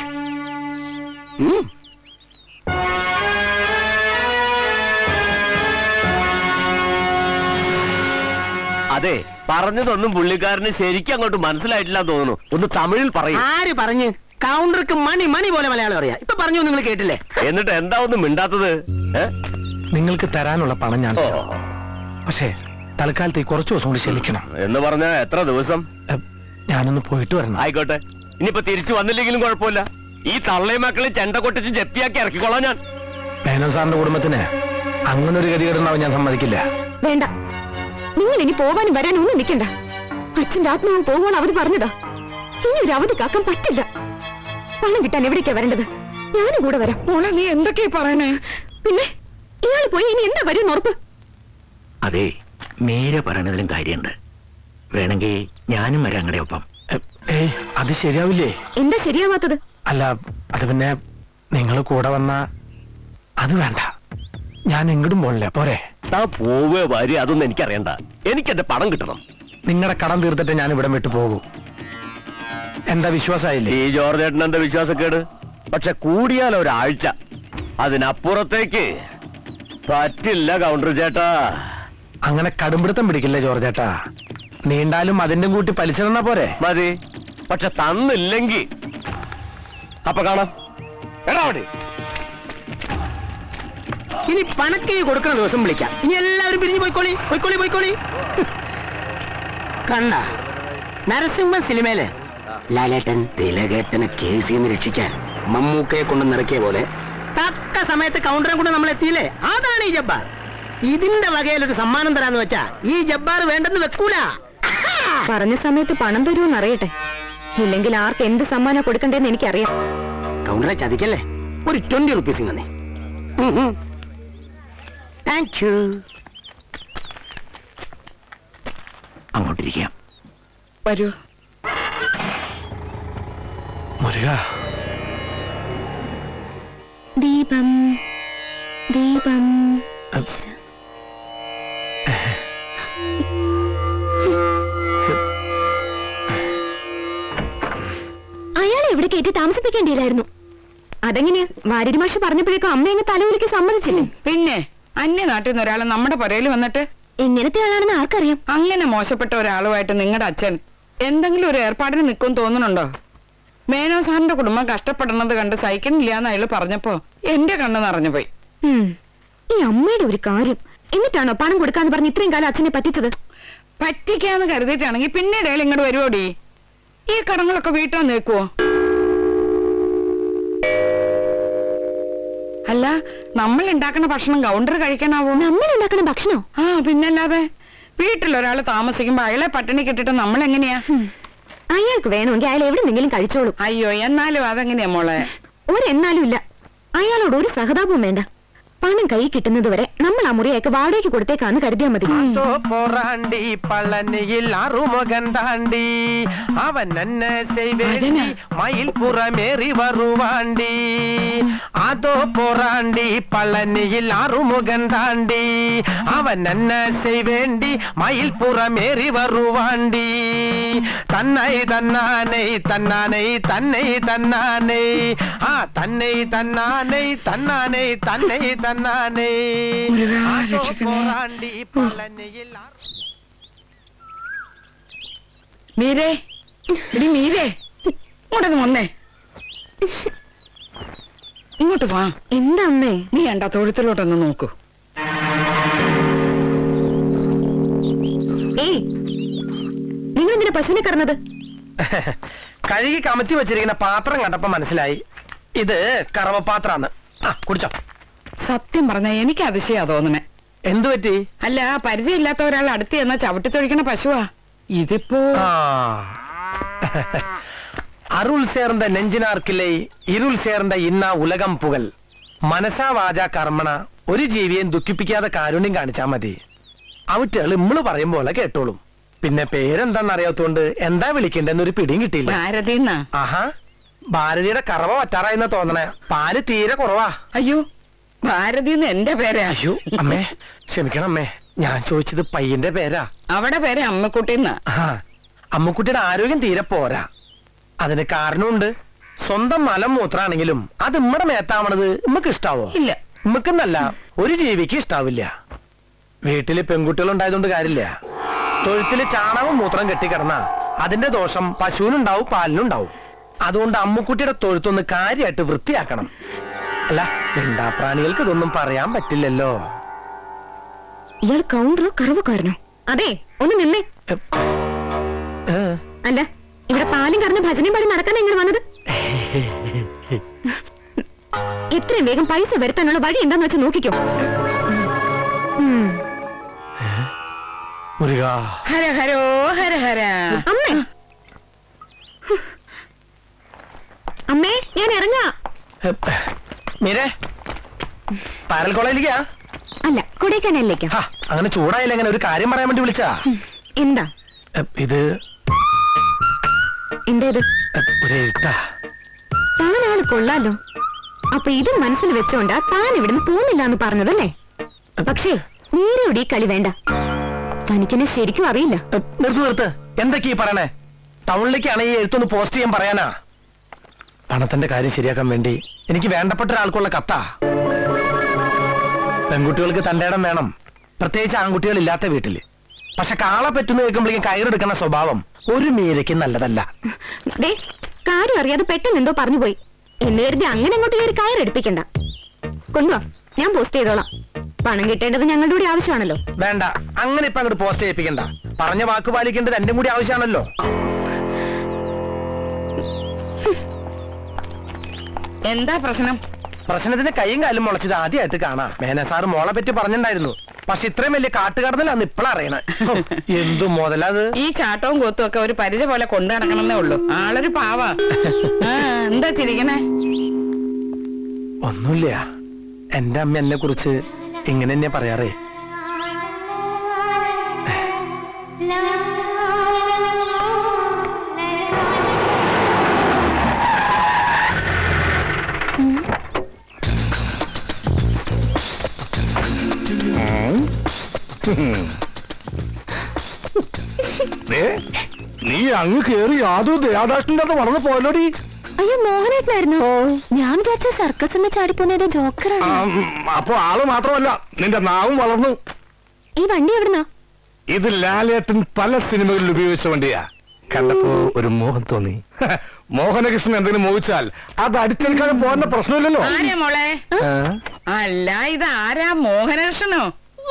അതെ പറഞ്ഞതൊന്നും പുള്ളിക്കാരന് ശരിക്കും അങ്ങോട്ട് മനസ്സിലായിട്ടില്ല തോന്നുന്നു ഒന്ന് തമിഴിൽ പറയും ആര് പറഞ്ഞു കൗണ്ടർക്ക് മണി മണി പോലെ മലയാളം അറിയാം ഇപ്പൊ പറഞ്ഞു നിങ്ങൾ കേട്ടില്ലേ എന്നിട്ട് എന്താ ഒന്നും മിണ്ടാത്തത് ഏ? നിങ്ങൾക്ക് തരാനുള്ള പണം ഞാൻ തരാം. പക്ഷേ തൽക്കാലത്തേക്ക് കുറച്ച് ദിവസം കൂടി ക്ഷമിക്കണം എന്ന് പറഞ്ഞ എത്ര ദിവസം ഞാനൊന്ന് പോയിട്ട് വരണം ആയിക്കോട്ടെ ഇനിയിപ്പോ തിരിച്ചു വന്നില്ലെങ്കിലും കുഴപ്പമില്ല ഈ തള്ളയും മക്കളെ ചെണ്ട കൊട്ടിച്ച് ജപ്തിയാക്കി ഇറക്കിക്കോളാം ഞാൻ മേനോൻ സാറിന്റെ കുടുംബത്തിന് അങ്ങനെ ഒരു ഗതികേടുണ്ടാവും ഞാൻ സമ്മതിക്കില്ല വേണ്ട നിങ്ങൾ ഇനി പോവാനും വരാനും ഒന്നും നിൽക്കണ്ട അച്ഛന്റെ ആത്മാവ് പോവാൻ അവധി പറഞ്ഞതാ ഇനി ഒരു അവധി കാക്കാൻ പറ്റില്ല പണം കിട്ടാൻ എവിടേക്കാ വരേണ്ടത് ഞാനും കൂടെ വരാം മോളെ നീ എന്തൊക്കെയാ പറയണേ പിന്നെ ഇയാൾ പോയി ഇനി എന്താ വരും ഉറപ്പ് അതെ മീര പറയണതിലും കാര്യമുണ്ട് വേണമെങ്കിൽ ഞാനും വരാം അങ്ങടെ ഒപ്പം ഏയ് അത് ശരിയാവില്ലേ എന്താ ശരിയാവാത്തത് അല്ല അത് പിന്നെ നിങ്ങൾ കൂടെ വന്ന അത് വേണ്ട ഞാൻ എങ്ങോട്ടും പോണില്ല പോരെ താ പോവുക വരി അതൊന്നും എനിക്കറിയണ്ട എനിക്ക് എന്റെ പണം കിട്ടണം നിങ്ങളുടെ കടം തീർത്തിട്ട് ഞാൻ ഇവിടെ വിട്ടു പോകൂ എന്താ വിശ്വാസമായില്ലേ ഈ ജോർജ് ഏട്ടൻ എന്താ വിശ്വാസക്കേട് പക്ഷെ കൂടിയാൽ ഒരാഴ്ച അതിനപ്പുറത്തേക്ക് പറ്റില്ല കൗണ്ടർ ചേട്ടാ അങ്ങനെ കടുംപിടുത്തം പിടിക്കില്ലേ ജോർജേട്ടാ നീണ്ടാലും അതിന്റെ കൂട്ടി പലിശ തന്നാ പോരെ മതി പക്ഷെ തന്നില്ലെങ്കിൽ അപ്പൊ കാണാം എടാ അവിടെ ഇനി പണക്കൈ കൊടുക്കുന്ന ദിവസം വിളിക്കാം ഇനി എല്ലാവരും പിരിഞ്ഞു പോയിക്കോളി പോയിക്കോളി പോയിക്കോളി കണ്ട നരസിംഹ സിനിമയില് ലാലേട്ടൻ തിലകേട്ടനെ കേസിൽ നിന്ന് രക്ഷിക്കാൻ മമ്മൂക്കയെ കൊണ്ട് നിറക്കിയ പോലെ തക്ക സമയത്ത് കൗണ്ടറെ കൊണ്ട് നമ്മൾ എത്തിയില്ലേ അതാണ് ഈ ജബ്ബാർ ഇതിന്റെ വകയിൽ ഒരു സമ്മാനം തരാന്ന് വെച്ചാ ഈ ജബ്ബാർ വേണ്ടെന്ന് വെക്കൂല പറഞ്ഞ സമയത്ത് പണം തരുമെന്ന് അറിയട്ടെ ഇല്ലെങ്കിൽ ആർക്ക് എന്ത് സമ്മാനം കൊടുക്കണ്ടേന്ന് എനിക്കറിയാം കൗണ്ടറെ ചതിക്കല്ലേ ഒരു ട്വന്റി റുപ്പീസ് തന്നെ താങ്ക് യു അങ്ങോട്ടിരിക്കാം വരൂ മുരുക ദീപം ദീപം അയാളെ എവിടെ കയറ്റി താമസിപ്പിക്കേണ്ടിയില്ലായിരുന്നു അതെങ്ങനെയാ വാര്യരി മാഷ് പറഞ്ഞപ്പോഴേക്കും അമ്മ എങ്ങ് തലവിളിക്ക് സമ്മതിച്ചില്ലേ പിന്നെ അന്യ നാട്ടിൽ നിന്ന് ഒരാൾ നമ്മുടെ പുരയിൽ വന്നിട്ട് എങ്ങനത്തെ ആളാണെന്ന് ആർക്കറിയാം അങ്ങനെ മോശപ്പെട്ട ഒരാളുമായിട്ട് നിങ്ങളുടെ അച്ഛൻ എന്തെങ്കിലും ഒരു ഏർപ്പാടിന് നിൽക്കും തോന്നുന്നുണ്ടോ മേനോ സാറിന്റെ കുടുംബം കഷ്ടപ്പെടുന്നത് കണ്ട് സഹിക്കണില്ല എന്ന് അയാൾ പറഞ്ഞപ്പോ എന്റെ കണ്ണ് നിറഞ്ഞു പോയി ഉം. ഈ അമ്മയുടെ ഒരു കാര്യം എന്നിട്ടാണോ പണം കൊടുക്കാന്ന് പറഞ്ഞ് ഇത്രയും കാലം അച്ഛനെ പറ്റിച്ചത് പറ്റിക്കാന്ന് കരുതിയിട്ടാണെങ്കിൽ പിന്നീട് അയാൾ ഇങ്ങോട്ട് വരുവോടി ഈ കടങ്ങളൊക്കെ വീട്ടാൻ നിൽക്കുവോ അല്ല നമ്മൾ ഉണ്ടാക്കുന്ന ഭക്ഷണം കൗണ്ടർ കഴിക്കാനാവോ നമ്മൾ ഉണ്ടാക്കുന്ന ഭക്ഷണോ ആ പിന്നല്ലാതെ വീട്ടിൽ ഒരാൾ താമസിക്കുമ്പോ അയാളെ പട്ടിണി കിട്ടിട്ട് നമ്മൾ എങ്ങനെയാ അയാൾക്ക് വേണമെങ്കിൽ അയാൾ എവിടെന്നെങ്കിലും കഴിച്ചോളൂ അയ്യോ എന്നാലും അതെങ്ങനെയാ മോളെ ഒരെന്നാലും ഇല്ല അയാളോട് ഒരു സഹതാപവും വേണ്ട പണം കൈ കിട്ടുന്നത് വരെ നമ്മൾ ആ മുറിയൊക്കെ വാടകയ്ക്ക് കൊടുത്തേക്കാന്ന് കരുതിയാ മതി അതോ പോറാണ്ടി പളനിയിൽ അറുമുഖൻ താണ്ടി അവൻ എന്നെ செய்வேண்டி மயில் புறமேறி வருவாண்டி அதோ போறாண்டி பழனியில் அறுமுகன் தாண்டி அவன் என்ன செய்வேண்டி மயில் புறமேறி வருவாண்டி தன்னை தன்னானை தன்னானை தன்னை தன்னானை ஆ தன்னை தன்னானை தன்னானை தன்னை தன்னானை அதோ போறாண்டி பழனியில் മീരേ ഇടി മീരേ ഇങ്ങോട്ടൊന്ന് വന്നേ ഇങ്ങോട്ട് വാ എന്താ അമ്മേ നീ എന്താ തൊഴുത്തിലോട്ടൊന്ന് നോക്കൂ ഏയ് നിങ്ങൾ എന്തിനാ പശുവിനെ കറന്നത് കഴുകി കമത്തി വെച്ചിരിക്കുന്ന പാത്രം കണ്ടപ്പോ മനസ്സിലായി ഇത് കറവപാത്രാന്ന് ആ കുടിച്ചോ സത്യം പറഞ്ഞ എനിക്ക് അതിശയാ തോന്നണേ എന്തു പറ്റി അല്ല പരിചയമില്ലാത്ത ഒരാൾ അടുത്ത് ചെന്ന ചവിട്ടി തൊഴിക്കണ പശുവാ ഇതിപ്പോ ആ. அருள் சேர்ந்த நெஞ்சினார்க்கில்லை ഇരുൾ ചേർന്ന ഇന്ന ഉലകം പുകൽ മനസാ വാച കർമ്മണ ഒരു ജീവിയെയും ദുഃഖിപ്പിക്കാതെ കാരുണ്യം കാണിച്ചാ മതി അവറ്റകൾ ഇമ്മള് പറയും പോലെ കേട്ടോളും പിന്നെ പേരെന്താന്ന് അറിയാത്തോണ്ട് എന്താ വിളിക്കണ്ടെന്ന് ഒരു പിടിയും കിട്ടിയില്ല ഭാരതീന്നാ ആഹാ ഭാരതിയുടെ കറവ വറ്റാറായെന്ന തോന്നണേ പാല് തീരെ കുറവാ അയ്യോ ഭാരതീന്ന് എന്റെ പേരാ അയ്യോ അമ്മേ ക്ഷമിക്കണം അമ്മേ ഞാൻ ചോദിച്ചത് പയ്യന്റെ പേരാ അവിടെ പേര് അമ്മക്കുട്ടിന്നാ ആ അമ്മുക്കുട്ടിയുടെ ആരോഗ്യം തീരെ പോരാ അതിന് കാരണമുണ്ട് സ്വന്തം മലം മൂത്രാണെങ്കിലും അത് ഇമ്മടെ മേത്താവണത് ഇമ്മക്ക് ഇഷ്ടാവോ ഇല്ല ഇമ്മക്കെന്നല്ല ഒരു ജീവിക്ക് ഇഷ്ടാവില്ല വീട്ടില് പെൺകുട്ടികൾ ഉണ്ടായതുകൊണ്ട് കാര്യമില്ല തൊഴുത്തില് ചാണകം മൂത്രം കെട്ടിക്കിടന്ന അതിന്റെ ദോഷം പശുവിനുണ്ടാവും പാലിനുണ്ടാവും അതുകൊണ്ട് അമ്മുക്കുട്ടിയുടെ തൊഴുത്തൊന്ന് കാര്യമായിട്ട് വൃത്തിയാക്കണം അല്ല മിണ്ടാപ്രാണികൾക്ക് ഇതൊന്നും പറയാൻ പറ്റില്ലല്ലോ ഇയാൾ കൗണ്ടറോ കറവുകാരനോ അതെ ഒന്ന് നിന്നേ അല്ല ഇവിടെ പാലും കറന്ന് ഭജനയും പാടി നടക്കാൻ എങ്ങനെ വന്നത് എത്രയും വേഗം പൈസ വരുത്താനുള്ള വഴി എന്താന്ന് വെച്ച് നോക്കിക്കോ ഉം. മുരുക ഹര ഹരോ ഹര ഹര അമ്മേ അമ്മേ ഞാൻ ഇറങ്ങാ മീരെ പാരൽ കോളേജിലേക്കാ അല്ല കൊടൈക്കനാലിലേക്കാ അങ്ങനെ ചൂടായില്ല എങ്ങനെ ഒരു കാര്യം പറയാൻ വേണ്ടി വിളിച്ചാ എന്താ എ, ഇത് എന്താ ഇത് എ, ഒരു എഴുത്താ താനാണ് കൊള്ളാലോ അപ്പൊ ഇത് മനസ്സിൽ വെച്ചോണ്ടാ താൻ ഇവിടുന്ന് പോകുന്നില്ല എന്ന് പറഞ്ഞതല്ലേ പക്ഷേ നേരെയോട് ഈ കളി വേണ്ട തനിക്കെന്നെ ശരിക്കും അറിയില്ല നിർത്ത് നിർത്ത് എന്തൊക്കെയാ ഈ പറയണേ ടൗണിലേക്കാണ് ഈ എഴുത്തൊന്ന് പോസ്റ്റ് ചെയ്യാൻ പറയാനാ പണത്തിന്റെ കാര്യം ശരിയാക്കാൻ വേണ്ടി എനിക്ക് വേണ്ടപ്പെട്ട ഒരാൾക്കുള്ള കത്താ പെൺകുട്ടികൾക്ക് തന്റെ ഇടം വേണം പ്രത്യേകിച്ച് ആൺകുട്ടികൾ ഇല്ലാത്ത വീട്ടില് പക്ഷെ കാള പറ്റുന്ന കേൾക്കുമ്പോഴേക്കും കയറെടുക്കുന്ന സ്വഭാവം ഒരു മീരയ്ക്ക് നല്ലതല്ല ദേ കാര്യം അറിയാതെ പെട്ടെന്ന് എന്തോ പറഞ്ഞു പോയി എന്ന് കരുതി അങ്ങനെ അങ്ങോട്ട് കയറി കയറെടുപ്പിക്കണ്ട കൊണ്ടുവാ ഞാൻ പോസ്റ്റ് ചെയ്തോളാം പണം കിട്ടേണ്ടത് ഞങ്ങളുടെ കൂടി ആവശ്യമാണല്ലോ വേണ്ട അങ്ങനെ ഇപ്പൊ അങ്ങോട്ട് പോസ്റ്റ് ചെയ്യിപ്പിക്കണ്ട പറഞ്ഞ വാക്ക് പാലിക്കേണ്ടത് എന്റെ കൂടി ആവശ്യമാണല്ലോ എന്താ പ്രശ്നം പ്രശ്നത്തിന് കൈയും കാലും മുളച്ചത് ആദ്യമായിട്ട് കാണാം മേന സാറ് മോളെ പറ്റി പറഞ്ഞിട്ടുണ്ടായിരുന്നു പക്ഷെ ഇത്രയും വലിയ കാട്ടുകടന്നലാന്ന് ഇപ്പഴറിയണേ എന്തു മുതലത് ഈ ചാട്ടവും കൂത്തും ഒക്കെ ഒരു പരിധി പോലെ കൊണ്ടു നടക്കണമെന്നേ ഉള്ളൂ ആളൊരു പാവാ ആ, എന്താ ചിരിക്കണേ ഒന്നുമില്ല എന്റെ അമ്മ എന്നെ കുറിച്ച് ഇങ്ങനെ തന്നെ പറയാറേ നീ അങ്ങ് കേറി യാതൊരു ദയാദാഷ്ടിന്റെ വളർന്നു പോയല്ലോടി അയ്യോ മോഹനേട്ടനായിരുന്നു ഞാൻ വിചാരിച്ച സർക്കസ് എന്ന് ചാടിപ്പോന്നത് ജോക്കറാണ് അപ്പൊ ആള് മാത്രമല്ല നിന്റെ നാവും വളർന്നു ഈ വണ്ടി എവിടുന്നാ ഇത് ലാലേട്ടൻ പല സിനിമകളിൽ ഉപയോഗിച്ച വണ്ടിയാ കണ്ടപ്പോ ഒരു മോഹം തോന്നി മോഹനകൃഷ്ണൻ എന്തെങ്കിലും മോഹിച്ചാൽ അത് അടിച്ചെടുക്കാതെ പോകുന്ന പ്രശ്നമില്ലല്ലോ ആരാ മോളെ ആ? അല്ല ഇത് ആരാ മോഹനകൃഷ്ണനോ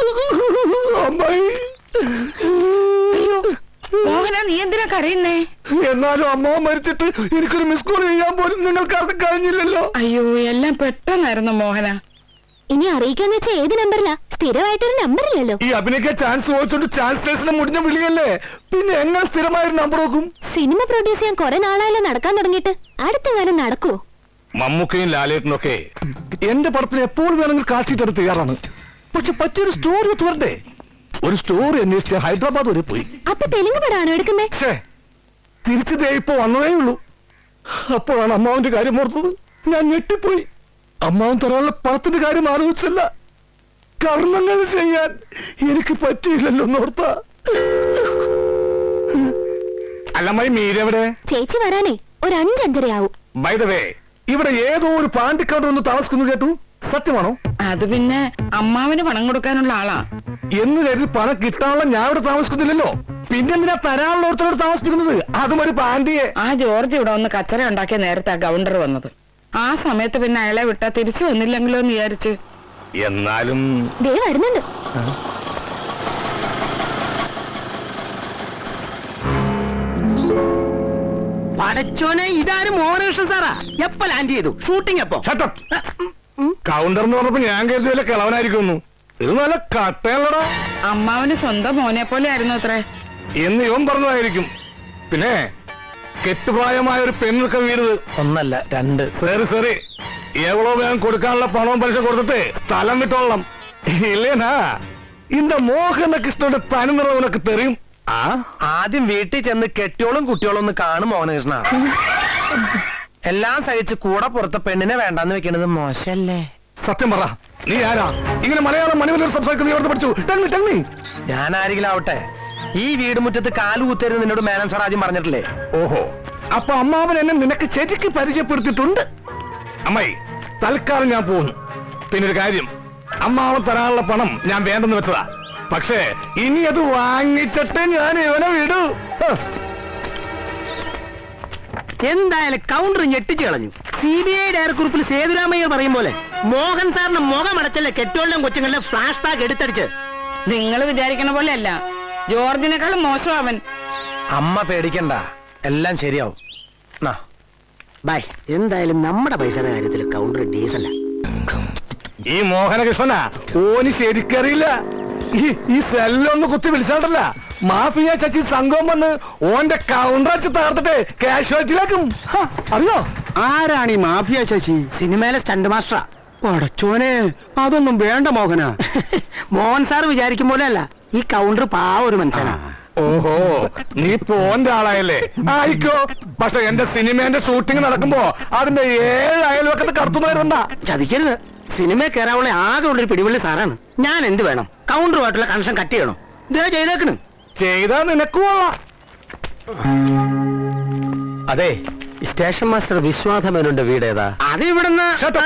അയ്യോ മോഹന നീ എന്തിനാ കരയുന്നേ എന്നാലും അമ്മ മരിച്ചിട്ട് എനിക്കൊരു മിസ് കോൾ ചെയ്യാൻ പോലും നിങ്ങൾക്ക് അത് കഴിഞ്ഞില്ലല്ലോ അയ്യോ എല്ലാം പെട്ടെന്നായിരുന്നു മോഹന ഇനി അറിയിക്കാന്ന് വെച്ചാൽ ഏത് നമ്പറിലാ സ്ഥിരമായിട്ടൊരു നമ്പർ ഇല്ലല്ലോ ഈ അഭിനയിക്കാൻ ചാൻസ് ചോദിച്ചോണ്ട് ചാൻസ് ലേഷനെ മുടിഞ്ഞ വിളിയല്ലേ പിന്നെ എങ്ങനെ സ്ഥിരമായൊരു നമ്പർ നോക്കും സിനിമ പ്രൊഡ്യൂസ് ചെയ്യാൻ കുറെ നാളായല്ലോ നടക്കാൻ തുടങ്ങിയിട്ട് അടുത്തെങ്ങാനും നടക്കുവോ മമ്മൂക്കയും ലാലേട്ടനും ഒക്കെ എന്റെ പടത്തിന് എപ്പോൾ വേണമെങ്കിൽ കാശിട്ടെടുത്ത് തയ്യാറാണ് പക്ഷെ പറ്റിയൊരു സ്റ്റോറി ഒത്തു വരണ്ടേ ഒരു സ്റ്റോറി അന്വേഷിച്ച് ഹൈദരാബാദ് വരെ പോയി അപ്പൊ തെലുങ്ക് പടാണോ എടുക്കുന്നേ ഛേ, തിരിച്ചു ദേ ഇപ്പൊ വന്നതേ ഉള്ളൂ അപ്പോഴാണ് അമ്മാവന്റെ കാര്യം ഓർത്തത് ഞാൻ ഞെട്ടിപ്പോയി അമ്മാവൻ തരാനുള്ള പണത്തിന്റെ കാര്യം ആലോചിച്ചല്ല കർമ്മങ്ങൾ ചെയ്യാൻ എനിക്ക് പറ്റിയില്ലല്ലോ എന്നോർത്ത അല്ലമ്മായി മീരെവിടെ ചേച്ചി വരാനേ ഒരു അഞ്ചഞ്ചരയാവും ബൈ ദ വേ ഇവിടെ ഏതോ ഒരു പാണ്ടിക്കൗണ്ടർ ഒന്ന് താമസിക്കുന്നു കേട്ടു സത്യമാണോ അത് പിന്നെ അമ്മാവന് പണം കൊടുക്കാനുള്ള ആളാ എന്ന് കരുതി പണം കിട്ടാനുള്ള ഞാൻ ഇവിടെ താമസിക്കുന്നില്ലല്ലോ പിന്നെന്തിനാ തരാനുള്ള ഓർത്തോട് താമസിപ്പിക്കുന്നത് അതും ഒരു പാണ്ടിയെ ആ ജോർജ് ഇവിടെ ഒന്ന് കച്ചറ ഉണ്ടാക്കിയ നേരത്തെ ഗൗണ്ടർ വന്നത് ആ സമയത്ത് പിന്നെ അയാളെ വിട്ടാ തിരിച്ചു വന്നില്ലെങ്കിലോ എന്ന് വിചാരിച്ച് എന്നാലും ദേ വരുന്നുണ്ട് പടച്ചോനെ ഇതാരും മോഹനകൃഷ്ണൻ സാറാ എപ്പ ലാൻഡ് ചെയ്തു ഷൂട്ടിംഗ് എപ്പോ കൗണ്ടർ എന്ന് പറഞ്ഞപ്പോ ഞാൻ കരുതിയല്ലേ കിളവനായിരിക്കുന്നു ഇത് നല്ല കട്ടയല്ലടാ അമ്മാവന് സ്വന്തം മോനെ പോലെ ആയിരുന്നു അത്രേ എന്ന് ഇവൻ പറഞ്ഞതായിരിക്കും പിന്നെ കെട്ടുപ്രായമായ ഒരു പെണ്ണൊക്കെ വീടുത് ഒന്നല്ല രണ്ട് സോറി സോറി എവളോ വേഗം കൊടുക്കാനുള്ള പണവും പലിശ കൊടുത്തിട്ട് സ്ഥലം വിട്ടോളണം ഇല്ലേനാ இந்த മോഹന കൃഷ്ണയുടെ തനിനിറ ഉനക്ക് തെറിയും ആ ആദ്യം വീട്ടിൽ ചെന്ന് കെട്ടിയോളും കുട്ടിയോളും ഒന്ന് കാണും മോഹനകൃഷ്ണ എല്ലാം സഹിച്ച് കൂടെ പുറത്തെ പെണ്ണിനെ വേണ്ടാന്ന് വെക്കണത് മോശല്ലേ സത്യം പറ നീ ആരാ ഇങ്ങനെ മലയാളം മണിമലൂർ സംസാരിക്കുന്നത് എവിടെ പഠിച്ചു ടെങ്ങി ടെങ്ങി ഞാൻ ആരെങ്കിലും ആവട്ടെ ഈ വീട് മുറ്റത്ത് കാല് കുത്തരുന്ന് നിന്നോട് മേനൻ സാർ ആദ്യം പറഞ്ഞിട്ടില്ലേ ഓഹോ അപ്പൊ അമ്മാവൻ എന്നെ നിനക്ക് ശരിക്ക് പരിചയപ്പെടുത്തിയിട്ടുണ്ട് അമ്മായി തൽക്കാലം ഞാൻ പോകുന്നു പിന്നെ ഒരു കാര്യം അമ്മാവൻ തരാനുള്ള പണം ഞാൻ വേണ്ടെന്ന് വെച്ചതാ പക്ഷേ ഇനി അത് വാങ്ങിച്ചിട്ട് ഞാൻ ഇവനെ വിടൂ ഹ്. എന്തായാലും കൗണ്ടർ ഞെട്ടിച്ചു കളഞ്ഞു സി ബി ഐ ഡയറക്കുറിപ്പിൽ സേതുരാമയ്യ പറയും പോലെ മോഹൻ സാറിന്റെ മുഖം അടച്ചല്ലേ കെട്ടോളിലും കൊച്ചുങ്ങളുടെ ഫ്ലാഷ് ബാക്ക് എടുത്തടിച്ച് നിങ്ങൾ വിചാരിക്കണ പോലെ അല്ല ജോർജിനേക്കാളും മോശം അവൻ അമ്മ പേടിക്കണ്ട എല്ലാം ശരിയാവും നാ ബൈ എന്തായാലും നമ്മുടെ പൈസയുടെ കാര്യത്തിൽ കൗണ്ടർ ഡീസല ഈ മോഹനകൃഷ്ണനാ ഓന് ശരിക്കറിയില്ല ഈ- ഈ സെല്ലൊന്ന് കുത്തി വിളിച്ചാണ്ടല്ല മാഫിയ ശശി സംഘം വന്ന് ഓന്റെ കൗണ്ടർ അടിച്ച് തകർത്തിട്ട് കാഷ്വാലിറ്റിയിലാക്കും ഹ, അറിയോ ആരാണ് ഈ മാഫിയ ശശി സിനിമയിലെ സ്റ്റണ്ട് മാസ്റ്ററാ പടച്ചോനെ അതൊന്നും വേണ്ട മോഹന മോഹൻ സാർ വിചാരിക്കും പോലെ അല്ല ഈ കൗണ്ടർ പാവ ഒരു മനുഷ്യനാ ഓഹോ നീ പോന്റെ ആളായല്ലേ ആയിക്കോ പക്ഷെ എന്റെ സിനിമേന്റെ ഷൂട്ടിംഗ് നടക്കുമ്പോ അതിന്റെ ഏഴ് അയൽവക്കത്ത് കടത്തുന്നവരുണ്ട ചതിക്കരുത് സിനിമയിൽ കയറാവുള്ള ആകെ ഉള്ളൊരു പിടിവള്ളി സാറാണ് ഞാൻ എന്ത് വേണം കൗണ്ടറുമായിട്ടുള്ള കണക്ഷൻ കട്ട് ചെയ്യണോ ഇതേ ചെയ്തേക്കണ് ചെയ്താ നിനക്കും കൊള്ളാം അതെ സ്റ്റേഷൻ മാസ്റ്റർ വിശ്വാസമേനോന്റെ വീട് ഏതാ അത് ഇവിടുന്ന്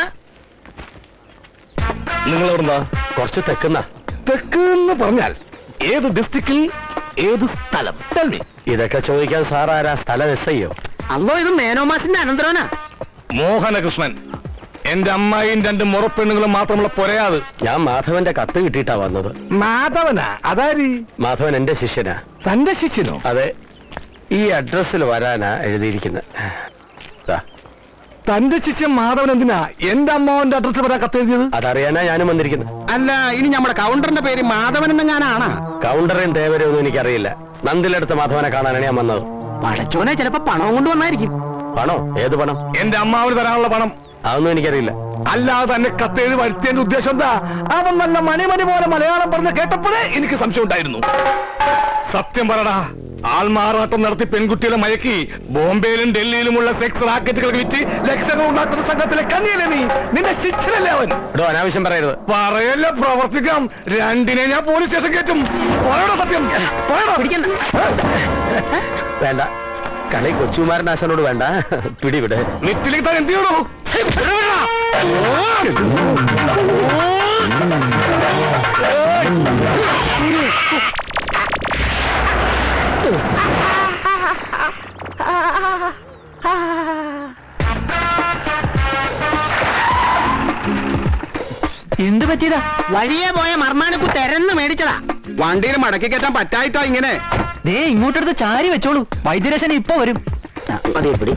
നിങ്ങൾ എവിടുന്നാ കുറച്ച് തെക്കുന്ന തെക്ക് എന്ന് പറഞ്ഞാൽ ഏത് ഡിസ്ട്രിക്റ്റിൽ ഏത് സ്ഥലം Tell me. ഇതൊക്കെ ചോദിക്കാൻ സാർ ആരാ സ്ഥലം എസ് ഐയോ അല്ലോ ഇത് മേനോമാസിന്റെ അനന്തരവനാ മോഹനകൃഷ്ണൻ എന്റെ അമ്മായിയും രണ്ട് മുറപ്പെണ്ണുങ്ങളും മാത്രമുള്ള പൊരയാത് ഞാൻ മാധവന്റെ കത്ത് കിട്ടിയിട്ടാ വന്നത് മാധവനാ അതാരി മാധവൻ എന്റെ ശിഷ്യനാ തന്റെ ശിഷ്യനോ അതെ ഈ അഡ്രസ്സിൽ വരാനാ എഴുതിയിരിക്കുന്നത് ദാ, തന്റെ ശിഷ്യൻ മാധവൻ എന്തിനാ എന്റെ അമ്മാവന്റെ അഡ്രസ് പറയാൻ കത്തെഴുതിയത് അതറിയാനാ ഞാനും വന്നിരിക്കുന്നത് അല്ല ഇനി നമ്മുടെ കൗണ്ടറിന്റെ പേര് മാധവൻ എന്ന ഞാനാണ് കൗണ്ടറും തേവരും ഒന്നും എനിക്കറിയില്ല നന്ദിലെടുത്ത മാധവനെ കാണാനാണ് ഞാൻ വന്നത് പടച്ചോനെ ചിലപ്പോ പണവും കൊണ്ട് വന്നായിരിക്കും പണോ ഏത് പണം എന്റെ അമ്മാവന് തരാനുള്ള പണം അതൊന്നും എനിക്കറിയില്ല അല്ലാതെ തന്നെ കത്തെഴുതി വരുത്തിയതിന്റെ ഉദ്ദേശം എന്താ അവൻ നല്ല മണിമണി പോലെ മലയാളം പറഞ്ഞ് കേട്ടപ്പോഴേ എനിക്ക് സംശയം ഉണ്ടായിരുന്നു സത്യം പറടാ ആൾമാറാട്ടം നടത്തി പെൺകുട്ടികളെ മയക്കി ബോംബെയിലും ഡൽഹിയിലുമുള്ള സെക്സ് റാക്കറ്റുകൾ വിറ്റ് ലക്ഷങ്ങൾ ഉണ്ടാക്കുന്ന സംഘത്തിലെ കണ്ണിയല്ലേ നീ നിന്റെ ശിക്ഷനല്ലേ അവൻ എടോ അനാവശ്യം പറയരുത് പറയല്ല പ്രവർത്തിക്കാം രണ്ടിനെ ഞാൻ പോലീസ് സ്റ്റേഷൻ കയറ്റും പറയണോ സത്യം പറയണോ വേണ്ട കളി കൊച്ചുകുമാരനാശനോട് വേണ്ട പിടിവിട് നെറ്റിലേക്ക് താൻ എന്ത് ചെയ്യണോ എന്ത് പറ്റിയതാ വഴിയെ പോയ മർമാനക്കു തെരന്ന് മേടിച്ചതാ വണ്ടിയിൽ മടക്കി കയറ്റാൻ പറ്റായിട്ടോ ഇങ്ങനെ ദേ ഇങ്ങോട്ടെടുത്ത് ചാരി വെച്ചോളൂ വൈദ്യരശന ഇപ്പൊ വരും അതെ പിടി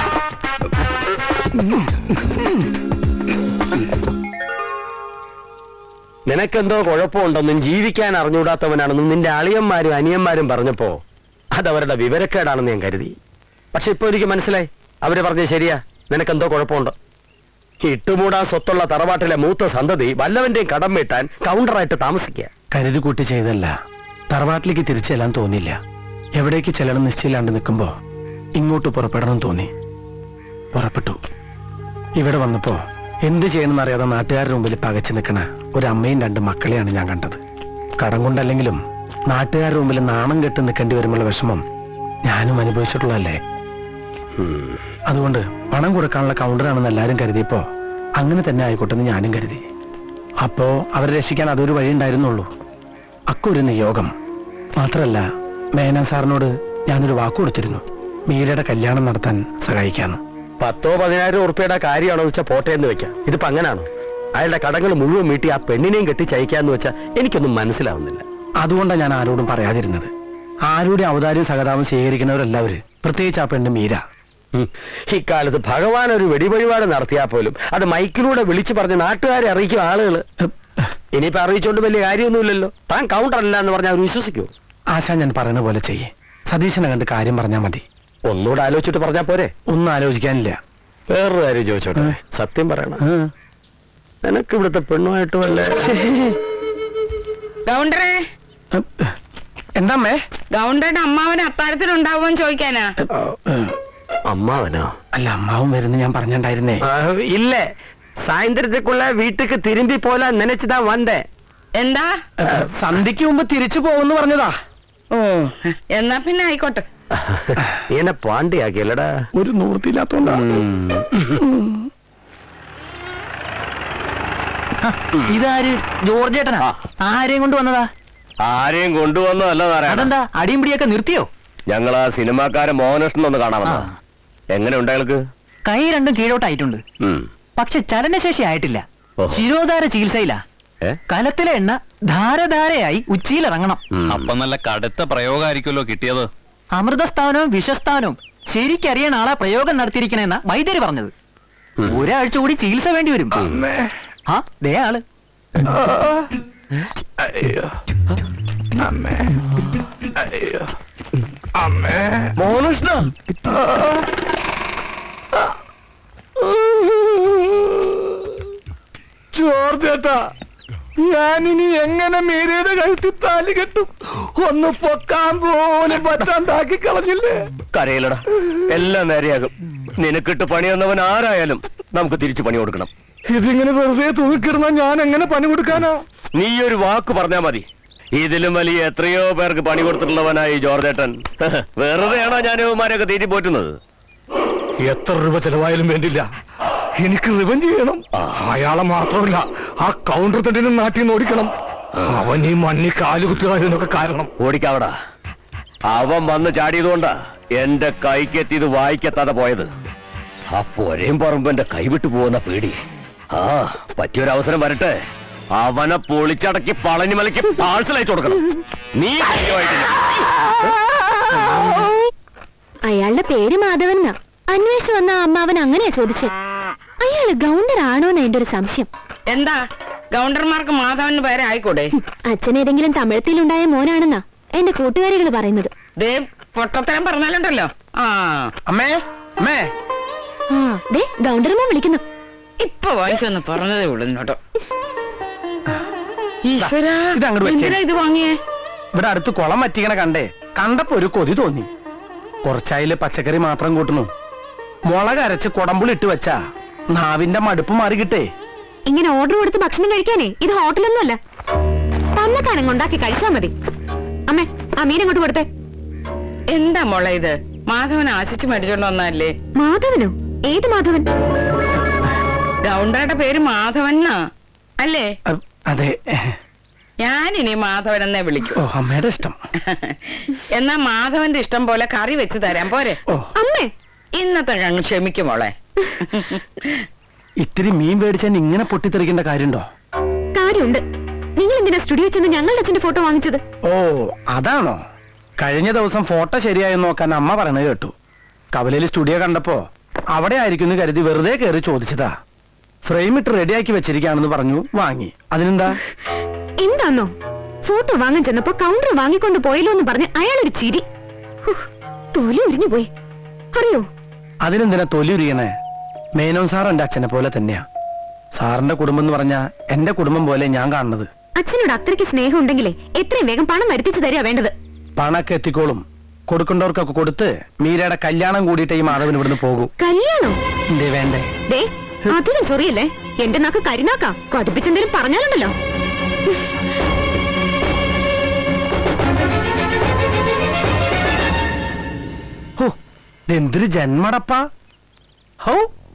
നിനക്കെന്തോ കുഴപ്പമുണ്ടെന്നും ജീവിക്കാൻ അറിഞ്ഞുകൂടാത്തവനാണെന്നും നിന്റെ അളിയന്മാരും അനിയന്മാരും പറഞ്ഞപ്പോ അതവരുടെ വിവരക്കേടാണെന്ന് ഞാൻ കരുതി പക്ഷെ ഇപ്പൊ എനിക്ക് മനസ്സിലായി അവര് പറഞ്ഞത് ശരിയാ നിനക്കെന്തോ കുഴപ്പമുണ്ട് ഇട്ടുമൂടാൻ സ്വത്തുള്ള തറവാട്ടിലെ മൂത്ത സന്തതി വല്ലവന്റെയും കടം വീട്ടാൻ കൗണ്ടറായിട്ട് താമസിക്കുക കരുതി കൂട്ടി ചെയ്തല്ല തറവാട്ടിലേക്ക് തിരിച്ചു ചെല്ലാൻ തോന്നില്ല എവിടേക്ക് ചെല്ലണം നിശ്ചയില്ലാണ്ട് നിൽക്കുമ്പോ ഇങ്ങോട്ട് പുറപ്പെടണം തോന്നി പുറപ്പെട്ടു ഇവിടെ വന്നപ്പോ എന്ത് ചെയ്യണമെന്ന് അറിയാതെ നാട്ടുകാരുടെ മുമ്പിൽ പകച്ചു നിൽക്കണ ഒരു അമ്മയും രണ്ട് മക്കളെയാണ് ഞാൻ കണ്ടത് കടം കൊണ്ടല്ലെങ്കിലും നാട്ടുകാരുടെ മുമ്പിൽ നാണം കെട്ട് നിൽക്കേണ്ടി വരുമ്പോൾ വിഷമം ഞാനും അനുഭവിച്ചിട്ടുള്ളതല്ലേ അതുകൊണ്ട് പണം കൊടുക്കാനുള്ള കൗണ്ടറാണെന്ന് എല്ലാവരും കരുതിയപ്പോ അങ്ങനെ തന്നെ ആയിക്കോട്ടെ എന്ന് ഞാനും കരുതി അപ്പോ അവരെ രക്ഷിക്കാൻ അതൊരു വഴി ഉണ്ടായിരുന്നുള്ളൂ അക്കൊരു നിയോഗം മാത്രല്ല മേനൻ സാറിനോട് ഞാനൊരു വാക്ക് കൊടുത്തിരുന്നു മീരയുടെ കല്യാണം നടത്താൻ സഹായിക്കാന്ന് പത്തോ പതിനായിരം ഉറുപ്പിയുടെ കാര്യമാണോ വെച്ചാൽ പോട്ടെ എന്ന് വെക്കാം ഇതിപ്പോ അങ്ങനാണോ അയാളുടെ കടങ്ങൾ മുഴുവൻ മീട്ടി ആ പെണ്ണിനെയും കെട്ടി ചയിക്കാന്ന് വെച്ചാൽ എനിക്കൊന്നും മനസ്സിലാവുന്നില്ല അതുകൊണ്ടാണ് ഞാൻ ആരോടും പറയാതിരുന്നത് ആരുടെ ഔദാര്യം സഹതാപം സ്വീകരിക്കുന്നവരെല്ലാവര് പ്രത്യേകിച്ച് ആ പെണ്ണ് മീര ഉം. ഇക്കാലത്ത് ഭഗവാൻ ഒരു വെടിവഴിപാട് നടത്തിയാൽ പോലും അത് മൈക്കിലൂടെ വിളിച്ചു പറഞ്ഞ് നാട്ടുകാരെ അറിയിക്കും ആളുകള് ഇനിയിപ്പോ അറിയിച്ചോണ്ട് വലിയ കാര്യമൊന്നുമില്ലല്ലോ താൻ കൗണ്ടർ അല്ല എന്ന് പറഞ്ഞാൽ അവർ വിശ്വസിക്കൂ ആശാ ഞാൻ പറയുന്ന പോലെ ചെയ്യേ സതീശനെ കണ്ട് കാര്യം പറഞ്ഞാൽ മതി ഒന്നുകൂടെ ആലോചിച്ചിട്ട് പറഞ്ഞാ പോരെ ഒന്നും ആലോചിക്കാനില്ല വേറൊരു കാര്യം ചോദിച്ചോട്ടെ സത്യം പറയണം നിനക്ക് ഇവിടുത്തെ പെണ്ണുമായിട്ട് വല്ല ഗൗണ്ടറേ എന്താമ്മേ ഗൗണ്ടറുടെ അമ്മാവന് അത്താഴത്തിനുണ്ടാവുമെന്ന് ചോദിക്കാനാ അമ്മാവനോ അല്ല അമ്മാവും വരുന്ന ഞാൻ പറഞ്ഞിട്ടുണ്ടായിരുന്നേ ആ, ഇല്ലേ സായന്ത്രത്തേക്കുള്ള വീട്ടിക്ക് തിരുമ്പി പോലെ നനച്ചതാ വന്നേ എന്താ സന്ധ്യക്ക് മുമ്പ് തിരിച്ചു പോകുന്നു പറഞ്ഞതാ ഓ എന്നാ പിന്നെ ആയിക്കോട്ടെ നീ എന്നെ പാണ്ടിയാക്കിയല്ലടാ ഒരു നിവൃത്തിയില്ലാത്തോണ്ടാ ഇതാര് ജോർജ് ഏട്ടനാ ആരെയും കൊണ്ട് വന്നതാ ആരെയും കൊണ്ടുവന്നതല്ല നാരായണ അതെന്താ അടിയും പിടിയൊക്കെ നിർത്തിയോ ഞങ്ങൾ ആ സിനിമാക്കാരൻ മോഹനകൃഷ്ണൻ ഒന്ന് കാണാൻ വന്നതാ. എങ്ങനെ ഉണ്ട് അയാൾക്ക് കൈ രണ്ടും കീഴോട്ടായിട്ടുണ്ട് ഉം. പക്ഷെ ചലനശേഷി ആയിട്ടില്ല ശിരോധാര ചികിത്സയില്ല ഏ? കലത്തിലെ എണ്ണ ധാരധാരയായി ഉച്ചിയിലിറങ്ങണം അപ്പൊ നല്ല കടുത്ത പ്രയോഗമായിരിക്കുമല്ലോ കിട്ടിയത് അമൃതസ്ഥാനവും വിഷസ്ഥാനവും ശരിക്കറിയാൻ ആളെ പ്രയോഗം നടത്തിയിരിക്കണെന്ന വൈദ്യര് പറഞ്ഞത് ഒരാഴ്ച കൂടി ചികിത്സ വേണ്ടി വരും ആ ദേ ആള് അയ്യോ അമ്മേ അയ്യോ അമ്മേ മോനുഷ്ണ ജോർജേട്ടാ ഞാനിനി എങ്ങനെ മീരയുടെ കഴുത്തിൽ താലി കെട്ടും ഒന്ന് പൊക്കാൻ പോലും പറ്റാണ്ടാക്കി കളഞ്ഞില്ലേ കരയിലടാ എല്ലാം നേരെയാകും നിനക്കിട്ട് പണി വന്നവൻ ആരായാലും നമുക്ക് തിരിച്ചു പണി കൊടുക്കണം ഇതിങ്ങനെ വെറുതെ തൂക്കിടുന്ന ഞാൻ എങ്ങനെ പണി കൊടുക്കാനാ നീ ഒരു വാക്ക് പറഞ്ഞാ മതി ഇതിലും വലിയ എത്രയോ പേർക്ക് പണി കൊടുത്തിട്ടുള്ളവനായി ജോർജേട്ടൻ വെറുതെയാണോ ഞാൻ ഇവന്മാരെയൊക്കെ തീറ്റി പോറ്റുന്നത് എത്ര രൂപ ചെലവായാലും വേണ്ടില്ല എനിക്ക് റിവഞ്ച് ചെയ്യണം അയാളെ മാത്രമല്ല ആ കൗണ്ടർ തന്നെ നാട്ടിൽ നിന്ന് ഓടിക്കണം അവൻ ഈ മണ്ണി കാലുകുത്തുകാരനൊക്കെ കാരണം ഓടിക്കാവടാ അവൻ വന്ന് ചാടിയതുകൊണ്ടാ എന്റെ കൈക്കെത്തിയത് വായിക്കെത്താതെ പോയത് ആ പൊരയും പറമ്പ് കൈവിട്ടു പോകുന്ന പേടി ആ പറ്റിയൊരവസരം വരട്ടെ അവനെ പൊളിച്ചടക്കി പളനിമലയ്ക്ക് പാഴ്സൽ അയച്ചു കൊടുക്കണം നീ കാര്യമായിട്ടില്ല അയാളുടെ പേര് മാധവൻ അന്വേഷിച്ചു വന്ന അമ്മാവൻ അങ്ങനെയാ ചോദിച്ചേ അയാള് ഗൗണ്ടർ ആണോന്ന് എന്റെ ഒരു സംശയം എന്താ ഗൗണ്ടർമാർക്ക് മാധവന് പേരെ ആയിക്കൂടെ അച്ഛൻ ഏതെങ്കിലും തമിഴത്തിലുണ്ടായ മോനാണെന്നാ എന്റെ കൂട്ടുകാരികൾ പറയുന്നത് ദേ പൊട്ടത്തരം പറഞ്ഞാലുണ്ടല്ലോ ആ അമ്മേ അമ്മേ ആ ദേ ഗൗണ്ടർമാൻ വിളിക്കുന്നു ഇപ്പൊ വാങ്ങിച്ചൊന്ന് പറഞ്ഞതേ ഉള്ളൂ ഇന്നോട്ടോ ഈശ്വരാ ഇത് അങ്ങോട്ട് വെച്ചേ. എന്തിനാ ഇത് വാങ്ങിയേ ഇവിടെ അടുത്ത് കുളം വറ്റിക്കണ കണ്ടേ കണ്ടപ്പോ ഒരു കൊതി തോന്നി കുറച്ചായില് പച്ചക്കറി മാത്രം കൂട്ടുന്നു മുളക് അരച്ച് കുടമ്പുളി ഇട്ട് വെച്ചാ നാവിന്റെ മടുപ്പ് മാറി കിട്ടേ ഇങ്ങനെ ഓർഡർ കൊടുത്ത് ഭക്ഷണം കഴിക്കാനേ ഇത് ഹോട്ടലൊന്നുമല്ല തന്നക്കാണങ്ങ് ഉണ്ടാക്കി കഴിച്ചാ മതി അമ്മേ ആ മീൻ അങ്ങോട്ട് കൊടുത്തേ എന്താ മോളെ ഇത് മാധവൻ ആശിച്ചു മേടിച്ചോണ്ട് വന്നല്ലേ മാധവനോ ഏത് മാധവൻ ഗൗണ്ടറുടെ പേര് മാധവൻ എന്നാ അല്ലേ അതെ ഞാനിനി മാധവൻ എന്നേ വിളിക്കൂ ഓ അമ്മയുടെ ഇഷ്ടം എന്നാ മാധവന്റെ ഇഷ്ടം പോലെ കറി വെച്ച് തരാം പോരെ അമ്മേ ഇന്നത്തെ അങ്ങ് ക്ഷമിക്കും മോളെ ഇത്തിരി മീൻ മേടിച്ചാൽ ഇങ്ങനെ പൊട്ടിത്തെറിക്കേണ്ട കാര്യമുണ്ടോ കാര്യമുണ്ട് നിങ്ങൾ എന്തിനാ സ്റ്റുഡിയോ ചെന്ന് ഞങ്ങളുടെ അച്ഛന്റെ ഫോട്ടോ വാങ്ങിച്ചത് ഓ അതാണോ കഴിഞ്ഞ ദിവസം ഫോട്ടോ ശരിയായെന്ന് നോക്കാൻ അമ്മ പറയണത് കേട്ടു കവലയിൽ സ്റ്റുഡിയോ കണ്ടപ്പോ അവിടെ ആയിരിക്കും കരുതി വെറുതെ കയറി ചോദിച്ചതാ ഫ്രെയിം ഇട്ട് റെഡിയാക്കി വെച്ചിരിക്കാണെന്ന് പറഞ്ഞു വാങ്ങി അതിനെന്താ എന്താന്നോ ഫോട്ടോ വാങ്ങാൻ ചെന്നപ്പോ കൗണ്ടർ വാങ്ങിക്കൊണ്ട് പോയല്ലോ എന്ന് പറഞ്ഞ് അയാളൊരു ചിരി ഹു, തൊലി ഉരിഞ്ഞു പോയി അറിയോ അതിനെന്തിനാ തൊലി ഉരിയണേ മേനോൻ സാർ എന്റെ അച്ഛനെ പോലെ തന്നെയാ സാറിന്റെ കുടുംബം എന്ന് പറഞ്ഞാ എന്റെ കുടുംബം പോലെ ഞാൻ കാണുന്നത് അച്ഛനോട് അത്രയ്ക്ക് സ്നേഹം ഉണ്ടെങ്കിലേ എത്രയും വേഗം പണം വരുത്തിച്ചു തരിക വേണ്ടത് പണൊക്കെ എത്തിക്കോളും കൊടുക്കേണ്ടവർക്കൊക്കെ കൊടുത്ത് മീരയുടെ കല്യാണം കൂടിയിട്ട് ഈ മാധവൻ ഇവിടുന്ന് പോകും കല്യാണോ എന്തേ വേണ്ടേ ദേ അധികം ചൊറിയല്ലേ എന്റെ നാക്ക് കരിനാക്കാം കടുപ്പിച്ചെന്തേലും പറഞ്ഞാലുണ്ടല്ലോ ഹോ എന്തൊരു ജന്മടപ്പാ ഹോ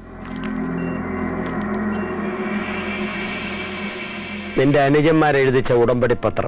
നിന്റെ അനുജന്മാരെഴുതിച്ച ഉടമ്പടി പത്രം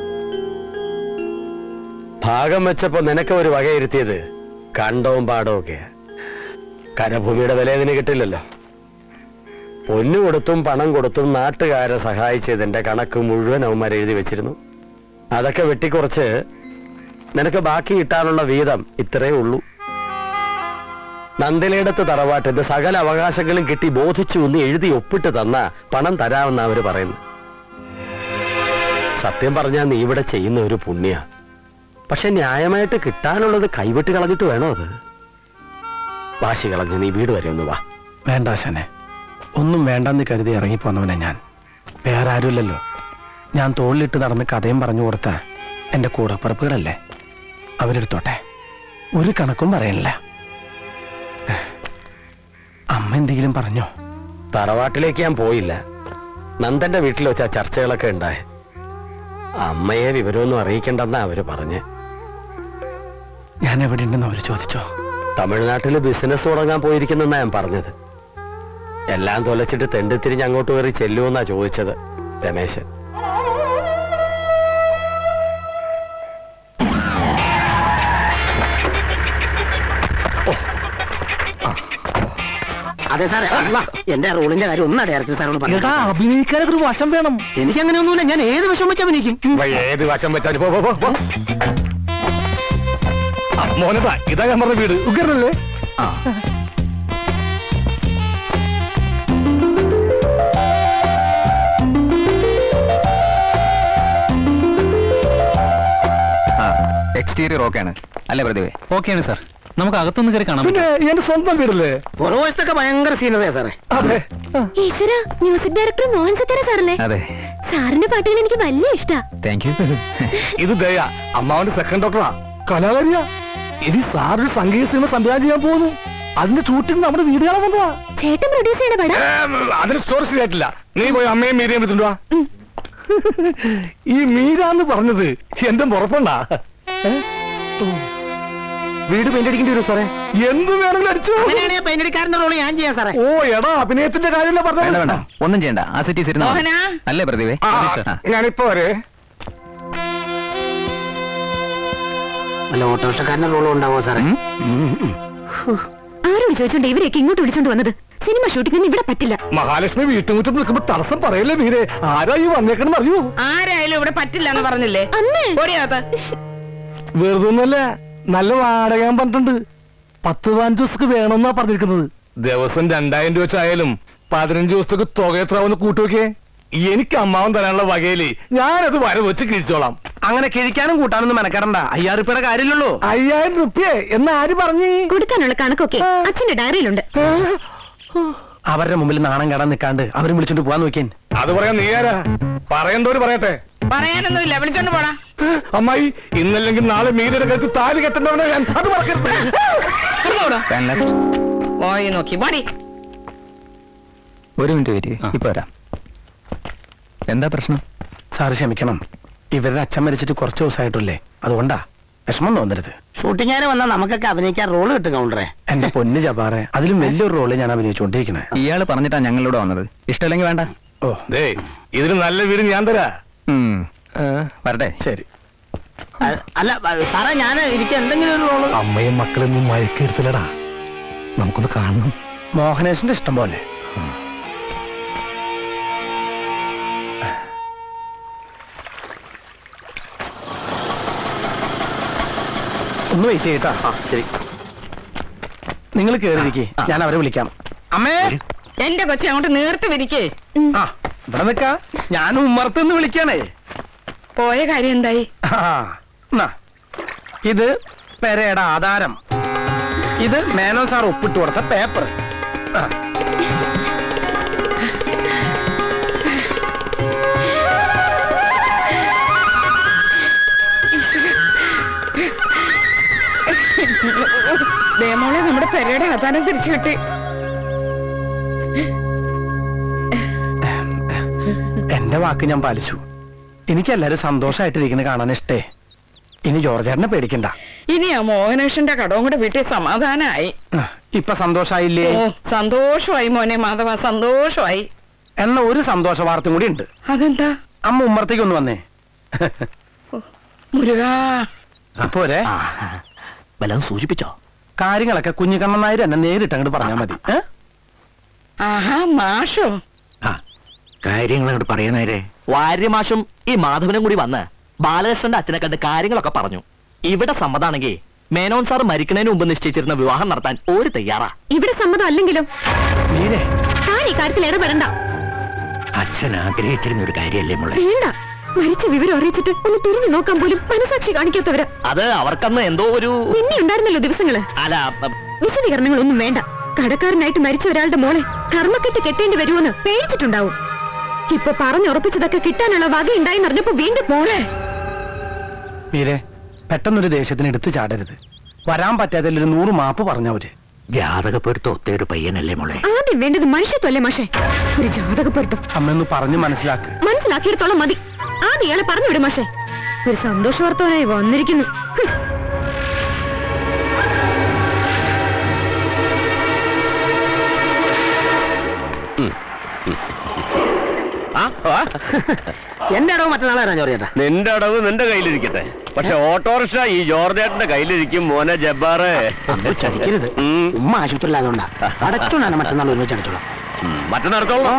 ഭാഗം വെച്ചപ്പോ നിനക്ക് ഒരു വകയിരുത്തിയത് കണ്ടവും പാടവും ഒക്കെ കരഭൂമിയുടെ വില ഇതിന് കിട്ടില്ലല്ലോ പൊന്നു കൊടുത്തും പണം കൊടുത്തും നാട്ടുകാരെ സഹായിച്ചതിന്റെ കണക്ക് മുഴുവൻ അവന്മാർ എഴുതി വെച്ചിരുന്നു അതൊക്കെ വെട്ടിക്കുറച്ച് നിനക്ക് ബാക്കി കിട്ടാനുള്ള വീതം ഇത്രയേ ഉള്ളൂ നന്ദിലയിടത്ത് തറവാട്ടിന്റെ സകല അവകാശങ്ങളും കിട്ടി ബോധിച്ചു എന്ന് എഴുതി ഒപ്പിട്ട് തന്ന പണം തരാമെന്ന് അവര് പറയുന്നു സത്യം പറഞ്ഞാൽ നീ ഇവിടെ ചെയ്യുന്ന ഒരു പുണ്യ പക്ഷെ ന്യായമായിട്ട് കിട്ടാനുള്ളത് കൈവിട്ട് കളഞ്ഞിട്ട് വേണോ അത് വാശി കളഞ്ഞ് നീ വീട് വരെ ഒന്ന് വാ വേണ്ട ശനെ ഒന്നും വേണ്ടെന്ന് കരുതി ഇറങ്ങിപ്പോന്നവനെ ഞാൻ വേറെ ആരുമില്ലല്ലോ ഞാൻ തോളിലിട്ട് നടന്ന് കഥയും പറഞ്ഞു കൊടുത്ത എന്റെ കൂടപ്പറപ്പുകളല്ലേ അവരെടുത്തോട്ടെ ഒരു കണക്കും പറയണില്ല അമ്മ എന്തെങ്കിലും പറഞ്ഞോ തറവാട്ടിലേക്ക് ഞാൻ പോയില്ല നന്ദന്റെ വീട്ടിൽ വെച്ച ചർച്ചകളൊക്കെ ഉണ്ടായി അമ്മയെ വിവരമൊന്നും അറിയിക്കണ്ടെന്നാ അവര് പറഞ്ഞ് ഞാൻ എവിടെ ഉണ്ടെന്ന് അവര് ചോദിച്ചോ തമിഴ്നാട്ടിൽ ബിസിനസ് തുടങ്ങാൻ പോയിരിക്കുന്നെന്നാ ഞാൻ പറഞ്ഞത് എല്ലാം തൊലച്ചിട്ട് തെണ്ടിത്തിരിഞ്ഞ് അങ്ങോട്ട് കയറി ചെല്ലുമെന്നാ ചോദിച്ചത് രമേശൻ അതെ സാറേ അല്ല എന്റെ റോളിന്റെ കാര്യം ഒന്ന് ഡയറക്ടർ സാറോട് പറഞ്ഞു എടാ അഭിനയിക്കാനൊക്കെ ഒരു വശം വേണം എനിക്ക് അങ്ങനെ ഒന്നുമില്ല ഞാൻ ഏത് വിഷം വെച്ച് അഭിനയിക്കും ഏത് വശം വെച്ചാലും പോ, പോ, പോ, പോ. ആ, മോനതാ ഇതാ ഞാൻ പറഞ്ഞ വീട് ഉഗ്രനല്ലേ എക്സ്റ്റീരിയർ ഓക്കെയാണ് അല്ലേ പ്രതിഭേ ഓക്കെയാണ് സാർ നമുക്ക് അകത്തൊന്ന് കയറി കാണാം പിന്നെ എന്റെ സ്വന്തം വീടല്ലേ പുറവശത്തൊക്കെ ഭയങ്കര സീനറിയാ സാറേ അതെ ഈശ്വര മ്യൂസിക് ഡയറക്ടർ മോഹൻ സത്തര സാറല്ലേ അതെ സാറിന്റെ പാട്ടുകൾ എനിക്ക് വലിയ ഇഷ്ടാ താങ്ക് യു ഇത് ദയ അമ്മാവന്റെ സെക്കൻഡ് ഡോക്ടറാ കലാകാരിയാ ഇനി സാറൊരു സംഗീത സിനിമ സംവിധാനം ചെയ്യാൻ പോകുന്നു അതിന്റെ ഷൂട്ടിംഗ് നമ്മുടെ വീട് കാണാൻ വന്നതാ ചേട്ടൻ പ്രൊഡ്യൂസ് ചെയ്യണ പടം ഏം, അതിന് സ്റ്റോറി ശരിയായിട്ടില്ല നീ പോയി അമ്മയും മീരയും വിളിച്ചിട്ട് വാ ഈ മീരാന്ന് പറഞ്ഞത് എന്റെ മുറപ്പണ്ണാ ഏ? ഓ. വീട് പെയിന്റ് അടിക്കേണ്ടി വരും സാറേ എന്ത് വേണമെങ്കിലും അടിച്ചു അങ്ങനെയാണെങ്കിൽ പെയിന്റടിക്കാരന്റെ റോള് ഞാൻ ചെയ്യാം സാറേ ഓ എടാ അഭിനയത്തിന്റെ കാര്യമല്ല വേണ്ട വേണ്ട പറഞ്ഞത് ഒന്നും ചെയ്യണ്ട ആ സിറ്റീസ് ഇരുന്ന് മോഹനാ? അല്ലേ പ്രതിഭേ ആ, ആ. ഞാനിപ്പോ വരെ അല്ല ഓട്ടോറിക്ഷക്കാരന്റെ റോളും ഉണ്ടാവോ സാറേ ആരോട് ചോദിച്ചോണ്ട് ഇവരെയൊക്കെ ഇങ്ങോട്ട് വിളിച്ചോണ്ട് വന്നത് സിനിമ ഷൂട്ടിംഗ് ഇവിടെ പറ്റില്ല മഹാലക്ഷ്മി വീട്ടുമുറ്റത്ത് നിൽക്കുമ്പോ തടസ്സം പറയല്ലേ മീരെ ആരാ ഈ വന്നേക്കണെന്ന് അറിയൂ ആരായാലും ഇവിടെ പറ്റില്ല എന്ന് പറഞ്ഞില്ലേ ഓടിയാത്ത വെറുതെ ഒന്നല്ല നല്ല വാടക ഞാൻ പറഞ്ഞിട്ടുണ്ട് പത്ത് പതിനഞ്ച് ദിവസത്തേക്ക് വേണമെന്നാ പറഞ്ഞിരിക്കുന്നത് ദിവസം രണ്ടായിരം രൂപ വെച്ചായാലും പതിനഞ്ച് ദിവസത്തേക്ക് തുക എത്രാവെന്ന് കൂട്ടുവെക്കേ എനിക്ക് അമ്മാവൻ തരാനുള്ള വകയില് ഞാനത് വര വെച്ച് കിഴിച്ചോളാം അങ്ങനെ കിഴിക്കാനും കൂട്ടാനൊന്നും മെനക്കെടണ്ട അയ്യായിരം രൂപയുടെ കാര്യമില്ലല്ലോ അയ്യായിരം റുപ്യേ എന്ന് ആര് പറഞ്ഞു കൊടുക്കാനുള്ള കണക്കൊക്കെ അച്ഛന്റെ ഡയറിയിലുണ്ട് അവരുടെ മുമ്പിൽ നാണം കടാൻ നിൽക്കാണ്ട് അവരും വിളിച്ചോണ്ട് പോവാൻ നോക്കിയൻ അത് പറയാൻ നീ ആരാ പറയണ്ടോര് പറയട്ടെ പറയാനൊന്നുമില്ല വിളിച്ചോണ്ട് പോടാ അമ്മായി ഇന്നല്ലെങ്കിൽ നാളെ മീനയുടെ കഴുത്ത് താലി കെട്ടണ്ടവനെ ഞാൻ അത് മറക്കരുത് പോയി നോക്കി പാടി ഒരു മിനിറ്റ് വരി ഇപ്പൊ വരാം എന്താ പ്രശ്നം സാറ് ക്ഷമിക്കണം ഇവരുടെ അച്ഛൻ മരിച്ചിട്ട് കുറച്ച് ദിവസമായിട്ടില്ലേ അതുകൊണ്ടാ വിഷമം തോന്നരുത് ഷൂട്ടിങ്ങിന് വന്നാൽ നമുക്കൊക്കെ അഭിനയിക്കാൻ റോള് കിട്ടും കൗണ്ടറെ എന്റെ പൊന്ന് ജപാറെ അതിലും വലിയൊരു റോള് ഞാൻ അഭിനയിച്ചുകൊണ്ടിരിക്കണേ ഇയാള് പറഞ്ഞിട്ടാ ഞങ്ങളിവിടെ വന്നത് ഇഷ്ടമല്ലെങ്കിൽ വേണ്ട ഓ ദേ ഇതിന് നല്ല വീട് ഞാൻ തരാ ഉം. ഏ, വരട്ടെ ശരി അല്ല സാറേ ഞാൻ എനിക്ക് എന്തെങ്കിലും ഒരു റോള് അമ്മയും മക്കളും നീ മയക്കെടുത്തില്ലടാ നമുക്കൊന്ന് കാണണം മോഹനേശന്റെ ഇഷ്ടം പോലെ ഒന്ന് വെയിറ്റ് ചെയ്യട്ടാ ശരി നിങ്ങൾ കേറിയിരിക്കേ ഞാൻ അവരെ വിളിക്കാം അമ്മേ എന്റെ കൊച്ചെ അങ്ങോട്ട് നേർത്ത് വിരിക്കേ ആ ഇവിടെ നിക്കാ ഞാൻ ഉമ്മർത്തുനിന്ന് വിളിക്കാണേ പോയ കാര്യം എന്തായി ആ, എന്നാ, ഇത് പെരയുടെ ആധാരം ഇത് മേനോ സാർ ഒപ്പിട്ട് കൊടുത്ത പേപ്പർ ആ. ദേമോളെ നമ്മുടെ പെരയുടെ ആധാരം തിരിച്ചു കിട്ടി എന്റെ വാക്ക് ഞാൻ പാലിച്ചു എനിക്ക് എല്ലാരും സന്തോഷമായിട്ടിരിക്കുന്നത് കാണാൻ ഇഷ്ടേ ഇനി ജോർജേട്ടനെ പേടിക്കണ്ട ഇനി ആ മോഹനേഷന്റെ കടവും കൂടെ വീട്ടിൽ സമാധാനമായി ആ, ഇപ്പൊ സന്തോഷായില്ലേ ഓ സന്തോഷമായി മോനെ മാധവ സന്തോഷമായി എന്ന ഒരു സന്തോഷ വാർത്തയും കൂടി ഉണ്ട് അതെന്താ അമ്മ ഉമ്മറത്തേക്ക് ഒന്ന് വന്നേ മുരുകാ അപ്പോരെ വല്ലതും സൂചിപ്പിച്ചോ കാര്യങ്ങളൊക്കെ കുഞ്ഞിക്കണ്ണൻ നായർ എന്നെ നേരിട്ട് അങ്ങോട്ട് പറഞ്ഞാൽ മതി ഏ? ആഹാ മാഷോ കാര്യങ്ങൾ അങ്ങോട്ട് പറയുന്നേരെ വാര്യമാഷും ഈ മാധവനും കൂടി വന്ന് ബാലകൃഷ്ണന്റെ അച്ഛനെ കണ്ട് കാര്യങ്ങളൊക്കെ പറഞ്ഞു ഇവിടെ സമ്മതാണെങ്കിൽ മേനോൻ സാർ മരിക്കണതിന് മുമ്പ് നിശ്ചയിച്ചിരുന്ന വിവാഹം നടത്താൻ ഒരു തയ്യാറാ ഇവിടെ സമ്മതം അല്ലെങ്കിലും മീരെ താൻ ഈ കാര്യത്തിൽ ഇടപെടണ്ട അച്ഛൻ ആഗ്രഹിച്ചിരുന്ന ഒരു കാര്യമല്ലേ മോളെ വേണ്ട മരിച്ച വിവരം അറിയിച്ചിട്ട് ഒന്ന് തിരിഞ്ഞു നോക്കാൻ പോലും മനസാക്ഷി കാണിക്കാത്തവര് അത് അവർക്കന്ന് എന്തോ ഒരു പിന്നെ ഉണ്ടായിരുന്നല്ലോ ദിവസങ്ങള് അല്ല അ, വിശദീകരണങ്ങളൊന്നും വേണ്ട കടക്കാരനായിട്ട് മരിച്ച ഒരാളുടെ മോളെ കർമ്മക്കെട്ട് കെട്ടേണ്ടി വരുമെന്ന് പേടിച്ചിട്ടുണ്ടാവും ഇപ്പൊ പറഞ്ഞുറപ്പിച്ചതൊക്കെ കിട്ടാനുള്ള വകയുണ്ടായി അറിഞ്ഞപ്പോ വീണ്ടും മോളെ മീരെ പെട്ടെന്നൊരു ദേഷ്യത്തിന് എടുത്തു ചാടരുത് വരാൻ പറ്റാത്തതിൽ ഒരു നൂറ് മാപ്പ് പറഞ്ഞവര് ജാതകപ്പൊരുത്ത ഒത്തേ ഒരു പയ്യനല്ലേ മോളെ ആദ്യം വേണ്ടത് മനുഷ്യത്വല്ലേ മാഷെ ഒരു ജാതക പൊരുത്തം അമ്മയൊന്ന് പറഞ്ഞു മനസ്സിലാക്ക് മനസ്സിലാക്കിയിടത്തോളം മതി ആദ്യം ഇയാളെ പറഞ്ഞു വിടും മാഷെ ഒരു സന്തോഷ വാർത്തവനായി വന്നിരിക്കുന്നു ഹ്. എന്റെ അടവ് മറ്റന്നാളാണ് ജോറിയേട്ടാ നിന്റെ അടവ് നിന്റെ കയ്യിലിരിക്കട്ടെ പക്ഷെ ഓട്ടോറിക്ഷ ഈ ജോർജേട്ടന്റെ കയ്യിലിരിക്കും മോനെ ജബ്ബാറ് ചതിക്കരുത് ഉമ്മ ആശുപത്രിയിലായതുകൊണ്ടാ അടച്ചോണ്ടാണ് മറ്റന്നാൾ ഒരുമിച്ച് അടച്ചോളാം മറ്റന്നടത്തോളൂ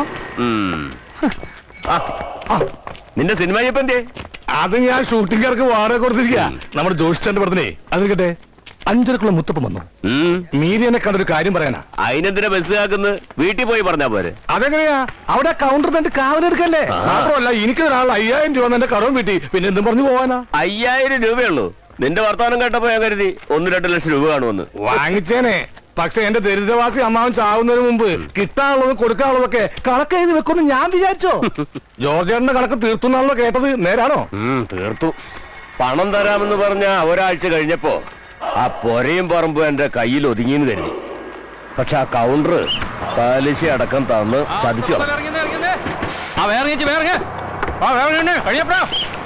നിന്റെ സിനിമ ഇപ്പൊ എന്തേ അത് ഞാൻ ഷൂട്ടിംഗുകാർക്ക് വാടക കൊടുത്തിരിക്കുക നമ്മുടെ ജോഷിച്ചാന്റെ പടത്തിനെ അതിരിക്കട്ടെ അഞ്ചരക്കുള്ള മുത്തപ്പം വന്നു മീരിയനെ കണ്ടൊരു കാര്യം പറയാനാ അതിനെന്തിനാ ബസ് കാക്കുന്നത് വീട്ടിൽ പോയി പറഞ്ഞാ പോരെ അതെങ്ങനെയാ അവിടെ കൗണ്ടർ തന്നെ കാവലെടുക്കല്ലേ മാത്രമല്ല എനിക്ക് ഒരാൾ അയ്യായിരം രൂപ എന്റെ കടവും കിട്ടി പിന്നെ എന്തും പറഞ്ഞു പോവാനാ അയ്യായിരം രൂപയുള്ളൂ നിന്റെ വർത്തമാനം കേട്ടപ്പോ ഞാൻ കരുതി ഒന്ന് രണ്ട് ലക്ഷം രൂപ കാണുമെന്ന് വാങ്ങിച്ചേനെ പക്ഷെ എന്റെ ദരിദ്രവാസി അമ്മാവൻ ചാവുന്നതിന് മുമ്പ് കിട്ടാനുള്ളതും കൊടുക്കാനുള്ളതൊക്കെ കണക്ക് എഴുതി വെക്കുമെന്ന് ഞാൻ വിചാരിച്ചോ ജോർജേട്ടന്റെ കണക്ക് തീർത്തുന്നാണല്ലോ കേട്ടത് നേരാണോ ഉം, തീർത്തു പണം തരാമെന്ന് പറഞ്ഞ ഒരാഴ്ച കഴിഞ്ഞപ്പോ ആ പൊരയും പറമ്പും എന്റെ കയ്യിൽ ഒതുങ്ങിയെന്ന് കരുതി പക്ഷെ ആ കൗണ്ടർ പലിശ അടക്കം തന്ന് ചതിച്ചു കളഞ്ഞു. ആ വേറെ ചേച്ചി വേറെ ആ വേറെ കഴിയപ്പെടാ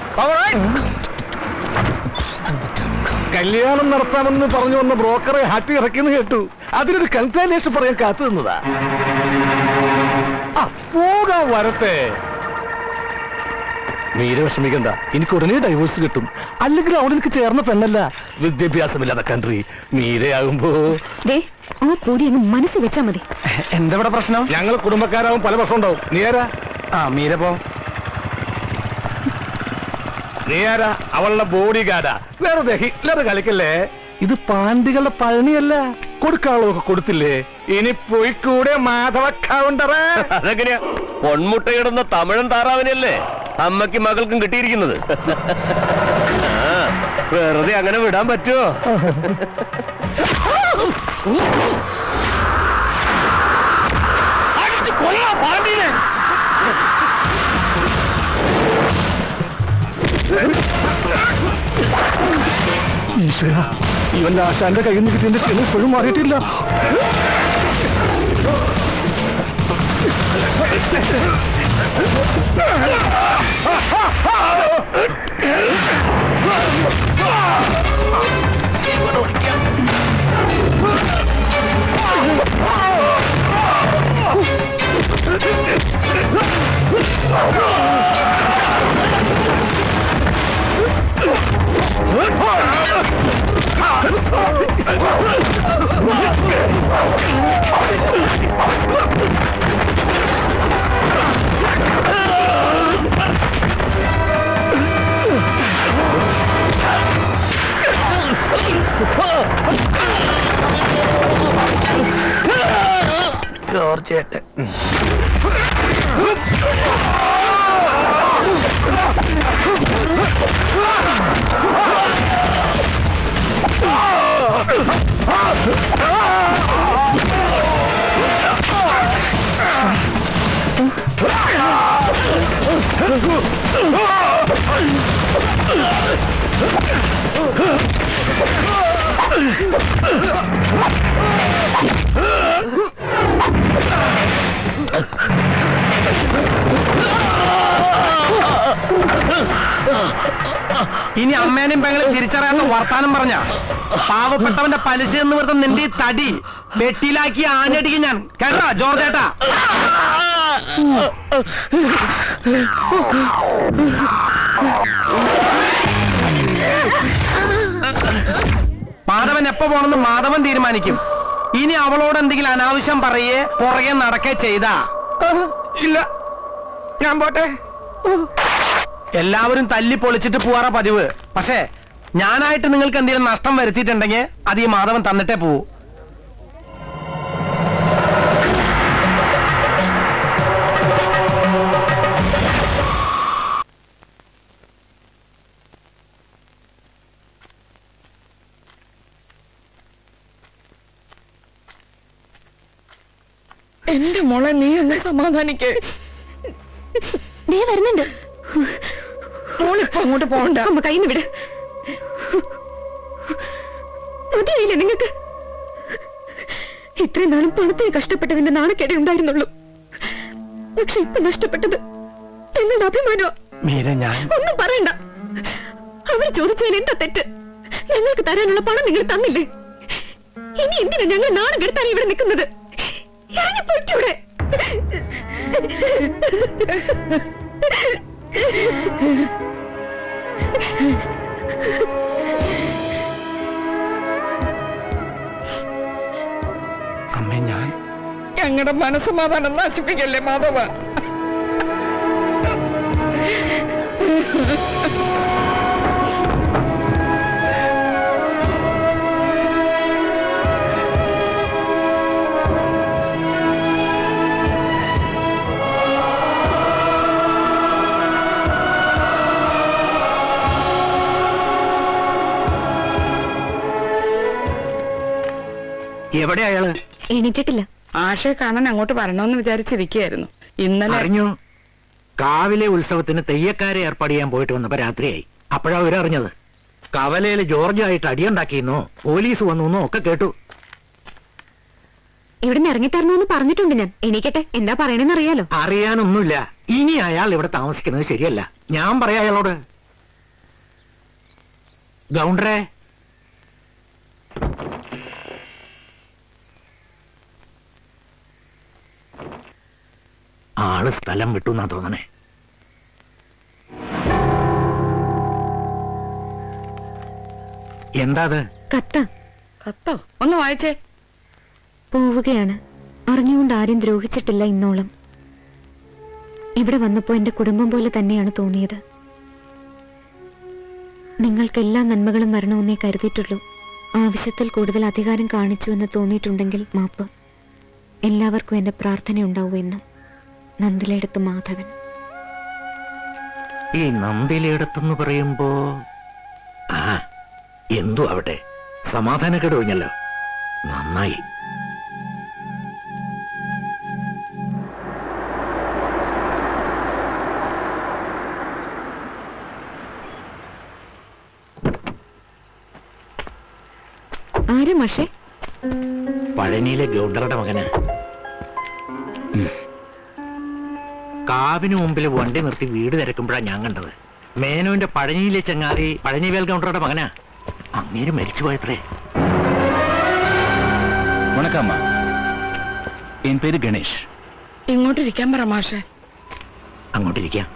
കല്യാണം നടത്താമെന്ന് പറഞ്ഞു വന്ന ബ്രോക്കറെ ഹാറ്റി ഇറക്കിയെന്ന് കേട്ടു അതിനൊരു കൺഗ്രാലേഷൻ പറയാൻ കാത്തു നിന്നതാ ആ പോകാൻ വരട്ടെ മീര വിഷമിക്കണ്ട എനിക്ക് ഉടനെ ഡൈവോഴ്സ് കിട്ടും അല്ലെങ്കിൽ അവിടെ എനിക്ക് ചേർന്ന പെണ്ണല്ല വിദ്യാഭ്യാസമില്ലാത്ത കൺട്രി മീരയാകുമ്പോ ദേ ആ പൂതി അങ്ങ് മനസ്സിൽ വെച്ചാ മതി എന്താ ഇവിടെ പ്രശ്നം ഞങ്ങൾ കുടുംബക്കാരാവും പല പ്രശ്നം ഉണ്ടാവും നീ ആരാ ആ മീര പോ നീ ആരാ അവളുടെ ബോഡി ഗാർഡാ വെറുതെ ഹിറ്റ്ലർ കളിക്കല്ലേ ഇത് പാണ്ഡികളുടെ പഴനിയല്ല കൊടുക്കാനുള്ളതൊക്കെ കൊടുത്തില്ലേ ഇനി പോയിക്കൂടെ മാധവ കൗണ്ടറേ അതെങ്ങനെയാ പൊൺമുട്ടയിടുന്ന തമിഴൻ താറാവിനല്ലേ അമ്മയ്ക്കും മകൾക്കും കിട്ടിയിരിക്കുന്നത് ആ, വെറുതെ അങ്ങനെ വിടാൻ പറ്റുമോ ഈശ്വര ഇവന്റെ ആശാന്റെ കയ്യിൽ നിന്ന് കിട്ടിയ ക്ഷീണം ഇപ്പോഴും മാറിയിട്ടില്ല ജോർജേട്ടൻ ഇനി അമ്മേനെയും പെങ്ങളെ തിരിച്ചറിയാത്ത വർത്താനം പറഞ്ഞ പാവപ്പെട്ടവന്റെ പലിശ എന്ന് വെറുതെ നിന്റെ ഈ തടി വെട്ടിയിലാക്കി ആഞ്ഞടിക്കും ഞാൻ കേട്ടോ ജോർജേട്ടാ മാധവൻ എപ്പോ പോണെന്ന് മാധവൻ തീരുമാനിക്കും ഇനി അവളോട് എന്തെങ്കിലും അനാവശ്യം പറയേ പുറകെ നടക്കേ ചെയ്താ ഇല്ല ഞാൻ പോട്ടെ എല്ലാവരും തല്ലി പൊളിച്ചിട്ട് പോവാറ പതിവ് പക്ഷേ ഞാനായിട്ട് നിങ്ങൾക്ക് എന്തെങ്കിലും നഷ്ടം വരുത്തിയിട്ടുണ്ടെങ്കിൽ അത് ഈ മാധവൻ തന്നിട്ടേ പോവൂ എന്റെ മോളെ നീ ഒന്ന് സമാധാനിക്കേ ദേ വരുന്നുണ്ട് മോളിപ്പോ അങ്ങോട്ട് പോകണ്ട അമ്മ കയ്യിൽ വിട് മതിയായില്ലേ നിങ്ങൾക്ക് ഇത്രയും നാളും പണത്തിന് കഷ്ടപ്പെട്ടതിന്റെ നാണക്കേടെ ഉണ്ടായിരുന്നുള്ളൂ പക്ഷെ ഇപ്പൊ നഷ്ടപ്പെട്ടത് നിങ്ങളുടെ അഭിമാനോ മീര ഞാൻ ഒന്നും പറയണ്ട അവർ ചോദിച്ചതിൽ എന്താ തെറ്റ് ഞങ്ങൾക്ക് തരാനുള്ള പണം നിങ്ങൾ തന്നില്ലേ ഇനി എന്തിനാ ഞങ്ങൾ നാണം കെടുത്താൻ ഇവിടെ നിൽക്കുന്നത് ഇറങ്ങി പൊയ്ക്കൂടെ അമ്മേ ഞാൻ ഞങ്ങളുടെ മനസ്സമാധാനം നശിപ്പിക്കല്ലേ മാധവ എവിടെ അയാള് എണീറ്റിട്ടില്ല ആശയെ കാണാൻ അങ്ങോട്ട് വരണമെന്ന് വിചാരിച്ചിരിക്കുകയായിരുന്നു ഇന്നലെ അറിഞ്ഞു കാവിലെ ഉത്സവത്തിന് തെയ്യക്കാരെ ഏർപ്പാട് ചെയ്യാൻ പോയിട്ട് വന്നപ്പോ രാത്രിയായി അപ്പോഴാ അവരറിഞ്ഞത് കവലയിൽ ജോർജായിട്ട് അടിയുണ്ടാക്കിയെന്നോ പോലീസ് വന്നു ഒക്കെ കേട്ടു ഇവിടുന്ന് ഇറങ്ങിത്തരണമെന്ന് പറഞ്ഞിട്ടുണ്ട് ഞാൻ എണീക്കട്ടെ എന്താ പറയണെന്ന് അറിയാലോ അറിയാനൊന്നുമില്ല ഇനി അയാൾ ഇവിടെ താമസിക്കുന്നത് ശരിയല്ല ഞാൻ പറയാ അയാളോട് ഗൗണ്ടറെ ആള് സ്ഥലം വിട്ടു എന്നാ തോന്നണേ എന്താ അത് കത്ത കത്തോ ഒന്ന് വായിച്ചേ പോവുകയാണ് അറിഞ്ഞുകൊണ്ട് ആരും ദ്രോഹിച്ചിട്ടില്ല ഇന്നോളം ഇവിടെ വന്നപ്പോ എന്റെ കുടുംബം പോലെ തന്നെയാണ് തോന്നിയത് നിങ്ങൾക്ക് എല്ലാ നന്മകളും വരണമെന്നേ കരുതിയിട്ടുള്ളൂ ആവശ്യത്തിൽ കൂടുതൽ അധികാരം കാണിച്ചു എന്ന് തോന്നിയിട്ടുണ്ടെങ്കിൽ മാപ്പ് എല്ലാവർക്കും എന്റെ പ്രാർത്ഥന ഉണ്ടാവൂ എന്നും നന്ദിലെടുത്ത് മാധവൻ ഈ നന്ദിലയിടത്തെന്ന് പറയുമ്പോ ആ എന്തു അവിടെ സമാധാനക്കേട് ഒഴിഞ്ഞല്ലോ നന്നായി ആരും പക്ഷേ പഴനിയിലെ ഗൗണ്ടറുടെ മകന് ഉം. കാവിന് മുമ്പിൽ വണ്ടി നിർത്തി വീട് തിരക്കുമ്പോഴാ ഞാൻ കണ്ടത് മേനോന്റെ പഴനിയിലെ ചങ്ങാതി പഴനിവേൽ ഗൗണ്ടറുടെ മകനാ അങ്ങേര് മരിച്ചുപോയത്രേ வணக்கம் என் பேரு கணேஷ் ഇങ്ങോട്ടിരിക്കാൻ പറ മാഷെ അങ്ങോട്ടിരിക്കാം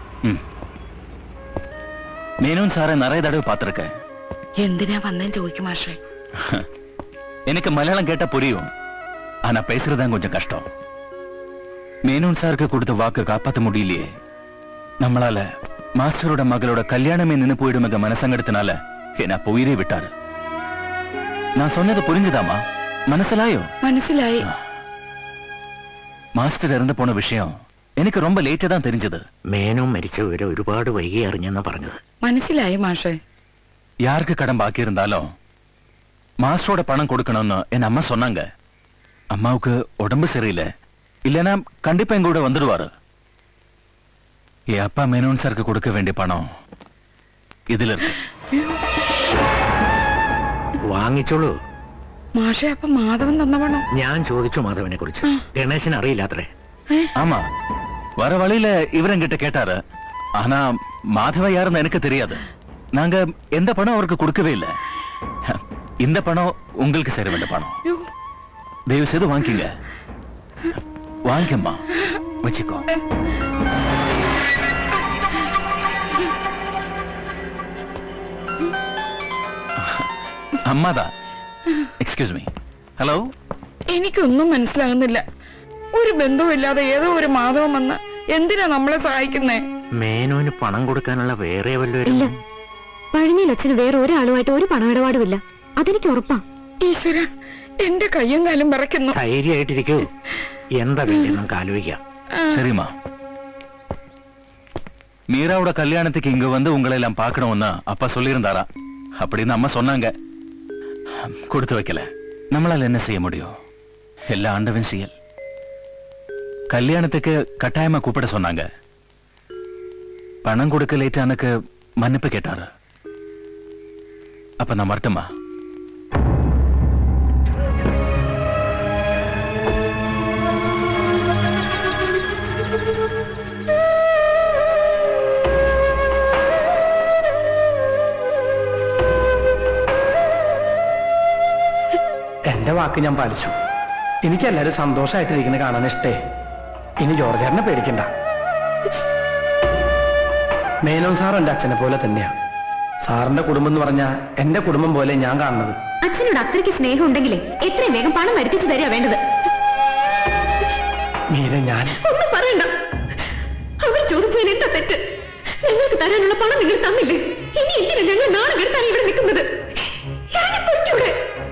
மேனோன் சாரை நிறைய தடவை பார்த்திருக்கேன் എന്തിനാ വന്നേന്ന് ചോദിക്കും മാഷെ எனக்கு மலையாளம் கேட்டா புரியும் ஆனா பேசுறதுதான் கொஞ்சம் கஷ்டம் மேனோன் சாருக்கு கொடுத்த வாக்கு காப்பாத்த முடியலையே நம்மளால மாஸ்டரோட மகளோட கல்யாணமே நின்னு போயிடுமெங்க மனசங்கடத்தினால என்ன அப்ப உயிரே விட்டாரு நான் சொன்னது புரிஞ்சுதாமா മനസ്സിലായോ മനസ്സിലായി മാസ്റ്റർ ഇറந்து പോണ വിഷയം എനിക്ക് ரொம்ப ലേറ്റാ தான் தெரிஞ்சது മേനോ മരിച്ച വിവരം ഒരുപാട് വൈകി അറിഞ്ഞെന്നാ പറഞ്ഞത് മനസ്സിലായി മാഷെ யாருக்கு கடன் பாக்கி இருந்தாலும் மாஸ்டரோட பணம் கொடுக்கணும்னு என் அம்மா சொன்னாங்க அம்மாவுக்கு உடம்பு சரியில்லை இல்லைன்னா கண்டிப்பா எங்க கூட வந்துடுவாரு என் அப்பா மேனோன் சாருக்கு கொடுக்க வேண்டிய பணம் இதுல இருக்கு വാങ്ങിച്ചോളൂ മാഷെ അപ്പൊ മാധവൻ തന്ന പണം ഞാൻ ചോദിച്ചു മാധവനെ കുറിച്ച് ഗണേശന് അറിയില്ലാത്രേ ஆமா வர வழியில இவரங்கிட்ட கேட்டாரு ஆனா மாதவ யாருன்னு எனக்கு தெரியாது நாங்க எந்த பணம் அவருக்கு கொடுக்கவே இல்லை இந்த பணம் உங்களுக்கு சேர வேண்டிய பணம் தயவு செய்து வாங்கிங்க வாங்கிக்கம்மா வச்சுக்கோ അമ്മാതാ എക്സ്ക്യൂസ് മീ ഹലോ എനിക്കൊന്നും മനസ്സിലാകുന്നില്ല ഒരു ബന്ധവുമില്ലാതെ ഏതോ ഒരു മാധവൻ വന്ന് എന്തിനാ നമ്മളെ സഹായിക്കുന്നേ മേനോന് പണം കൊടുക്കാനുള്ള വേറെ വല്ലവരും ഇല്ല പഴനിയിൽ അച്ഛന് വേറെ ഒരാളുമായിട്ട് ഒരു പണമിടപാടുമില്ല അതെനിക്ക് ഉറപ്പാ ഈശ്വര എന്റെ കയ്യും കാലും വിറയ്ക്കുന്നു ധൈര്യമായിട്ടിരിക്കൂ എന്താ വേണ്ടി നമുക്ക് ആലോചിക്കാം சரிம்மா மீராவோட கல்யாணத்துக்கு இங்க வந்து உங்களை எல்லாம் பார்க்கணும்னு அப்பா சொல்லியிருந்தாரா அப்படின்னு அம்மா சொன்னாங்க கொடுத்து வைக்கல நம்மளால என்ன செய்ய முடியும் எல்லா ஆண்டவன் செயல் கல்யாணத்துக்கு கட்டாயமா கூப்பிட சொன்னாங்க பணம் கொடுக்க லேட்டானுக்கு மன்னிப்பு கேட்டாரு அப்ப நான் வரட்டுமா എന്റെ വാക്ക് ഞാൻ പാലിച്ചു എനിക്ക് എല്ലാരും സന്തോഷമായിട്ടിരിക്കുന്നത് കാണാൻ ഇഷ്ടേ ഇനി ജോർജാറിനെ പേടിക്കണ്ട മേനോൻ സാർ എന്റെ അച്ഛനെ പോലെ തന്നെയാ സാറിന്റെ കുടുംബം എന്ന് പറഞ്ഞാൽ എന്റെ കുടുംബം പോലെ ഞാൻ കാണുന്നത് അച്ഛനോട് അത്രയ്ക്ക് സ്നേഹം ഉണ്ടെങ്കിലേ എത്രയും വേഗം പണം വരുത്തിച്ചു തരിക വേണ്ടത് മീര ഞാൻ ഒന്നും പറയണ്ട അവർ ചോദിച്ചതിൽ എന്താ തെറ്റ് ഞങ്ങൾക്ക് തരാനുള്ള പണം നിങ്ങൾ തന്നില്ലേ ഇനി എന്തിനാ ഞങ്ങൾ നാളെ വരുത്താൻ ഇവിടെ നിൽക്കുന്നത് ഇറങ്ങി പൊയ്ക്കൂടെ?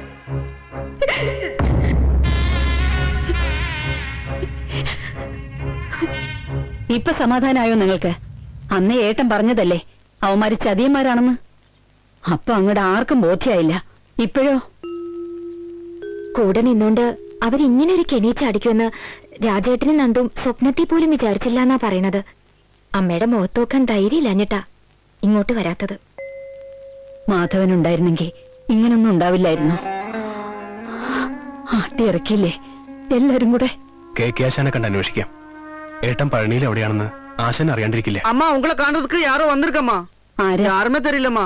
ഇപ്പൊ സമാധാനായോ നിങ്ങൾക്ക് അന്ന് ഏട്ടൻ പറഞ്ഞതല്ലേ അവന്മാര് ചതിയന്മാരാണെന്ന് അപ്പൊ അങ്ങോട്ട് ആർക്കും ബോധ്യായില്ല ഇപ്പോഴോ കൂടെ നിന്നോണ്ട് അവരിങ്ങനെ ഒരു കെണീച്ചടിക്കുമെന്ന് രാജേട്ടനും നന്ദും സ്വപ്നത്തിൽ പോലും വിചാരിച്ചില്ല എന്നാ പറയണത് അമ്മയുടെ മുഖത്ത് നോക്കാൻ ധൈര്യമില്ലാഞ്ഞിട്ടാ ഇങ്ങോട്ട് വരാത്തത് മാധവൻ ഉണ്ടായിരുന്നെങ്കിൽ ഇങ്ങനൊന്നും ഉണ്ടാവില്ലായിരുന്നു ആട്ടി ഇറക്കിയില്ലേ എല്ലാരും കൂടെ കെ കെ ആശാനെ കണ്ട് അന്വേഷിക്കാം ഏട്ടൻ പഴനിയിൽ എവിടെയാണെന്ന് ആശാൻ അറിയാണ്ടിരിക്കില്ല அம்மா உங்களை காண்றதுக்கு யாரோ வந்திருக்கம்மா யாருமே தெரியலம்மா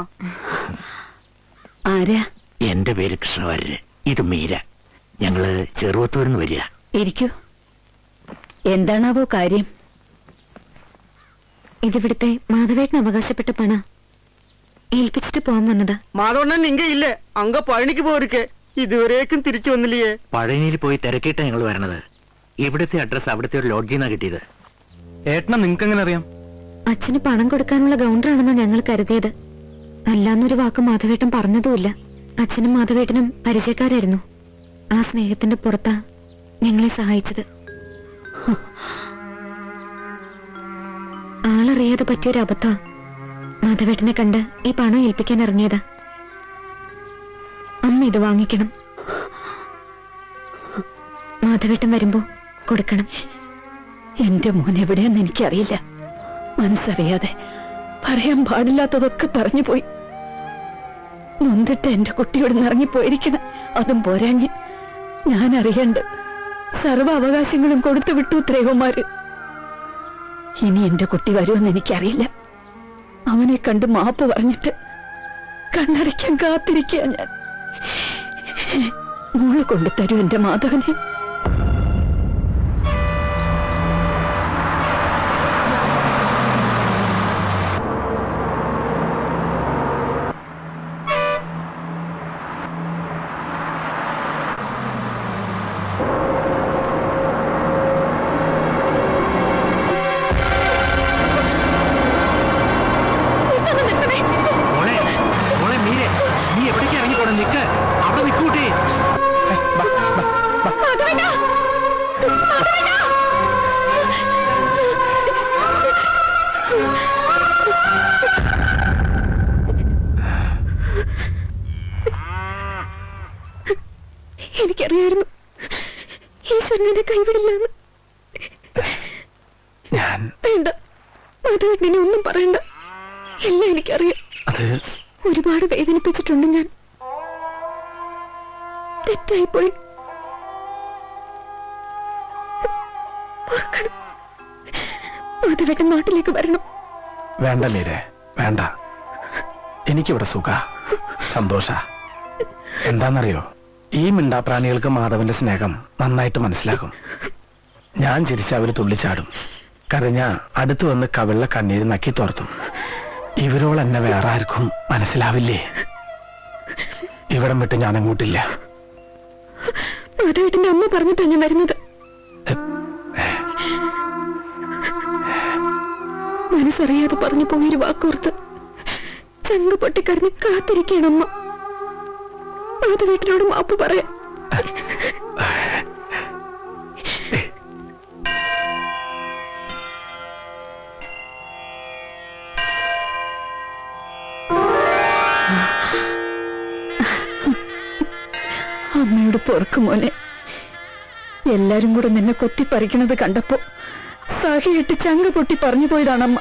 ആരാ എന്റെ പേര് കൃഷ്ണവാര്യര് ഇത് മീര ഞങ്ങള് ചെറുവത്തൂരിന്ന് വരിക ഇരിക്കൂ എന്താണാവോ കാര്യം ഇതിവിടുത്തെ മാധവേട്ടൻ അവകാശപ്പെട്ട പണ ഏൽപ്പിച്ചിട്ട് പോകാൻ വന്നതാ മാധവണ്ണൻ ഇങ്ങ ഇല്ലേ അങ്ക പഴനിക്ക് പോയിരിക്കെ ഇതുവരേക്കും തിരിച്ചു വന്നില്ലയേ പഴനിയിൽ പോയി തിരക്കിയിട്ടാ ഞങ്ങൾ വരണത് ഇവിടുത്തെ അഡ്രസ് അവിടുത്തെ ഒരു ലോഡ്ജിൽ നിന്നാ കിട്ടിയത് ഏട്ടനെ നിങ്ങൾക്ക് എങ്ങനെ അറിയാം അച്ഛന് പണം കൊടുക്കാനുള്ള ഗൗണ്ടറാണെന്നാ ഞങ്ങൾ കരുതിയത് അല്ലാന്നൊരു വാക്ക് മാധവേട്ടൻ പറഞ്ഞതുമില്ല അച്ഛനും മാധവേട്ടനും പരിചയക്കാരായിരുന്നു ആ സ്നേഹത്തിന്റെ പുറത്താ ഞങ്ങളെ സഹായിച്ചത് ആളറിയാതെ പറ്റിയൊരു അബദ്ധ മാധവേട്ടനെ കണ്ട് ഈ പണം ഏൽപ്പിക്കാൻ ഇറങ്ങിയതാ അമ്മ ഇത് വാങ്ങിക്കണം മാധവേട്ടൻ വരുമ്പോ കൊടുക്കണം എന്റെ മോൻ എവിടെയെന്ന് എനിക്കറിയില്ല മനസ്സറിയാതെ പറയാൻ പാടില്ലാത്തതൊക്കെ പറഞ്ഞു പോയി നൊന്നിട്ട് എന്റെ കുട്ടിയോട് ഇറങ്ങിപ്പോയിരിക്കണം അതും പോരാഞ്ഞ് ഞാൻ അറിയണ്ട് സർവ അവകാശങ്ങളും കൊടുത്തു വിട്ടു ത്രേവന്മാര് ഇനി എന്റെ കുട്ടി വരുമെന്ന് എനിക്കറിയില്ല അവനെ കണ്ട് മാപ്പ് പറഞ്ഞിട്ട് കണ്ണടയ്ക്കാൻ കാത്തിരിക്കുക ഞാൻ മോള് കൊണ്ടുതരൂ എന്റെ മാധവനെ മോളെ മോളെ മീരെ നീ എവിടേക്ക് ഇറങ്ങിപ്പോണം നിക്ക് അവിടെ നിൽക്കൂട്ടേ എനിക്കറിയായിരുന്നു ഈശ്വരനെ കൈവിടില്ലെന്ന് ഞാൻ വേണ്ട മാധവേട്ടനെ ഒന്നും പറയണ്ട എല്ലാം എനിക്കറിയാം അത് ഒരുപാട് വേദനിപ്പിച്ചിട്ടുണ്ട് ഞാൻ തെറ്റായിപ്പോയി ഓർക്കണം മാധവേട്ടൻ നാട്ടിലേക്ക് വരണം വേണ്ട മീരെ വേണ്ട എനിക്കിവിടെ സുഖ സന്തോഷ എന്താന്നറിയോ ഈ മിണ്ടാപ്രാണികൾക്ക് മാധവന്റെ സ്നേഹം നന്നായിട്ട് മനസ്സിലാകും ഞാൻ ചിരിച്ച അവര് തുള്ളിച്ചാടും കരഞ്ഞ അടുത്തു വന്ന് കവിള്ള കണ്ണീര് നക്കി തോർത്തും ഇവരോൾ എന്നെ വേറെ ആർക്കും മനസ്സിലാവില്ലേ ഇവിടം വിട്ട് ഞാൻ അങ്ങോട്ടില്ല മാധവേട്ടന്റെ അമ്മ പറഞ്ഞിട്ടാ ഞാൻ വരുന്നത് മനസ്സറിയാതെ പറഞ്ഞു പോയൊരു വാക്കോർത്ത് ചങ്ക് പൊട്ടിക്കറിഞ്ഞ് കാത്തിരിക്കണം അമ്മ മാധവേട്ടനോട് മാപ്പ് പറയാം അമ്മയോട് പൊറുക്കും മോനെ എല്ലാരും കൂടെ നിന്നെ കൊത്തിപ്പറിക്കണത് കണ്ടപ്പോ സഹിയിട്ട് ചങ്ക പൊട്ടി പറഞ്ഞു പോയതാണമ്മ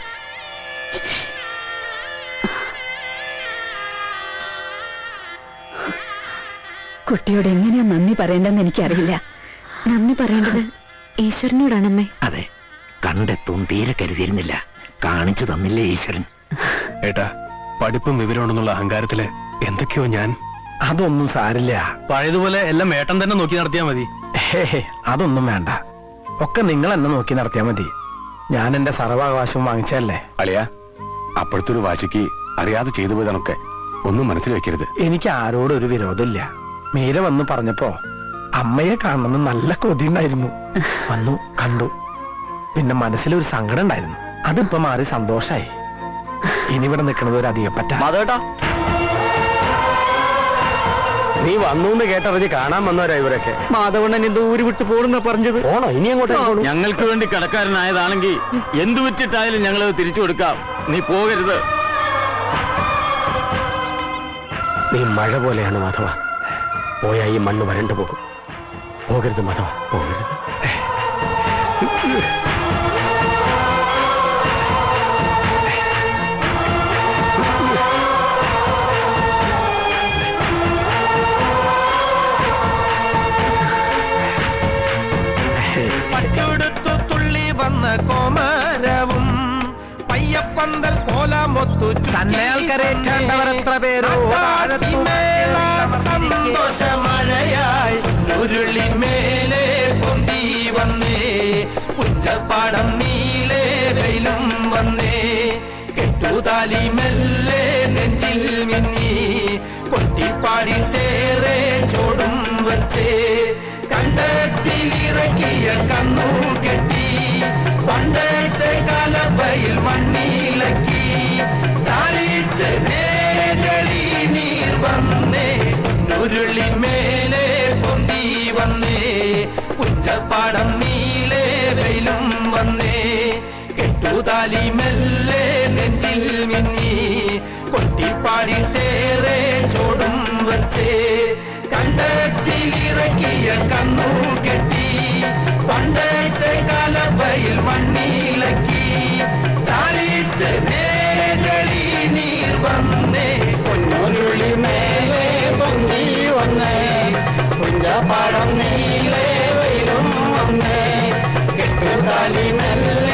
കുട്ടിയോട് എങ്ങനെയാ നന്ദി പറയേണ്ടെന്ന് എനിക്കറിയില്ല നന്ദി പറയേണ്ടത് ഈശ്വരനോടാണമ്മേ അതെ കണ്ടെത്തും തീരെ കരുതിയിരുന്നില്ല കാണിച്ചു തന്നില്ലേ ഈശ്വരൻ ഏട്ടാ പഠിപ്പും വിവരമുണ്ടെന്നുള്ള അഹങ്കാരത്തില് എന്തൊക്കെയോ ഞാൻ അതൊന്നും സാരില്ല പഴയതുപോലെ എല്ലാം ഏട്ടൻ തന്നെ നോക്കി നടത്തിയാ മതി ഹേ, ഹേ, അതൊന്നും വേണ്ട ഒക്കെ നിങ്ങൾ എന്നെ നോക്കി നടത്തിയാ മതി ഞാൻ എന്റെ സർവാവകാശവും വാങ്ങിച്ചല്ലേ അളിയ അപ്പോഴത്തെ ഒരു വാശിക്ക് അറിയാതെ ചെയ്തു പോയതാണൊക്കെ ഒന്നും മനസ്സിൽ വെക്കരുത് എനിക്ക് ആരോടും ഒരു വിരോധമില്ല മീര വന്ന് പറഞ്ഞപ്പോ അമ്മയെ കാണണമെന്ന് നല്ല കൊതിയുണ്ടായിരുന്നു വന്നു കണ്ടു പിന്നെ മനസ്സിലൊരു സങ്കടം ഉണ്ടായിരുന്നു അതിപ്പോ മാറി സന്തോഷായി ഇനി ഇവിടെ നിൽക്കുന്നത് ഒരു അധികപ്പറ്റ മാധവേട്ടാ നീ വന്നു എന്ന് കേട്ടറിഞ്ഞ് കാണാൻ വന്നവരാ ഇവരൊക്കെ മാധവണ്ണൻ എന്തോ ഊര് വിട്ട് പോണെന്നാ പറഞ്ഞത് പോണോ ഇനി അങ്ങോട്ട് ഞങ്ങൾക്ക് വേണ്ടി കടക്കാരനായതാണെങ്കിൽ എന്തു വിറ്റിട്ടായാലും ഞങ്ങൾ തിരിച്ചു കൊടുക്കാം നീ പോകരുത് നീ മഴ പോലെയാണ് മാധവ പോയാ ഈ മണ്ണ് വരണ്ടു പോകും പോകരുത് മാധവ പോകരുത് പച്ചെടുത്തു തുള്ളി വന്ന കോമരവും പയ്യപ്പന്തൽ കോലാമൊത്തു തന്നേൽക്കരേറ്റവർ എത്ര പേരോ സന്തോഷമഴയായി ഉരുളി മേലെ പൊന്തി വന്നേ ഉച്ചപ്പാടം നീലേ വെയിലും വന്നേ കെട്ടുതാലി മെല്ലെ നെഞ്ചിൽ മിന്നി കൊട്ടിപ്പാടിട്ടേറെ ചോടും വച്ചേ കണ്ടത്തിലിറക്കിയ കണ്ണു കെട്ടി പണ്ടത്തെ കലപ്പയിൽ മണ്ണിലക്കി ചാലിട്ട് നേരളി നീർ വന്നേ ഉരുളി മേലെ പൊന്തി വന്നേ ഉച്ചപ്പാടം നീലേ വെയിലും വന്നേ കെട്ടുതാലി മെല്ലെ നെഞ്ചിൽ മിന്നി കൊട്ടിപ്പാടിട്ടേറെ ചോടും വച്ചേ കണ്ടത്തിലിറക്കിയ കണ്ണു കെട്ടി പണ്ടത്തെ കലപ്പയിൽ മണ്ണിലക്കി ചാലിട്ട് നേരളി നീർ വന്നേ പൊന്നുരുളി മേലെ പൊങ്ങി വന്നേ കുഞ്ചപ്പാടം നീലേ വൈലും വന്നേ കെട്ടുകാലി മെല്ലെ